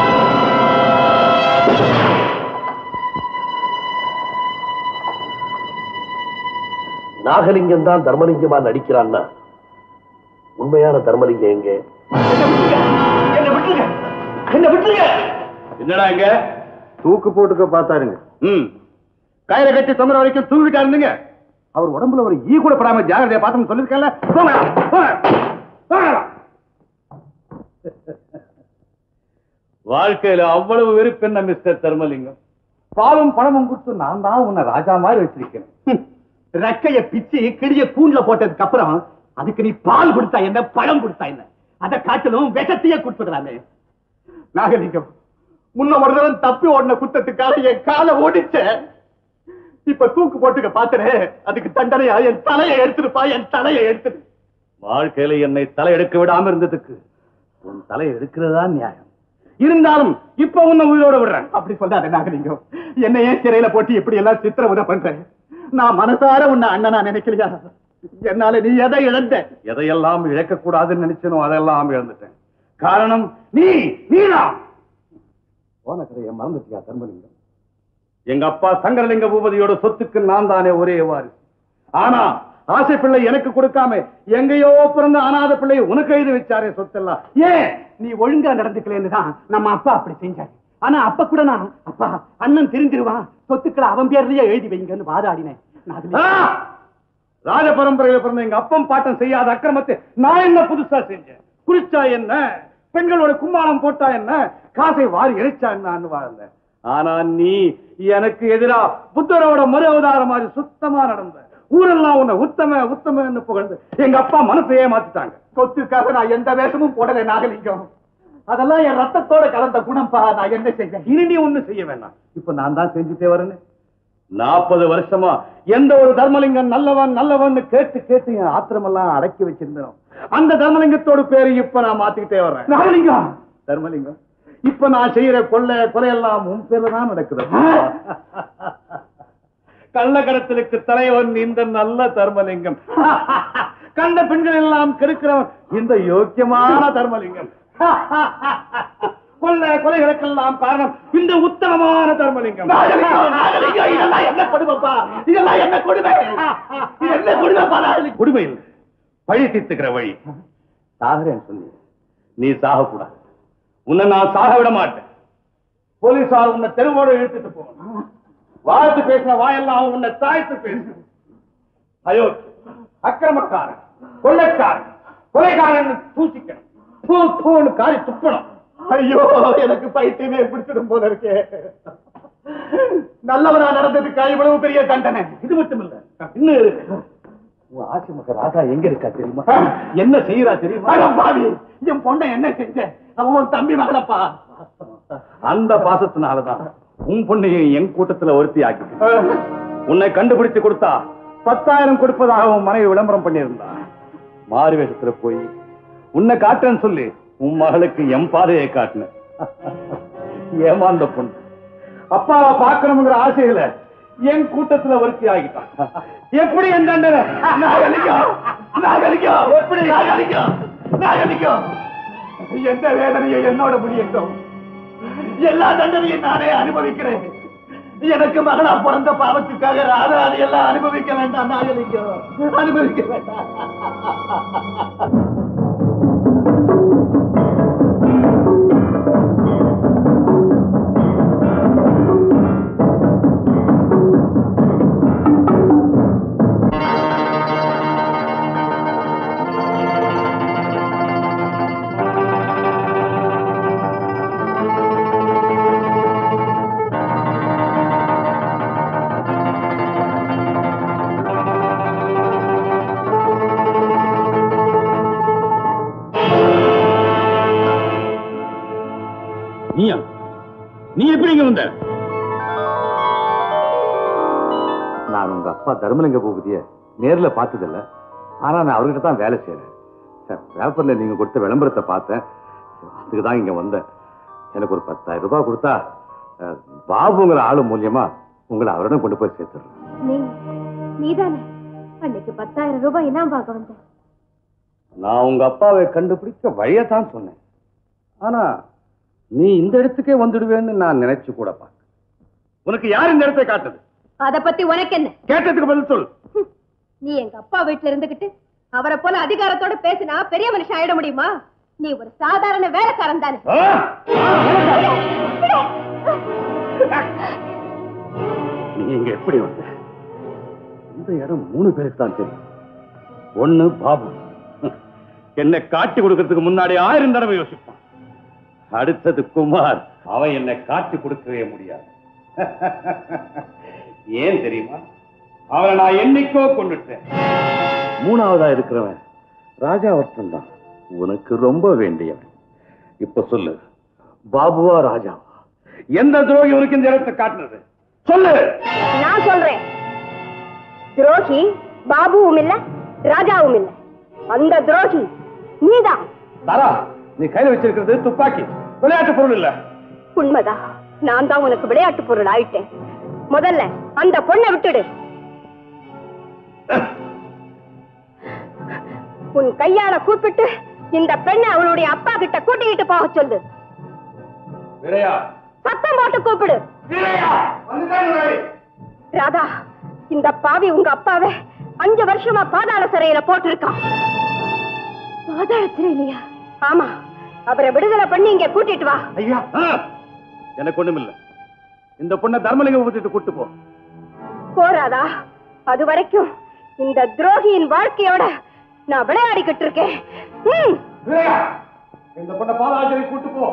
C: நாகலிங்கம் தான் தர்மலிங்கமா நடிக்கிறான்னா உண்மையான தர்மலிங்கம் எங்க என்ன விட்டுருங்க என்ன விட்டுருங்க
D: என்னடா இங்க தூக்கு போட்டுக்க பார்த்தாருங்க ம் கயிறை கட்டி தொந்தர வரைக்கும் தூக்கிட்டா இருந்தீங்க அவர் உடம்புல ஒரு ஈ கூட படாம ஜாகிரதையா பார்த்தோம்னு சொல்லிருக்கல போங்க போங்க, போங்க. வாழ்க்கையில அவ்வளவு வெறுப்பு என்ன மிஸ்டர் தர்மலிங்கம் பாலும் பணமும் கொடுத்து நான் தான் உன்னை ராஜா மாதிரி வச்சிருக்கேன் ஹம். ரெக்கைய பிச்சு கிடிய கூண்டுல போட்டதுக்கு அப்புறம் அதுக்கு நீ பால் கொடுத்தா என்ன பழம் கொடுத்தா என்ன அதை காட்டிலும் விஷத்தையே கொடுத்துடுறானே நாகலிங்கம் முன்ன ஒரு தடவை தப்பி ஓடின குத்தத்துக்காக என் காலை ஓடிச்சேன் இப்ப தூக்கு போட்டுக்க பாத்துறே அதுக்கு தண்டனையா என் தலையை எடுத்துருப்பா என் தலையை எடுத்துரு வாழ்க்கையில என்னை தலை எடுக்க விடாம இருந்ததுக்கு உன் தலையை எடுக்கிறதா நியாயம் இருந்தாலும் இப்ப உன்னை உயிரோட விடுறேன் அப்படி சொல்லாத நாகலிங்கம் என்னை ஏன் சிறையில போட்டு இப்படி எல்லாம் சித்திரவதை பண்றேன் நான் மனசார உன்னை அண்ணனா நினைக்கலையா என்னால நீ எதை இழந்த எதையெல்லாம் இழக்க கூடாதுன்னு நினைச்சனோ அதெல்லாம் இழந்துட்டேன் காரணம் நீ நீதான் போன கதையை மறந்துட்டியா தர்மலிங்கம் எங்க அப்பா சங்கரலிங்க பூபதியோட சொத்துக்கு நான் தானே ஒரே வாரிசு ஆனா ஆசை பிள்ளை எனக்கு கொடுக்காம எங்கேயோ பிறந்த அனாதை பிள்ளை உனக்கு எழுதி வச்சாரே சொத்தெல்லாம் ஏன் நீ ஒழுங்கா நடந்துக்கலன்னு தான் நம்ம அப்பா அப்படி செஞ்சாரு ஆனா அப்ப கூட நான் அப்பா அண்ணன் தெரிஞ்சிருவான் சொத்துக்களை அவன் பேர்லயே எழுதி வைங்கன்னு வாதாடினேன் ராஜ பரம்பரையில பிறந்த எங்க அப்பம் பாட்டம் செய்யாத அக்கிரமத்தை நான் என்ன புதுசா செஞ்சேன் குளிச்சா என்ன பெண்களோட கும்மாளம் போட்டா என்ன காசை வாரி இறைச்சா என்ன வாழ்ந்தேன் ஆனா நீ எனக்கு எதிரா புத்தரோட மறு அவதாரம் மாதிரி சுத்தமா நடந்த ஊரெல்லாம் உன்னை உத்தம உத்தமன்னு புகழ்ந்து எங்க அப்பா மனசையே மாத்திட்டாங்க சொத்துக்காக நான் எந்த வேஷமும் போடல நாகலிங்கம் அதெல்லாம் என் ரத்தத்தோட கலந்த குணம்பா நான் என்ன செய்வேன் இனி நீ ஒண்ணு செய்ய வேண்டாம் இப்ப நான் தான் செஞ்சுட்டே வரேன்னு நாற்பது வருஷமா எந்த ஒரு தர்மலிங்கம் நல்லவன் நல்லவன் கேட்டு கேட்டு என் ஆத்திரமெல்லாம் அடக்கி வச்சிருந்தோம் அந்த தர்மலிங்கத்தோட பேரு இப்ப நான் மாத்திக்கிட்டே வர்றேன் தர்மலிங்கம் தர்மலிங்கம் இப்ப நான் செய்யற கொள்ளை கொலையெல்லாம் உன் பேர்ல தான் நடக்குது கள்ளக்கடத்தலுக்கு தலைவன் இந்த நல்ல தர்மலிங்கம் கண்ட பெண்கள் எல்லாம் கெடுக்கிறவன் இந்த யோக்கியமான தர்மலிங்கம் கொள்ளை கொலைகளுக்கெல்லாம் காரணம் இந்த உத்தமமான தர்மலிங்கம் இதெல்லாம் என்ன கொடுமைப்பா இதெல்லாம் என்ன கொடுமை இது என்ன கொடுமைப்பா கொடுமை இல்லை பழி தீர்த்துக்கிற வழி சாகிறேன்னு சொல்லி நீ சாகக்கூடாது உன்னை நான் சாக விட மாட்டேன் போலீசார் உன்னை தெருவோட இழுத்துட்டு போகணும் வாழ்த்து பேசின வாயெல்லாம் உன்னை தாய்த்து பேசு அயோ அக்கிரமக்காரன் கொள்ளைக்காரன் கொலைக்காரன் தூசிக்கணும் பூ பூன்னு காரி துப்பணும் ஐயோ எனக்கு பைத்தியமே பிடிச்சிடும் போல இருக்கே நல்லவனா நடந்ததுக்கு இவ்வளவு பெரிய தண்டனை இது மட்டும் இல்ல இன்னும் இருக்கு.
G: உன் ஆசி மக ராதா எங்க இருக்கா தெரியுமா
D: என்ன செய்யறா தெரியுமா அட பாவி என் பொண்ணை என்ன செஞ்ச அவன் உன் தம்பி மகளப்பா
K: அந்த பாசத்தினாலதான் உன் பொண்ணையும் என் கூட்டத்துல ஒருத்தி ஆக்கி உன்னை கண்டுபிடிச்சு கொடுத்தா பத்தாயிரம் கொடுப்பதாக உன் மனைவி விளம்பரம் பண்ணியிருந்தா மாறு வேஷத்துல போய் உன்னை காட்டுறேன்னு சொல்லி உன் மகளுக்கு என் பாதையை காட்டின ஏமாந்த பொண்ணு அப்பாவை பார்க்கணுங்கிற ஆசையில என் கூட்டத்துல ஒருத்தி ஆகிட்டான் எப்படி என் தண்டனை
D: நாகலிங்கம் நாகலிங்கம் எப்படி நாகலிங்கம் நாகலிங்கம் எந்த வேதனையை என்னோட முடியட்டும் எல்லா தண்டனையும் நானே அனுபவிக்கிறேன் எனக்கு மகளா பிறந்த பாவத்துக்காக ராதா அதையெல்லாம் அனுபவிக்க வேண்டாம் நாகலிங்கம் அனுபவிக்க வேண்டாம்
K: நீயா நீ எப்படி இங்க வந்த நான் உங்க அப்பா தர்மலிங்க பூபதிய நேர்ல பார்த்ததில்ல ஆனா நான் அவர்கிட்ட தான் வேலை செய்யறேன் சார், பேப்பர்ல நீங்க கொடுத்த விளம்பரத்தை பார்த்தேன் அதுக்கு தான் இங்க வந்தேன் எனக்கு ஒரு பத்தாயிரம் ரூபாய் கொடுத்தா அஹ், பாபுங்கிற ஆளு மூலியமா உங்களை அவரிடம் கொண்டு போய் சேர்த்துடுறேன்
A: நீ நீதானே அன்னைக்கு பத்தாயிரம் ரூபாய் இனாம் வாங்க வந்த
K: நான் உங்க அப்பாவை கண்டுபிடிக்க வழியை தான் சொன்னேன் ஆனா நீ இந்த இடத்துக்கே வந்துடுவேன்னு நான் நினைச்சு கூட பார்த்தேன் உனக்கு யார் இந்த இடத்தை காட்டுது
A: அத பத்தி உனக்கு என்ன
K: கேட்டதுக்கு பதில் சொல்
A: நீ எங்க அப்பா வீட்டுல இருந்துகிட்டு அவரை போல அதிகாரத்தோட பேசினா பெரிய மனுஷன் ஆயிட முடியுமா நீ ஒரு சாதாரண வேலைக்காரன் தானே
K: ஆ? நீ இங்க எப்படி வந்த இந்த இடம் மூணு பேருக்கு தான் தெரியும் ஒண்ணு பாபு என்னை காட்டி கொடுக்கறதுக்கு முன்னாடி ஆயிரம் தடவை யோசிப்பான் அடுத்தது குமார் அவன் என்னை காட்டி கொடுக்கவே முடியாது ஏன் தெரியுமா அவனை நான் என்னைக்கோ கொண்டுட்டேன் மூணாவதா இருக்கிறவன் ராஜா ஒருத்தன் தான் உனக்கு ரொம்ப வேண்டியவன் இப்ப சொல்லு பாபுவா ராஜாவா எந்த துரோகி உனக்கு இந்த இடத்தை காட்டுனது சொல்லு
A: நான் சொல்றேன் துரோகி பாபுவும் இல்ல ராஜாவும் இல்ல அந்த துரோகி நீதான்
K: தாரா நீ கையில வச்சிருக்கிறது துப்பாக்கி விளையாட்டு பொருள் இல்ல
A: உண்மைதான் நான் தான் உனக்கு விளையாட்டு பொருள் ஆயிட்டேன் முதல்ல அந்த பொண்ணை விட்டுடு உன் கையால கூப்பிட்டு இந்த பெண்ணை அவளுடைய அப்பா கிட்ட கூட்டிக்கிட்டு போக சொல்லு
K: விரையா
A: சத்தம் போட்டு கூப்பிடு
K: விரையா
A: ராதா இந்த பாவி உங்க அப்பாவை அஞ்சு வருஷமா பாதாள சிறையில போட்டிருக்கான் பாதாள சிறையிலையா ஆமா அவரை விடுதலை பண்ணி இங்க கூட்டிட்டு வா
K: ஐயா எனக்கு ஒண்ணுமில்ல இந்த பொண்ணை தர்மலிங்கம் ஊத்திட்டு கூட்டு போ
A: போராதா அது வரைக்கும் இந்த துரோகியின் வாழ்க்கையோட நான் விளையாடிக்கிட்டு இருக்கேன் ம்.
K: விரையா இந்த பொண்ணை பாதாஜரை கூட்டு போ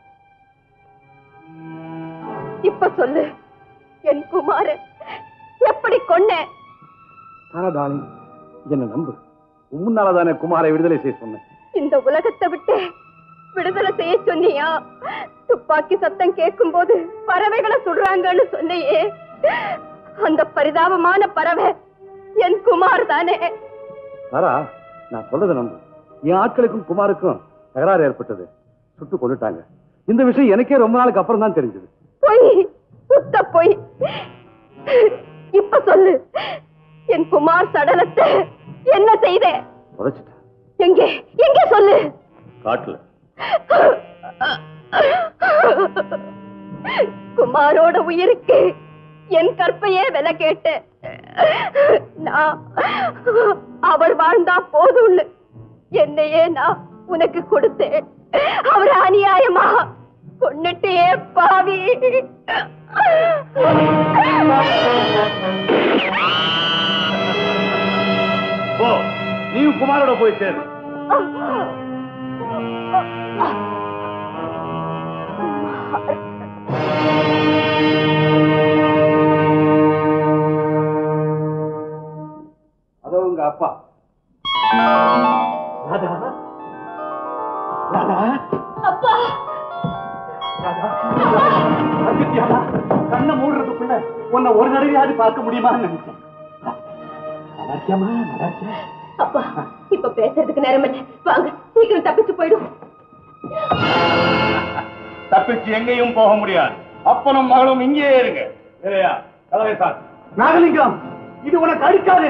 A: இப்ப சொல்லு என் குமார எப்படி கொன்னேன்
K: தாரா டாலிங் என்ன நம்பு முன்னால தானே குமாரை விடுதலை செய்ய சொன்னேன்
A: இந்த உலகத்தை விட்டு விடுதலை செய்ய சொன்னியா துப்பாக்கி சத்தம் கேட்கும் போது பறவைகளை சுடுறாங்கன்னு சொன்னையே அந்த பரிதாபமான பறவை என் குமார் தானே
K: தாரா நான் சொல்றதை நம்பு என் ஆட்களுக்கும் குமாருக்கும் தகராறு ஏற்பட்டது சுட்டு கொண்டுட்டாங்க இந்த விஷயம் எனக்கே ரொம்ப நாளுக்கு அப்புறம் தான் தெரிஞ்சது
A: பொய் சுத்த பொய் இப்ப சொல்லு என் குமார் சடலத்தை என்ன செய்த
K: உதச்சிட்டேன்
A: எங்கே எங்கே சொல்லு
K: காட்டுல
A: குமாரோட உயிருக்கு என் கற்பையே விலை கேட்டு நான் அவர் வாழ்ந்தா போதும்னு என்னையே நான் உனக்கு கொடுத்தேன் அவர் அநியாயமா கொன்னுட்டே பாவி
K: போ நீயும் குமாரோட போய் சேரு
A: குமார்
K: ராதா ராதா
J: அப்பா
K: வந்துட்டியாடா? கண்ணை மூடுறதுக்குள்ள உன்னை ஒரு தடவையாவது பார்க்க முடியுமான்னு நினைச்சேன் நல்லா இருக்கியாம்மா? நல்லா இருக்கியா?
J: அப்பா இப்ப பேசுறதுக்கு நேரம் இல்லை வாங்க சீக்கிரம் தப்பிச்சு போயிடும்
K: தப்பிச்சு எங்கேயும் போக முடியாது அப்பனும் மகளும் இங்கேயே இருங்க இல்லையா கதவை சார் நாகலிங்கம் இது உனக்கு அடிக்காது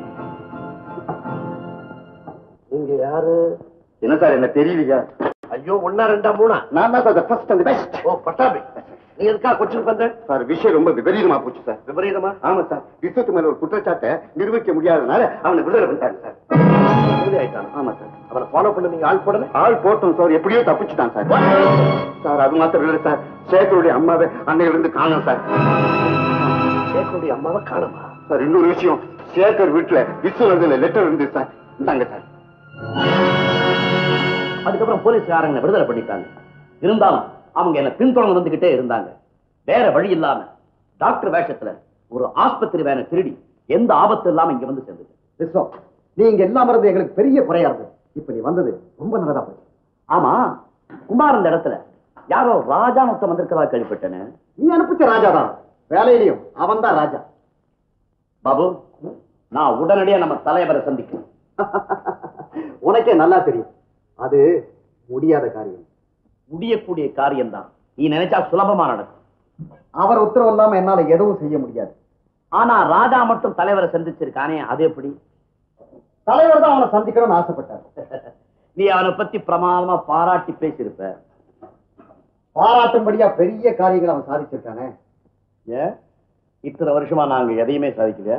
C: நீங்க யாரு
E: என்ன சார் என்ன தெரியலையா
C: ஐயோ ஒன்னா ரெண்டா மூணா
E: நான் தான் சார் ஃபர்ஸ்ட் அண்ட் பெஸ்ட்
C: ஓ பட்டாபி நீ எதுக்கா கொச்சின் வந்த
E: சார் விஷயம் ரொம்ப விபரீதமா போச்சு சார்
C: விபரீதமா
E: ஆமா சார் விஸ்வத்து மேல ஒரு குற்றச்சாட்டை நிரூபிக்க முடியாதனால அவனை விடுதலை பண்ணிட்டாங்க சார்
C: விடுதலை ஆயிட்டானா
E: ஆமா சார்
C: அவனை ஃபாலோ பண்ண நீங்க ஆள் போடல
E: ஆள் போட்டோம் சார் எப்படியோ தப்பிச்சுட்டான் சார் சார் அது மாத்திரம் இல்லை சார் சேகருடைய அம்மாவை அன்னையில இருந்து காணும் சார்
C: சேகருடைய அம்மாவை காணுமா
E: சார் இன்னொரு விஷயம் சேகர் வீட்டுல விஸ்வ லெட்டர் இருந்து சார் இந்தாங்க சார்
G: அதுக்கப்புறம் போலீஸ்காரங்க விடுதலை பண்ணிட்டாங்க இருந்தாலும் அவங்க என்ன பின்தொடர்ந்து வந்துகிட்டே இருந்தாங்க வேற வழி இல்லாம டாக்டர் வேஷத்துல ஒரு ஆஸ்பத்திரி வேனை திருடி எந்த ஆபத்து இல்லாம இங்க வந்து சேர்ந்தது
H: விஸ்வம் நீங்க எல்லாம் மருந்து எங்களுக்கு பெரிய குறையா இருந்தது இப்ப நீ வந்தது ரொம்ப நல்லதா போச்சு
G: ஆமா குமார் இந்த இடத்துல யாரோ ராஜா மொத்தம் வந்திருக்கிறதா கேள்விப்பட்டேன்னு
H: நீ அனுப்பிச்ச ராஜா தான் வேலையிலையும் அவன் தான் ராஜா
G: பாபு நான் உடனடியா நம்ம தலைவரை சந்திக்கணும்
H: உனக்கே நல்லா தெரியும் அது முடியாத காரியம்
G: முடியக்கூடிய காரியம்தான் நீ நினைச்சா சுலபமா நடக்கும்
H: அவர் உத்தரவு இல்லாம என்னால எதுவும் செய்ய முடியாது
G: ஆனா ராஜா மட்டும் தலைவரை சந்திச்சிருக்கானே அது எப்படி
H: தலைவர் தான் அவனை சந்திக்கணும்னு ஆசைப்பட்டார்
G: நீ அவனை பத்தி பிரமாதமா பாராட்டி பேசியிருப்ப
H: பாராட்டும்படியா பெரிய காரியங்களை அவன் சாதிச்சிருக்கானே
G: ஏன் இத்தனை வருஷமா நாங்க எதையுமே சாதிக்கல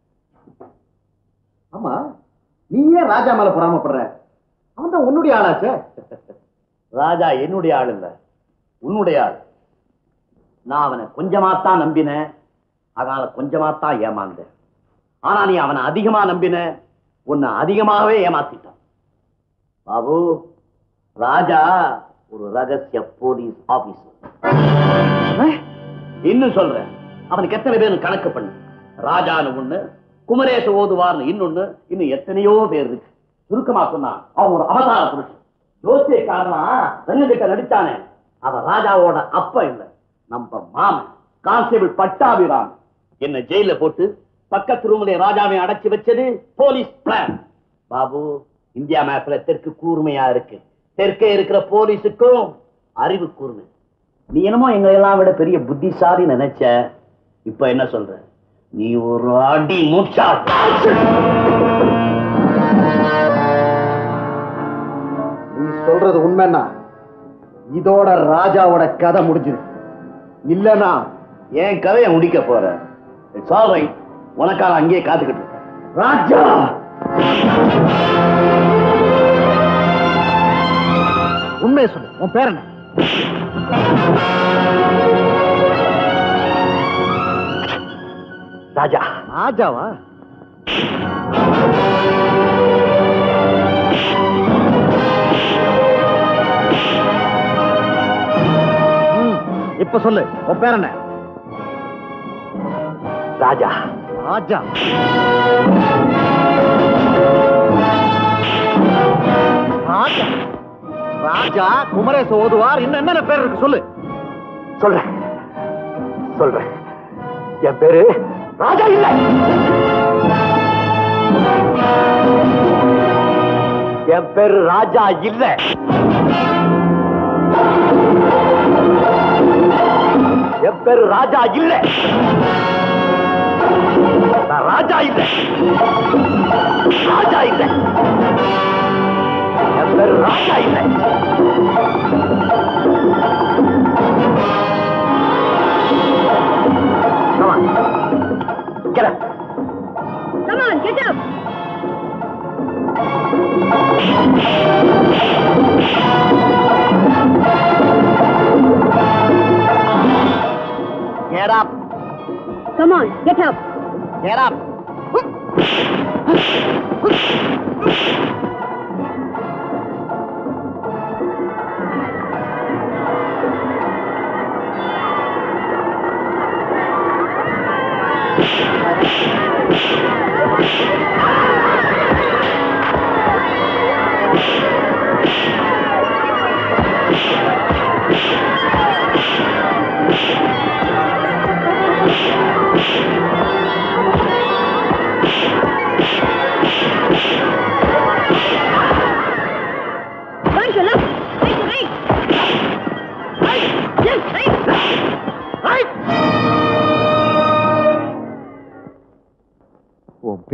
H: ஆமா நீ ஏன் ராஜா மேல பொறாமப்படுற அவன் தான் உன்னுடைய ஆளாச்சே
G: ராஜா என்னுடைய ஆள் இல்ல உன்னுடைய ஆள் நான் அவனை கொஞ்சமாத்தான் நம்பினேன் அதனால கொஞ்சமாத்தான் ஏமாந்தேன் ஆனா நீ அவனை அதிகமா நம்பின உன்னை அதிகமாவே ஏமாத்திட்டான் பாபு ராஜா ஒரு ரகசிய போலீஸ் ஆபீசர் இன்னும் சொல்றேன் அவனுக்கு எத்தனை பேர் கணக்கு பண்ணு ராஜான்னு ஒண்ணு குமரேச ஓதுவார்னு இன்னொன்னு இன்னும் எத்தனையோ பேர் இருக்கு சுருக்கமா சொன்னா அவன் ஒரு அவதார புருஷன் ஜோசியக்காரனா ரங்ககிட்ட நடிச்சானே அவன் ராஜாவோட அப்ப இல்ல நம்ம மாமன் கான்ஸ்டபிள் பட்டாபிராம் என்ன ஜெயில போட்டு பக்கத்து ரூம்ல ராஜாவை அடைச்சு வச்சது போலீஸ் பிளான் பாபு இந்தியா மேப்ல தெற்கு கூர்மையா இருக்கு தெற்கே இருக்கிற போலீஸுக்கும் அறிவு கூர்மை நீ என்னமோ எங்களை எல்லாம் விட பெரிய புத்திசாலி நினைச்ச இப்ப என்ன சொல்ற நீ ஒரு அடி மூச்சா
H: நீ சொல்றது உண்மைன்னா இதோட ராஜாவோட கதை முடிஞ்சுது இல்லனா
G: என் கதையை முடிக்க போற இட்ஸ் ஆல் ரைட் உனக்காக அங்கேயே காத்துக்கிட்டு இருக்கேன்.
H: ராஜா உண்மையை சொல்லு உன் பேர் என்ன
G: ராஜா
H: ராஜாவா ம், இப்ப சொல்லு உன் பேர் என்ன
G: ராஜா
H: ராஜா ராஜா ராஜா குமரேச ஓதுவார் இன்னும் என்னென்ன பேர் இருக்கு சொல்லு
G: சொல்றேன் சொல்றேன் என் பேரு ராஜா இல்ல என் பேரு ராஜா இல்ல என் பேரு ராஜா இல்ல நான் ராஜா இல்ல ராஜா இல்ல என் பேரு ராஜா இல்ல Come on. Get up.
A: Come on, get up.
H: Get up.
A: Come on, get up.
H: Get up.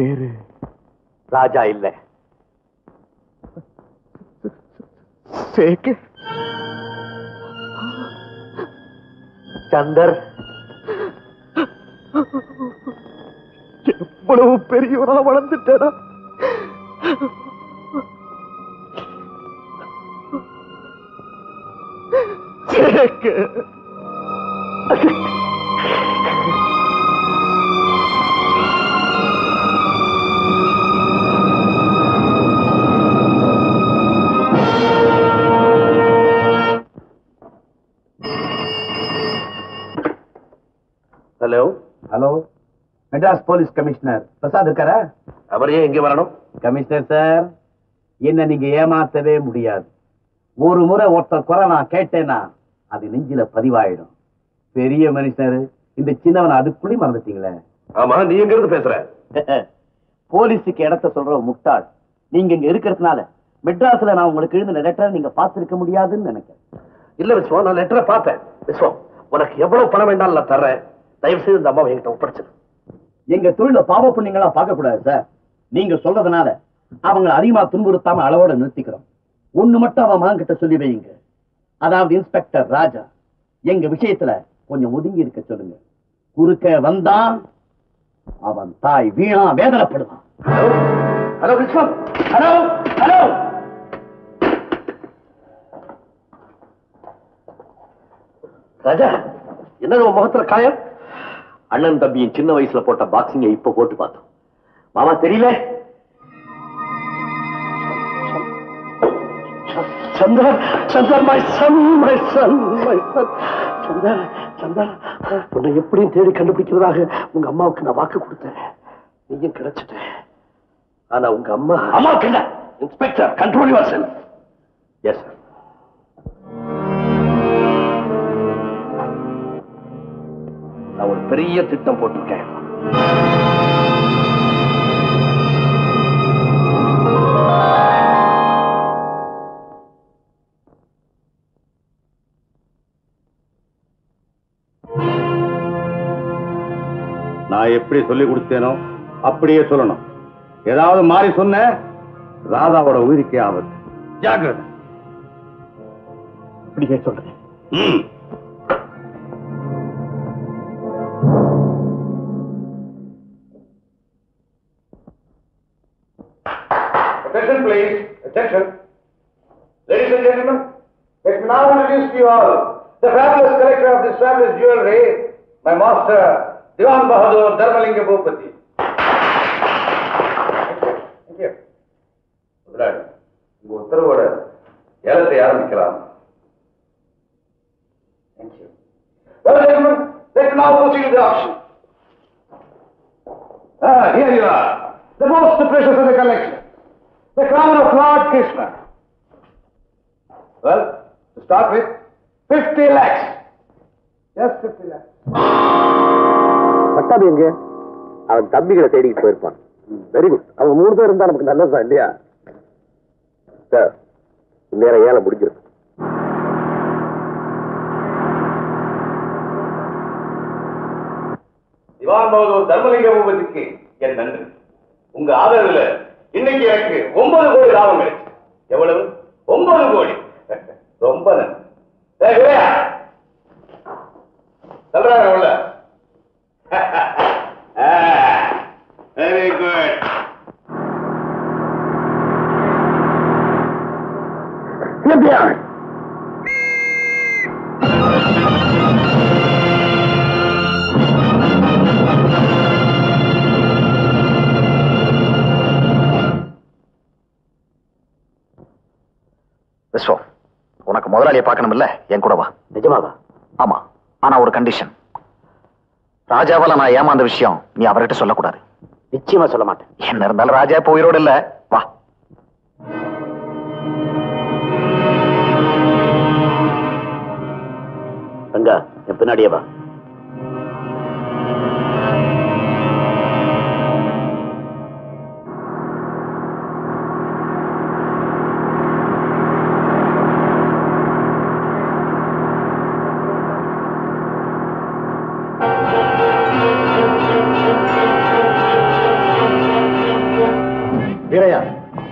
E: பேரு ராஜா இல்ல சேகர் சந்தர் எவ்வளவு பெரியவனா வளர்ந்துட்டேடா Sekhar
C: hello
D: hello Madras police commissioner Prasad இருக்காரா
C: அவர் ஏன் இங்க வரணும்
D: கமிஷனர் சார் என்ன நீங்க ஏமாத்தவே முடியாது ஒரு முறை ஒருத்தர் குறை நான் கேட்டேன்னா அது நெஞ்சில பதிவாயிடும் பெரிய மனுஷனர் இந்த சின்னவனை அதுக்குள்ளே மறந்துட்டீங்களே
C: ஆமா நீ எங்க இருந்து பேசுற
D: போலீஸுக்கு இடத்த சொல்ற முட்டாள் நீங்க இங்க இருக்கிறதுனால மெட்ராஸ்ல நான் உங்களுக்கு எழுதின லெட்டர் நீங்க பார்த்திருக்க முடியாதுன்னு நினைக்கிறேன்
C: இல்ல விஸ்வம் நான் லெட்டரை பார்த்தேன் விஸ்வம் உனக்கு எவ்வளவு பணம் வேண்டாலும் நான் தர்றேன் தயவு செய்து இந்த அம்மாவை என்கிட்ட ஒப்படைச்சிரு
D: எங்க தொழில பாவ புண்ணியங்களா பார்க்க கூடாது சார் நீங்க சொல்றதுனால அவங்களை அதிகமா துன்புறுத்தாம அளவோட நிறுத்திக்கிறோம் ஒண்ணு மட்டும் அவன் மகன் கிட்ட சொல்லி வைங்க அதாவது இன்ஸ்பெக்டர் ராஜா எங்க விஷயத்துல கொஞ்சம் ஒதுங்கி இருக்க சொல்லுங்க குறுக்க வந்தான் அவன் தாய் வீணா வேதனைப்படுவான்
C: hello Viswam
D: hello hello
C: Raja என்னது உன் முகத்துல காயம்
G: அண்ணன் தம்பியின் சின்ன வயசுல போட்ட பாக்ஸிங்க இப்ப போட்டு பார்த்தோம் மாமா தெரியல
C: Chandar Chandar my son my son my son Chandar Chandar உன்னை எப்படியும் தேடி கண்டுபிடிக்கிறதாக உங்க அம்மாவுக்கு நான் வாக்கு கொடுத்தேன் நீயும் கிடைச்சிட்ட ஆனா உங்க அம்மா
G: அம்மா கிட்ட
C: inspector control your cell
G: yes sir
C: நான் ஒரு பெரிய திட்டம் போட்டிருக்கேன்
K: நான் எப்படி சொல்லி கொடுத்தேனோ அப்படியே சொல்லணும் ஏதாவது மாறி சொன்ன ராதாவோட உயிருக்கே ஆபத்து ஜாக்கிரதை
D: இப்படியே சொல்றேன்
K: ம்.
B: Attention, please. Attention. Ladies and gentlemen, let me now introduce to you all the fabulous collector of this fabulous jewelry, my master, Diwan Bahadur Dharmalinga Bhupati. Thank you.
C: முதலாளி உங்க உத்தரவோட ஏலத்தை ஆரம்பிக்கலாம்
B: Thank you. Well, gentlemen, let me now proceed to the auction. Ah, here you are. The most precious of the collection. The crown of Lord Krishna. Well, to start with, 50 lakhs. Just 50 lakhs.
E: Pattabi எங்க அவன் தம்பிகளை தேடிட்டு போயிருப்பான் very good அவன் மூணு பேர் இருந்தா நமக்கு நல்லதுதான் இல்லையா சார் நேரம் ஏழை முடிஞ்சிருக்கு
K: திவான் பகதூர் தர்மலிங்க பூபதிக்கு என் நன்றி உங்க ஆதரவுல இன்னைக்கு எனக்கு ஒன்பது கோடி லாபம் கிடைச்சு எவ்வளவு ஒன்பது கோடி ரொம்ப நன்றி ஏய், வீரையா, சொல்றாங்க உள்ள வெரி குட்
E: விஸ்வம் உனக்கு முதலாளியை பார்க்கணும்ல என் கூட வா
G: நிஜமாவா
E: ஆமா ஆனா ஒரு கண்டிஷன் ராஜாவால நான் ஏமாந்த விஷயம் நீ அவர்கிட்ட சொல்லக்கூடாது
G: நிச்சயமா சொல்ல மாட்டேன்
E: என்ன இருந்தாலும் ராஜா இப்ப உயிரோடு இல்ல வா
G: ரங்கா என் பின்னாடியே வா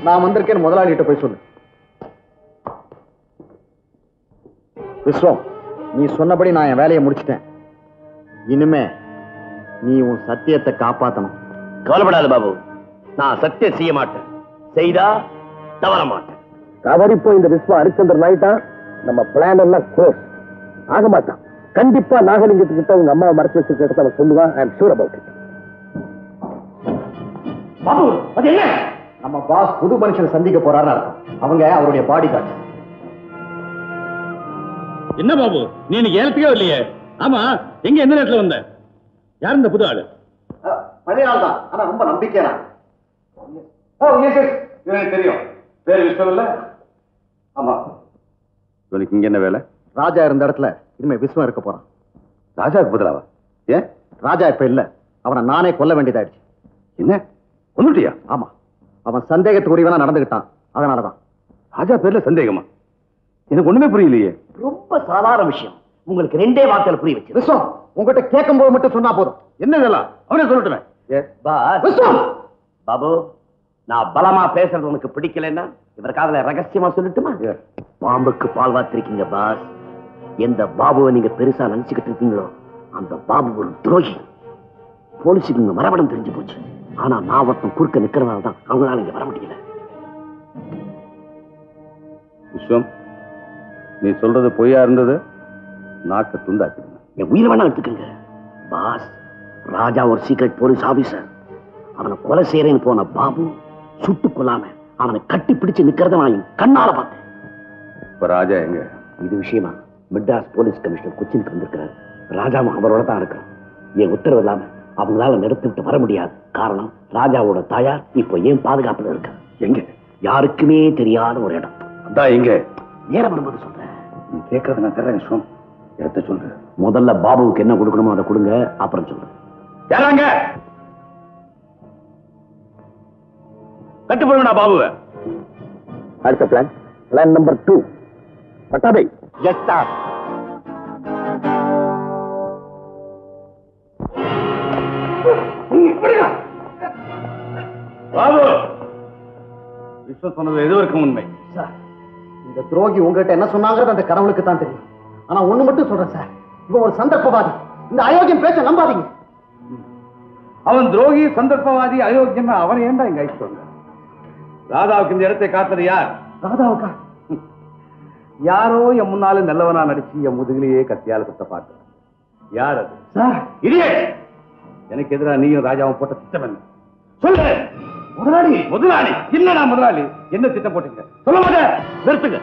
H: நான் வந்திருக்கேன்னு முதலாளிகிட்ட போய் சொல்லு விஸ்வம் நீ சொன்னபடி நான் என் வேலையை முடிச்சிட்டேன் இனிமே நீ உன் சத்தியத்தை காப்பாத்தணும்
G: கவலைப்படாத பாபு நான் சத்தியம் செய்ய மாட்டேன் செய்தா தவற மாட்டேன்
E: தவறிப்போ இந்த விஸ்வா ஹரிச்சந்திரன் ஆயிட்டான் நம்ம பிளான் எல்லாம் க்ளோஸ் ஆக மாட்டான் கண்டிப்பா நாகலிங்கத்துக்கிட்ட உங்க அம்மாவை மறைச்சு வச்சிருக்கிறத அவன் சொல்லுவான் I am sure about it
G: Babu அது என்ன
H: நம்ம பாஸ் புது மனுஷனை சந்திக்க போறாருன்னு அர்த்தம் அவங்க அவருடைய பாடி கார்டு
K: என்ன பாபு நீ இன்னைக்கு ஏலத்துக்கே இல்லையே ஆமா எங்க எந்த நேரத்துல வந்த யார் இந்த புது ஆளு
H: பழைய ஆள் தான் ஆனா ரொம்ப நம்பிக்கையான
K: ஓ எஸ் எஸ் எனக்கு தெரியும் பேர் விஸ்வம் இல்ல ஆமா இவனுக்கு இங்க என்ன வேலை
H: ராஜா இருந்த இடத்துல இனிமே விஸ்வம் இருக்க போறான்
K: ராஜாவுக்கு பதிலாவா ஏன்
H: ராஜா இப்ப இல்ல அவனை நானே கொல்ல வேண்டியதாயிடுச்சு
K: என்ன கொண்டுட்டியா
H: ஆமா அவன் சந்தேகத்துக்குரியவனா நடந்துகிட்டான் அதனாலதான்
K: ராஜா பேர்ல சந்தேகமா எனக்கு ஒண்ணுமே புரியலையே
G: ரொம்ப சாதாரண விஷயம் உங்களுக்கு ரெண்டே வார்த்தையில புரிய வச்சு
H: விஸ்வம் உங்ககிட்ட கேட்கும் போது மட்டும் சொன்னா போதும்
K: என்ன இதெல்லாம் அவனே சொல்லட்டுமே
G: பாஸ்
H: விஸ்வம்
G: பாபு நான் பலமா பேசுறது உனக்கு பிடிக்கலன்னா இவர் காதல ரகசியமா சொல்லட்டுமா பாம்புக்கு பால் வாத்திருக்கீங்க பாஸ் எந்த பாபுவை நீங்க பெருசா நினைச்சுக்கிட்டு இருக்கீங்களோ அந்த பாபு ஒரு துரோகி போலீஸுக்கு இங்க மரபடம் தெரிஞ்சு போச்சு ஆனா நான் ஒருத்தன் குறுக்க நிக்கிறனால தான் அவங்களால இங்க வர முடியல
K: விஸ்வம் நீ சொல்றது பொய்யா இருந்தது நாக்க துண்டாக்கிடுங்க
G: என் உயிரை வேணா எடுத்துக்கங்க பாஸ் ராஜா ஒரு சீக்ரெட் போலீஸ் ஆபீசர் அவனை கொலை செய்யறேன்னு போன பாபு சுட்டு கொல்லாம அவனை கட்டி பிடிச்சு நிக்கிறத நான் என் கண்ணால பார்த்தேன்
K: இப்ப ராஜா எங்க
G: இது விஷயமா மெட்ராஸ் போலீஸ் கமிஷனர் கொச்சினுக்கு வந்திருக்கிறார் ராஜாவும் அவரோட தான் இருக்கிறான் என் உத்தரவு இல்லாம அவங்களால நிறுத்திட்டு வர முடியாது காரணம் ராஜாவோட தாயார் இப்போ ஏன் பாதுகாப்புல இருக்க
K: எங்க
G: யாருக்குமே தெரியாத ஒரு இடம்
K: அதான் எங்க
G: நேரம் வரும்போது சொல்றேன்
K: நீ கேட்கறது நான் தரேன் விஸ்வம் இடத்த சொல்லு
G: முதல்ல பாபுவுக்கு என்ன கொடுக்கணுமோ அதை கொடுங்க அப்புறம் சொல்றேன்
K: யாராங்க கட்டுப்படுவா பாபுவை
E: அடுத்த பிளான் பிளான் நம்பர் டூ பட்டாபை
H: எஸ் சார்
K: பாபு விஸ்வம் சொன்னது எது வரைக்கும் உண்மை
H: சார் இந்த துரோகி உங்ககிட்ட என்ன சொன்னாங்கிறது அந்த கடவுளுக்கு தான் தெரியும் ஆனா ஒண்ணு மட்டும் சொல்றேன் சார் இவன் ஒரு சந்தர்ப்பவாதி இந்த அயோக்கியம் பேச்ச நம்பாதீங்க
K: அவன் துரோகி சந்தர்ப்பவாதி அயோக்கியம் அவன் ஏன்டா இங்க அழைச்சிட்டு வந்த ராதாவுக்கு இந்த இடத்தை காத்தது யார்
H: ராதாவுக்கா
K: யாரோ என் முன்னால நல்லவனா நடிச்சு என் முதுகிலேயே கத்தியால குத்த பார்க்க யார் அது
H: சார்
K: இடியே எனக்கு எதிரா நீயும் ராஜாவும் போட்ட திட்டம் என்ன சொல்லு முதலாளி முதலாளி என்னடா முதலாளி என்ன திட்டம் போட்டீங்க சொல்ல மாட்டேன்
G: நிறுத்துங்க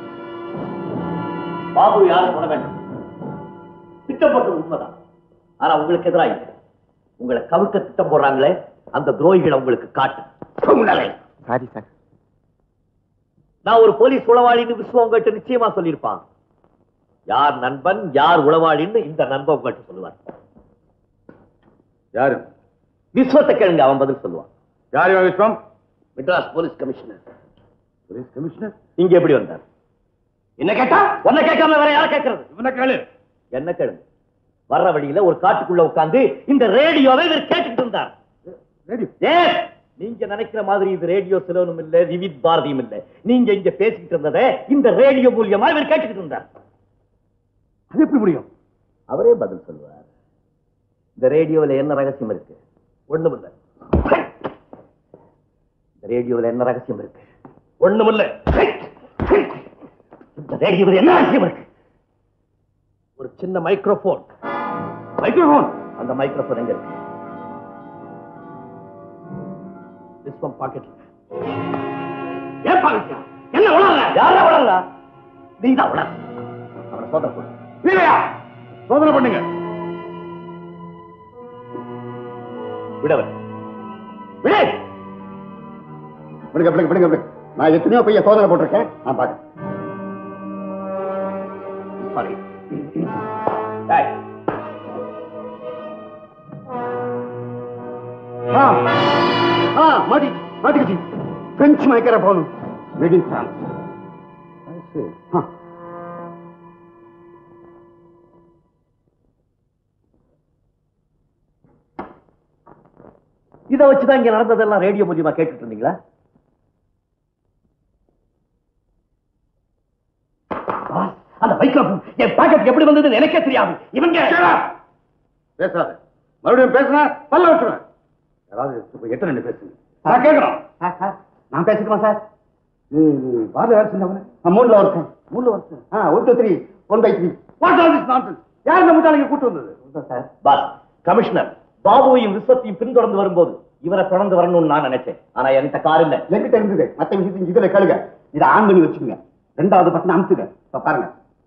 G: பாபு யாரும் சொல்ல வேண்டாம் திட்டப்பட்டது உண்மைதான் ஆனா உங்களுக்கு எதிராக இல்லை உங்களை கவிழ்க்க திட்டம் போடுறாங்களே அந்த துரோகிகளை உங்களுக்கு காட்டு சும்னலை.
I: சாரி சார்
G: நான் ஒரு போலீஸ் உளவாளின்னு விஸ்வம் உங்ககிட்ட நிச்சயமா சொல்லியிருப்பான் யார் நண்பன் யார் உளவாளின்னு இந்த நண்பன் உங்ககிட்ட சொல்லுவார்
K: யாரு
G: விஸ்வத்தை கேளுங்க அவன் பதில் சொல்லுவான்
K: யார் இவன் Viswam
G: Madras police commissioner
K: police commissioner
G: இங்க எப்படி வந்தார் என்ன கேட்டா உன்னை கேட்காம வேற யார கேட்கறது
K: இவனை கேளு
G: என்ன கேளுங்க வர்ற வழியில ஒரு காட்டுக்குள்ள உட்கார்ந்து இந்த ரேடியோவை இவர் கேட்டுக்கிட்டு இருந்தார்
K: ரேடியோ
G: ஏன் நீங்க நினைக்கிற மாதிரி இது ரேடியோ சிலோனும் இல்ல விவித் பாரதியும் இல்ல நீங்க இங்க பேசிக்கிட்டு இருந்ததை இந்த ரேடியோ மூலியமா இவர் கேட்டுக்கிட்டு இருந்தார்
K: அது எப்படி முடியும்
G: அவரே பதில் சொல்லுவார் இந்த ரேடியோவில் என்ன ரகசியம் இருக்கு ஒண்ணுமில்ல இந்த ரேடியோவில் என்ன ரகசியம் இருக்கு ஒண்ணுமில்ல இந்த ரேடியோவில் என்ன ரகசியம் இருக்கு ஒரு சின்ன மைக்ரோபோன்
K: மைக்ரோஃபோன்
G: அந்த மைக்ரோபோன் எங்க இருக்கு விஸ்வம் பாக்கெட்ல ஏன் பாக்கெட்ல என்ன உணர்ற யாரா உணர்றா நீ தான் உணர் அவனை சோதனை போடு
K: இல்லையா சோதனை பண்ணுங்க
G: விடவன் விடு
H: விடுங்க விடுங்க விடுங்க விடுங்க நான் எத்தனையோ பையன் சோதனை போட்டிருக்கேன் நான் பாக்கிறேன்
G: சாரி டேய்
H: ஆ ஆ மாட்டி மாட்டிக்கிச்சு பிரெஞ்சு மயக்கிற போகணும் மேட் இன் பிரான்ஸ் ஆ
G: இதை வச்சுதான் இங்க நடந்ததெல்லாம் ரேடியோ மூலியமா கேட்டுட்டு இருந்தீங்களா
C: வைக்கம் என் பாக்கெட் எப்படி வந்ததுன்னு எனக்கே தெரியாது இவங்க
K: பேசாத மறுபடியும் பேசுனா பல்ல வச்சுருவேன் யாராவது இப்ப எத்தனை நின்று பேசுங்க நான் கேட்கறோம்
H: சார், சார், நான் பேசிக்குமா சார்
K: நீ பாரத வேலை செஞ்சவன
H: நான் மூணுல ஒருத்தன் மூணுல ஒருத்தன் ஆ one two three one by three
K: what all this nonsense யார் இந்த முட்டாளிங்க கூட்டு வந்தது
H: சார்
G: பாஸ் கமிஷனர் பாபுவையும் விஸ்வத்தையும் பின்தொடர்ந்து வரும்போது இவரை தொடர்ந்து வரணும்னு நான் நினைச்சேன் ஆனா என்கிட்ட கார் இல்ல
H: என்கிட்ட இருந்தது மத்த விஷயத்தையும் இதுல கேளுங்க இதை ஆன் பண்ணி வச்சுக்கோங்க ரெண்டாவது பட்டன் அமுத்துங்க இப்ப பாருங்க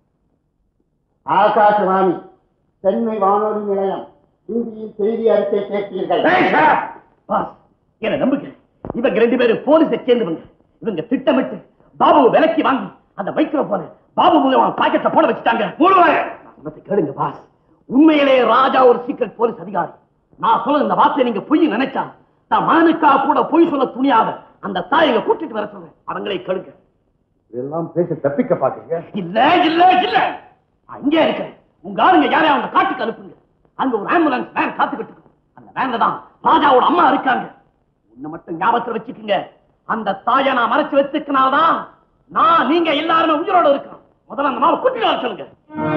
H: ஆகாசவாணி சென்னை வானொலி நிலையம் இந்தியில் செய்தி அறிக்கை கேட்பீர்கள்
C: பாஸ் என்ன நம்புங்க இவங்க ரெண்டு பேரும் போலீஸை சேர்ந்தவங்க இவங்க திட்டமிட்டு பாபுவை விலக்கி வாங்கி அந்த மைக்ரோபோனை பாபு மூலமா பாக்கெட்ல போட வச்சுட்டாங்க மூடுவாங்க கேளுங்க பாஸ் உண்மையிலே ராஜா ஒரு சீக்கிரட் போலீஸ் அதிகாரி நான் சொல்ல இந்த வார்த்தையை நீங்க பொய் நினைச்சா நான் மகனுக்கா கூட பொய் சொல்ல துணியாத அந்த தாயை கூட்டிட்டு வர சொல்றேன் அவங்களே கேளுங்க
K: இதெல்லாம் பேச தப்பிக்க பாக்குறீங்க
C: இல்ல இல்ல இல்ல நான் இங்கே இருக்கிறேன் உங்க ஆளுங்க யாரையும் அவங்க காட்டுக்கு அனுப்புங்க அங்க ஒரு ஆம்புலன்ஸ் வேன் காத்துக்கிட்டு இருக்கு. அந்த வேன்ல தான் ராஜாவோட அம்மா இருக்காங்க உன்னை மட்டும் ஞாபகத்துல வச்சுக்கோங்க அந்த தாயை நான் மறைச்சு வச்சுக்கனால்தான் நான் நீங்க எல்லாருமே உயிரோட இருக்கிறோம் முதல்ல அந்த மாவை கூட்டிட்டு வர சொல்லுங்க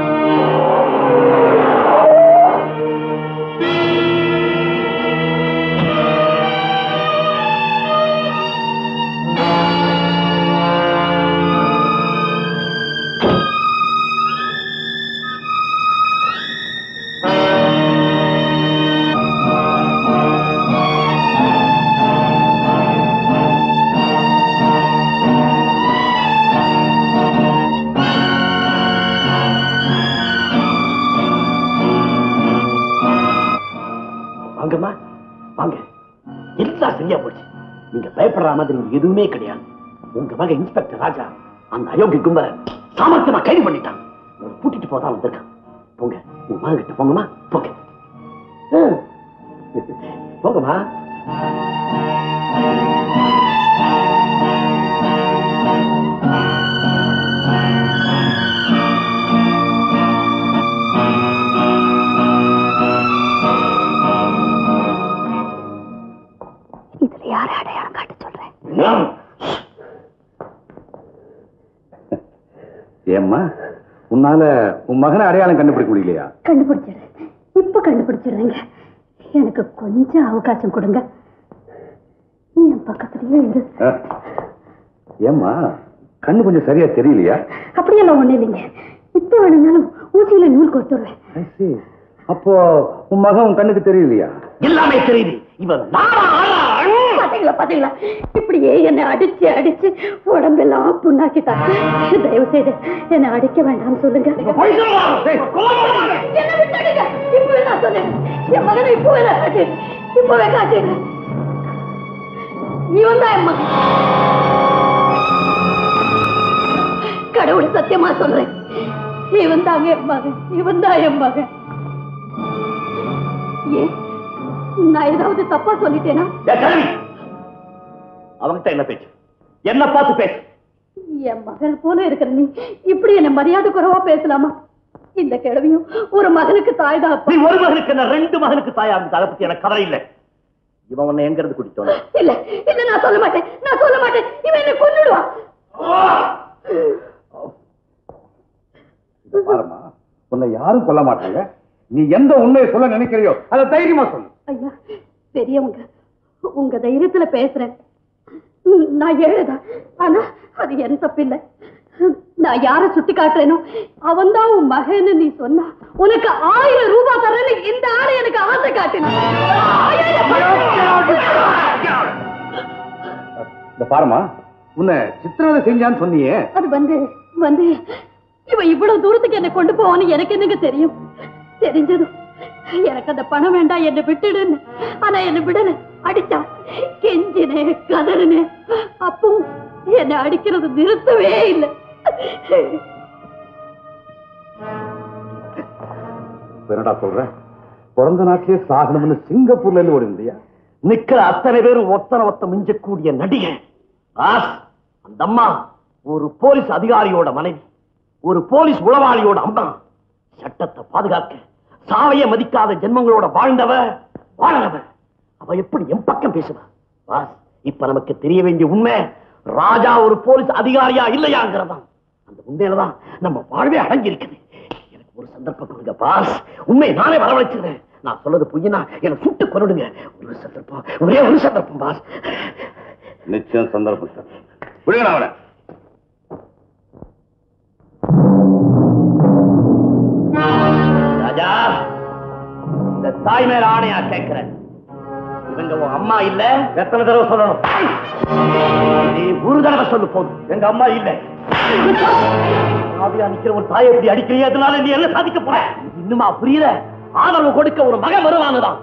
C: வாங்கம்மா வாங்க எல்லாம் சரியா போச்சு நீங்க பயப்படுற மாதிரி இங்க எதுவுமே கிடையாது உங்க மக இன்ஸ்பெக்டர் ராஜா அந்த அயோக்கிய கும்பல சாமர்த்தியமா கைது பண்ணிட்டான் உங்களை கூட்டிட்டு போதான் வந்திருக்கான் போங்க உங்க மகன் கிட்ட போங்கம்மா போங்க ம். போங்கம்மா
A: இதுல யார அடையாளம் காட்ட சொல்றேன்
C: ம்.
K: ஏம்மா உன்னால உன் மகனை அடையாளம் கண்டுபிடிக்க முடியலையா
A: கண்டுபிடிச்சிடுறேன் இப்ப கண்டுபிடிச்சிடுறேங்க எனக்கு கொஞ்சம் அவகாசம் கொடுங்க என் பக்கத்துலயே இரு
K: அஹ். ஏம்மா கண்ணு கொஞ்சம் சரியா தெரியலையா
A: அப்படியெல்லாம் ஒண்ணு இல்லைங்க இப்ப வேணும்னாலும் ஊசியில நூல் கொடுத்துருவேன்
K: I see. அப்போ உன் மகன் உன் கண்ணுக்கு தெரியலையா
C: எல்லாமே தெரியுது இவன் நானா ஆளா? ம்.
A: பாத்தீங்களா பாத்தீங்களா இப்படியே என்னை அடிச்சு அடிச்சு உடம்பெல்லாம் புண்ணாக்கிட்டாங்க தயவு செய்து என்னை அடிக்க வேண்டாம்னு சொல்லுங்க
C: போய் சொல்லுடா. டேய், கொல்ல
A: என்ன விட்டுடுங்க இப்பவே நான் சொன்னேன் என் மகனை இப்பவே நான் காட்டிடு இப்பவே காட்டிடு இவன் தான் என் மகன் கடவுள் சத்தியமா சொல்றேன் இவன் தாங்க என் மகன் இவன் தான் என் மகன் ஏன் நான் ஏதாவது தப்பா சொல்லிட்டேனா
C: ஏய், கிழவி. அவன்கிட்ட என்ன பேச்சு என்ன பார்த்து பேசு
A: என் மகள் போல இருக்கிற நீ இப்படி என்ன மரியாதை குறைவா பேசலாமா இந்த கிழவியும் ஒரு மகனுக்கு தாய் தான்
C: நீ ஒரு மகனுக்கு என்ன ரெண்டு மகனுக்கு தாயா இருந்தது அதை பத்தி எனக்கு கவலை இல்லை இவன் உன்னை எங்க இருந்து கூட்டிட்டு வந்தான்?
A: இல்ல இல்ல நான் சொல்ல மாட்டேன் நான் சொல்ல மாட்டேன் இவன் என்ன கொன்னுடுவான்
K: இதை பாரும்மா உன்னை யாரும் கொல்ல மாட்டாங்க நீ எந்த உண்மையை சொல்ல நினைக்கிறியோ அதை தைரியமா சொல்லு
A: ஐயா பெரியவங்க உங்க தைரியத்துல பேசுறேன் ம், நான் ஏழுதான் ஆனா அது என் தப்பில்லை நான் யார சுட்டி காட்டுறேனோ அவன் தான் உன் மகன்னு நீ சொன்னா உனக்கு ஆயிரம் ரூபாய் தரேன்னு இந்த ஆளை எனக்கு ஆசை காட்டினான்
K: இந்த பாருமா உன்னை சித்திரவதை செஞ்சான்னு சொன்னியே
A: அது வந்து வந்து இவன் இவ்வளவு தூரத்துக்கு என்ன கொண்டு போவான்னு எனக்கு என்னங்க தெரியும் தெரிஞ்சதும் எனக்கு அந்த பணம் வேண்டாம் என்னை விட்டுடுன்னு ஆனா என்னை விடல அடிச்சா கெஞ்சினே கதறினே அப்போ என்னை அடிக்கிறது நிறுத்தவே இல்லை
K: இப்ப என்னடா சொல்ற பிறந்த நாட்டிலே சாகணும்னு சிங்கப்பூர்ல இருந்து ஓடி இருந்தியா
C: நிக்கிற அத்தனை பேரும் ஒத்தனை ஒத்த மிஞ்சக்கூடிய நடிகை ஆஸ் அந்த அம்மா ஒரு போலீஸ் அதிகாரியோட மனைவி ஒரு போலீஸ் உளவாளியோட அம்மா சட்டத்தை பாதுகாக்க சாவைய மதிக்காத ஜென்மங்களோட வாழ்ந்தவ வாழனவ அவ எப்படி என் பக்கம் பேசுவா பாஸ் இப்ப நமக்கு தெரிய வேண்டிய உண்மை ராஜா ஒரு போலீஸ் அதிகாரியா இல்லையாங்கிறதான்
G: அந்த உண்மையிலதான் நம்ம வாழ்வே அடங்கி இருக்குது எனக்கு ஒரு சந்தர்ப்பம் கொடுங்க பாஸ் உண்மை நானே வரவழைச்சிருந்தேன் நான் சொல்றது பொய்யனா என்னை சுட்டு கொன்னுடுங்க ஒரு சந்தர்ப்பம் ஒரே ஒரு சந்தர்ப்பம் பாஸ்
K: நிச்சயம் சந்தர்ப்பம் சார் விடுங்க அவனை
G: ராஜா இந்த தாய் மேல ஆணையா கேட்கிறேன் இவங்க உன் அம்மா இல்ல எத்தனை தடவை சொல்லணும் நீ ஒரு தடவை சொல்லு போதும் எங்க அம்மா இல்ல ஆவியா நிக்கிற ஒரு தாயை எப்படி அடிக்கிறீங்க அதனால நீ என்ன சாதிக்க போற இன்னுமா புரியல ஆதரவு கொடுக்க ஒரு மகன் வருவானுதான்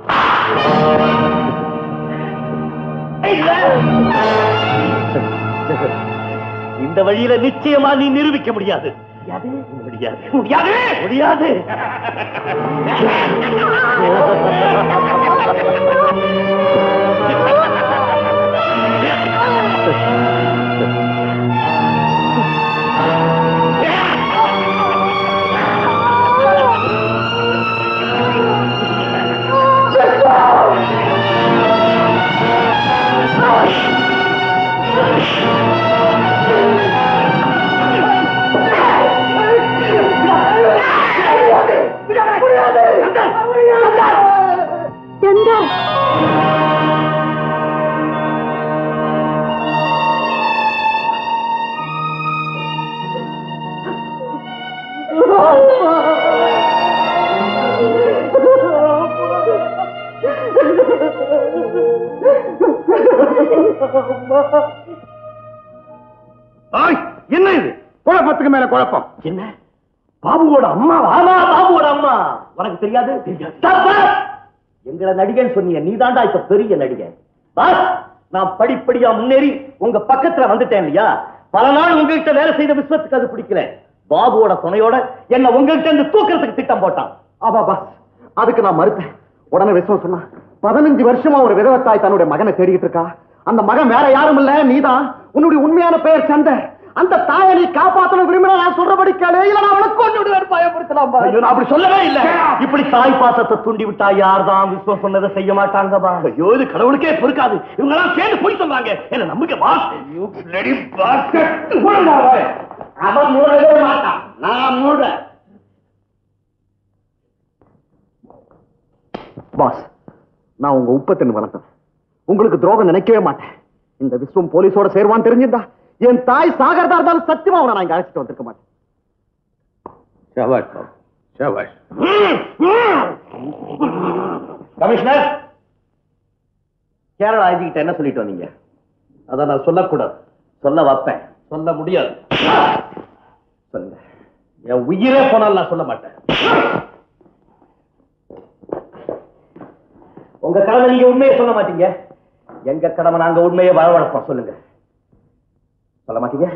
G: இந்த வழியில நிச்சயமா நீ நிரூபிக்க முடியாது முடியாது முடியாது முடியாது
A: சந்தர்
K: ஆய், என்ன இது குழப்பத்துக்கு மேல குழப்பம்
G: என்ன பாபுவோட அம்மா ஆமா பாபுவோட அம்மா உனக்கு தெரியாது தெரியாது தப்பு! எங்களை நடிகன் சொன்னீங்க நீதாண்டா இப்ப பெரிய நடிகன் பாஸ் நான் படிப்படியா முன்னேறி உங்க பக்கத்துல வந்துட்டேன் இல்லையா பல நாள் உங்ககிட்ட வேலை செய்த விஸ்வத்துக்கு அது பிடிக்கல பாபுவோட துணையோட என்ன உங்ககிட்ட இருந்து தூக்கிறதுக்கு திட்டம் போட்டான்
H: ஆமா பாஸ் அதுக்கு நான் மறுத்தேன் உடனே விஷயம் சொன்னா பதினஞ்சு வருஷமா ஒரு விதவத்தாய் தன்னுடைய மகனை தேடிக்கிட்டு இருக்கா அந்த மகன் வேற யாரும் இல்ல நீதான் உன்னுடைய உண்மையான பெயர் சந்தர் அந்த தாயை நீ காப்பாத்தணும் விரும்பினா நான் சொல்றபடி கேளு இல்ல நான் அவனை கொண்டு விடுவேன் பயப்படுத்தலாம்
G: ஐயோ, நான் அப்படி சொல்லவே இல்ல இப்படி தாய் பாசத்தை தூண்டி விட்டா யார்தான் விஸ்வம் சொன்னதை செய்ய மாட்டாங்க பா ஐயோ இது கடவுளுக்கே பொறுக்காது இவங்க எல்லாம் சேர்ந்து போய் சொன்னாங்க என்ன நம்பிக்கை பாஸ் அவன் மூடவே மாட்டான் நான் மூட
H: பாஸ் நான் உங்க உப்பத்தின் வளர்த்தேன் உங்களுக்கு துரோகம் நினைக்கவே மாட்டேன் இந்த விஸ்வம் போலீஸோட சேர்வான்னு தெரிஞ்சிருந்தா என் தாய் சாகரதா இருந்தாலும் சத்தியமா அவனை நான் இங்க அழைச்சிட்டு வந்திருக்க மாட்டேன்
K: ஷாபாஷ் பாபு ஷாபாஷ்
G: கமிஷனர் கேரளா ஐஜிக்கிட்ட என்ன சொல்லிட்டு வந்தீங்க
C: அத நான் சொல்லக்கூடாது
G: சொல்ல வைப்பேன்
C: சொல்ல முடியாது சொல்லுங்க என் உயிரே போனாலும் நான் சொல்ல மாட்டேன்
G: உங்க கடமை நீங்க உண்மையை சொல்ல மாட்டீங்க எங்க கடமை நாங்க உண்மையை வரவழைப்போம் சொல்லுங்க சொல்ல மாட்டீங்க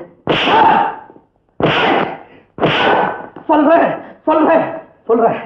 C: சொல்றேன் சொல்றேன் சொல்றேன்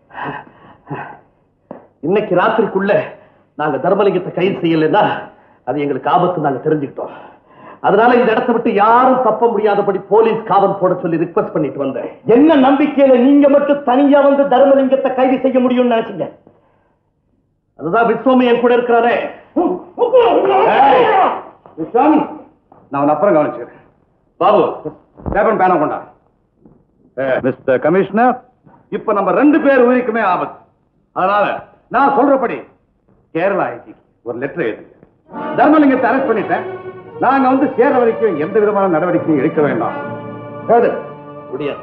C: இன்னைக்கு ராத்திரிக்குள்ள நாங்க தர்மலிங்கத்தை கைது செய்யலைன்னா அது எங்களுக்கு ஆபத்து நாங்க தெரிஞ்சுக்கிட்டோம் அதனால இந்த இடத்தை விட்டு யாரும் தப்ப முடியாதபடி போலீஸ் காவல் போட சொல்லி ரிக்வஸ்ட் பண்ணிட்டு வந்தேன்
G: என்ன நம்பிக்கையில நீங்க மட்டும் தனியா வந்து தர்மலிங்கத்தை கைது செய்ய முடியும்னு நினைச்சீங்க
C: அதுதான் விஸ்வம் என் கூட இருக்கிறாரே
K: ஏய், விஸ்வம் நான் உன்னை அப்புறம் கவனிச்சுக்கிறேன் பாபு பேப்பர் பேனா கொண்டா மிஸ்டர் கமிஷனர் இப்ப நம்ம ரெண்டு பேர் உயிருக்குமே ஆபத்து அதனால நான் சொல்றபடி கேரளா ஐஜி ஒரு லெட்டர் எழுதுங்க தர்மலிங்கத்தை அரெஸ்ட் பண்ணிட்டேன் நாங்க வந்து சேர வரைக்கும் எந்த விதமான நடவடிக்கையும் எடுக்க வேண்டாம் எழுது.
C: முடியாது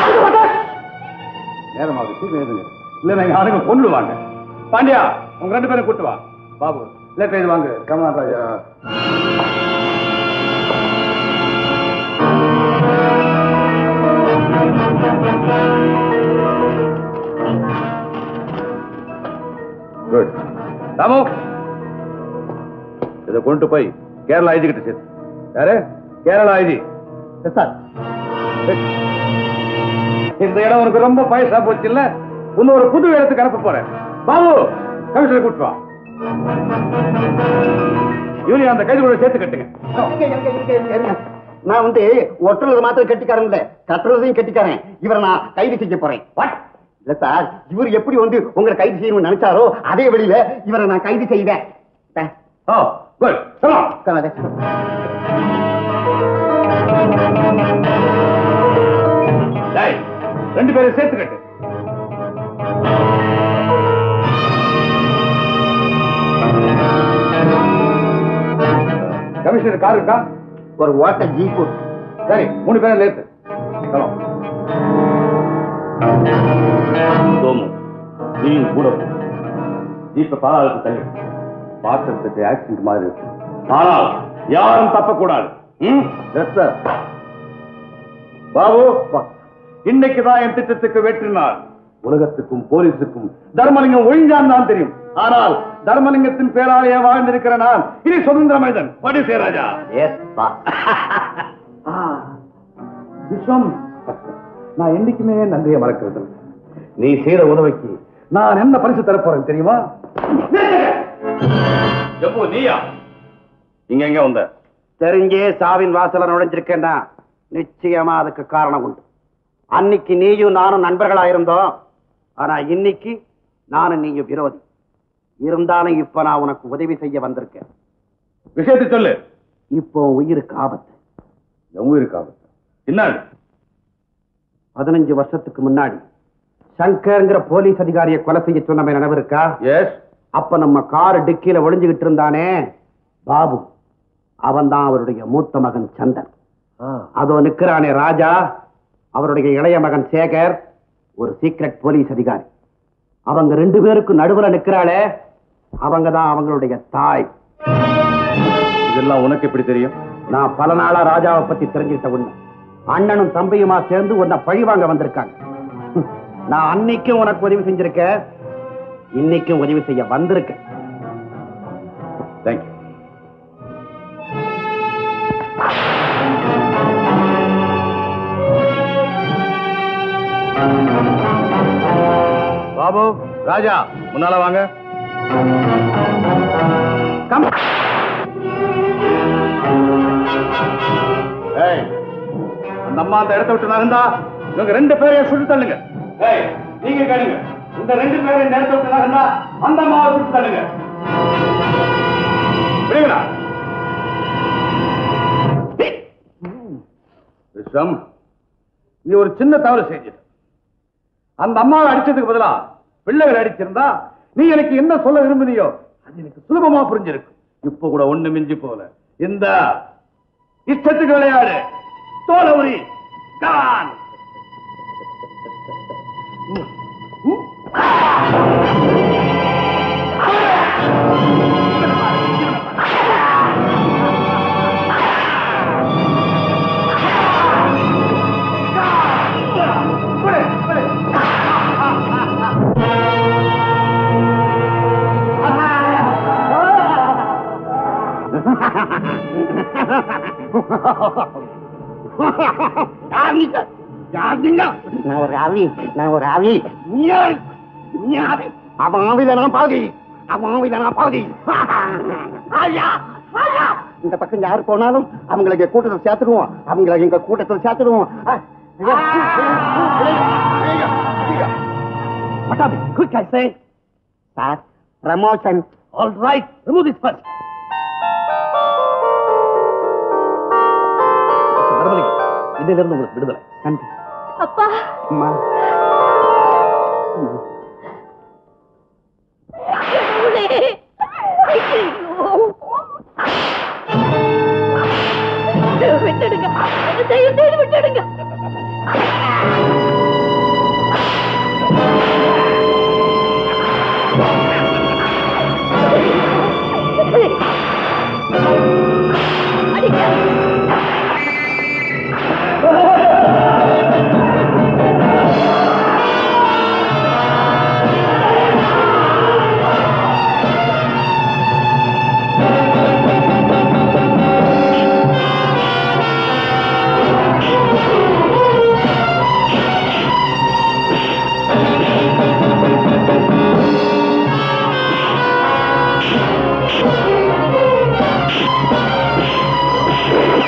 K: நேரமாவது சீக்கிரம் எழுதுங்க இல்ல நாங்க ஆளுங்க கொண்டுடுவாங்க பாண்டியா உங்க ரெண்டு பேரும் கூட்டு வா பாபு லெட்டர் எழுதி வாங்க கமலா ராஜா குட் ராமு இதை கொண்டு போய் கேரளா ஐஜி கிட்ட சேர்த்து யாரு கேரளா ஐஜி
G: சார்
K: இந்த இடம் உனக்கு ரொம்ப பைசா போச்சு இல்ல இன்னொரு புது இடத்துக்கு அனுப்ப போறேன் பாபு கமிஷனர் கூட்டு வா யூனியன் அந்த கைது கூட சேர்த்து கட்டுங்க
H: இருங்க, இருங்க, இருங்க, இருங்க, இருங்க. நான் வந்து ஒட்டுறது மாத்திரம் கட்டிக்காரன் இல்ல கட்டுறதையும் கட்டிக்காரன் இவரை நான் கைது செய்ய போறேன் வாட் இல்ல சார் இவர் எப்படி வந்து உங்களை கைது செய்யணும்னு நினைச்சாரோ அதே வழியில இவரை நான் கைது செய்வேன் த-
K: ஓ குட் சொல்லலாம்
H: உட்காராதே.
K: ரெண்டு பேரும் சேர்த்து கட்டு கமிஷனர் கார் இருக்கா
E: ஒரு ஓட்ட ஜீப்பு
K: சரி மூணு பேரும் லேத்து கிளம்பு. சோமு நீயும் கூட போ. ஜீப்பை பாலாளுக்கு தள்ளி பாத்திரத்துக்கு ஆக்சிடென்ட் மாதிரி இருக்கு ஆனால் யாரும் தப்பக்கூடாது ம்? Yes, sir. பாபு இன்னைக்கு தான் என் திட்டத்துக்கு வெற்றி நாள் உலகத்துக்கும் போலீஸுக்கும் தர்மலிங்கம் ஒழிஞ்சான் தான் தெரியும் ஆனால் தர்மலிங்கத்தின் பேராலேயே வாழ்ந்திருக்கிற நான் இனி சுதந்திர மனிதன் படி ராஜா
G: எஸ் பாஸ்
K: விஸ்வம் நான் என்னைக்குமே நன்றியை மறக்கிறது இல்ல. நீ செய்த உதவிக்கு நான் என்ன பரிசு தரப்போறேன் தெரியுமா எப்போ நீயா இங்க எங்க வந்த
D: தெரிஞ்சே சாவின் வாசல நுழைஞ்சிருக்கேன்னா நிச்சயமா அதுக்கு காரணம் உண்டு அன்னைக்கு நீயும் நானும் நண்பர்களா இருந்தோம் ஆனா இன்னைக்கு நானும் நீயும் விரோதி இருந்தாலும் இப்ப நான் உனக்கு உதவி செய்ய வந்திருக்கேன்
K: விஷயத்தை சொல்லு
D: இப்போ உயிருக்கு ஆபத்து
K: என் உயிருக்கு ஆபத்து என்ன
D: பதினஞ்சு வருஷத்துக்கு முன்னாடி சங்கர்ங்கிற போலீஸ் அதிகாரியை கொலை செய்ய சொன்னவன் நினைவு இருக்கா
K: எஸ்
D: அப்ப நம்ம கார் டிக்கில ஒளிஞ்சுகிட்டு இருந்தானே பாபு அவன் தான் அவருடைய மூத்த மகன் சந்தன் அதோ நிக்கிறானே ராஜா அவருடைய இளைய மகன் சேகர் ஒரு சீக்ரெட் போலீஸ் அதிகாரி அவங்க ரெண்டு பேருக்கும் நடுவுல நிக்கிறாளே அவங்க தான் அவங்களுடைய தாய்
K: இதெல்லாம் உனக்கு எப்படி தெரியும்
D: நான் பல நாளா ராஜாவை பத்தி தெரிஞ்சுக்கிட்ட உண்மை அண்ணனும் தம்பியுமா சேர்ந்து உன்னை பழி வாங்க வந்திருக்காங்க ஹம், நான் அன்னைக்கும் உனக்கு உதவி செஞ்சிருக்கேன் இன்னைக்கும் உதவி செய்ய வந்திருக்கேன்
K: தேங்க்யூ பாபு ராஜா முன்னால வாங்க கம் ஏய் அந்த அம்மா அந்த இடத்த விட்டு நகர்ந்தா இவங்க ரெண்டு பேரையும் சுட்டு தள்ளுங்க ஏய் நீங்க கேளுங்க இந்த ரெண்டு பேரையும் இந்த இடத்த விட்டு நகர்ந்தா அந்த அம்மாவை சுட்டு தள்ளுங்க விடுங்களா விஸ்வம் நீ ஒரு சின்ன தவறு செஞ்சிட்ட அந்த அம்மாவை அடிச்சதுக்கு பதிலா பிள்ளைகள் அடிச்சிருந்தா நீ எனக்கு என்ன சொல்ல விரும்பினியோ அது எனக்கு சுலபமா புரிஞ்சிருக்கும் இப்ப கூட ஒண்ணு மிஞ்சி போல இந்த இஷ்டத்துக்கு விளையாடு தோலவுரி கான்
E: நான் ஒரு ஆவி நான் ஒரு ஆவி அவன் ஆவில நான் பாதி அவன் ஆவில நான் பாதி ஐயா, ஐயா. இந்த பக்கம் யார் போனாலும் அவங்களை எங்க கூட்டத்தில் சேர்த்துடுவோம் அவங்களை எங்க கூட்டத்தில் சேர்த்துடுவோம் ஆ, ஐயா. ஐயா, ஐயா.
D: Pattabi quick I say
E: sir promotion
D: all right remove this first
G: இதுல இருந்து உங்களுக்கு விடுதலை
E: நன்றி
A: அப்பா
E: அம்மா
A: கடவுளே. ஐயையோ. விட்டுடுங்க தயவு செய்து விட்டுடுங்க அடிக்க
E: ஆ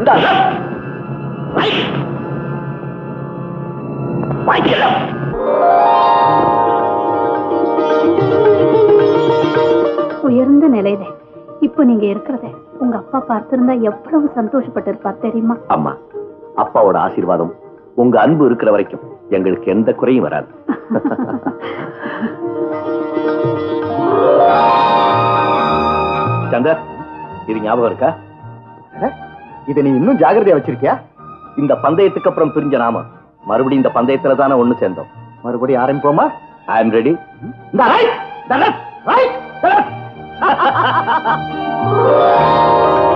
G: இந்த ரைட் வாங்கிக்கலாம்
L: உயர்ந்த நிலையில இப்போ நீங்க இருக்கிறத உங்க அப்பா பார்த்திருந்தா எவ்வளவு சந்தோஷப்பட்டிருப்பார் தெரியுமா
G: அம்மா அப்பாவோட ஆசீர்வாதம் உங்க அன்பு இருக்கிற வரைக்கும் எங்களுக்கு எந்த குறையும் வராது சந்தர் இது ஞாபகம் இருக்கா
H: இதை நீ இன்னும் ஜாகிரதையா வச்சிருக்கியா
G: இந்த பந்தயத்துக்கு அப்புறம் பிரிஞ்ச நாம மறுபடியும் இந்த பந்தயத்துல தானே ஒண்ணு சேர்ந்தோம்
H: மறுபடியும் ஆரம்பிப்போமா
G: ஐ எம் ரெடி
H: இந்த ரைட் ரைட் ரைட்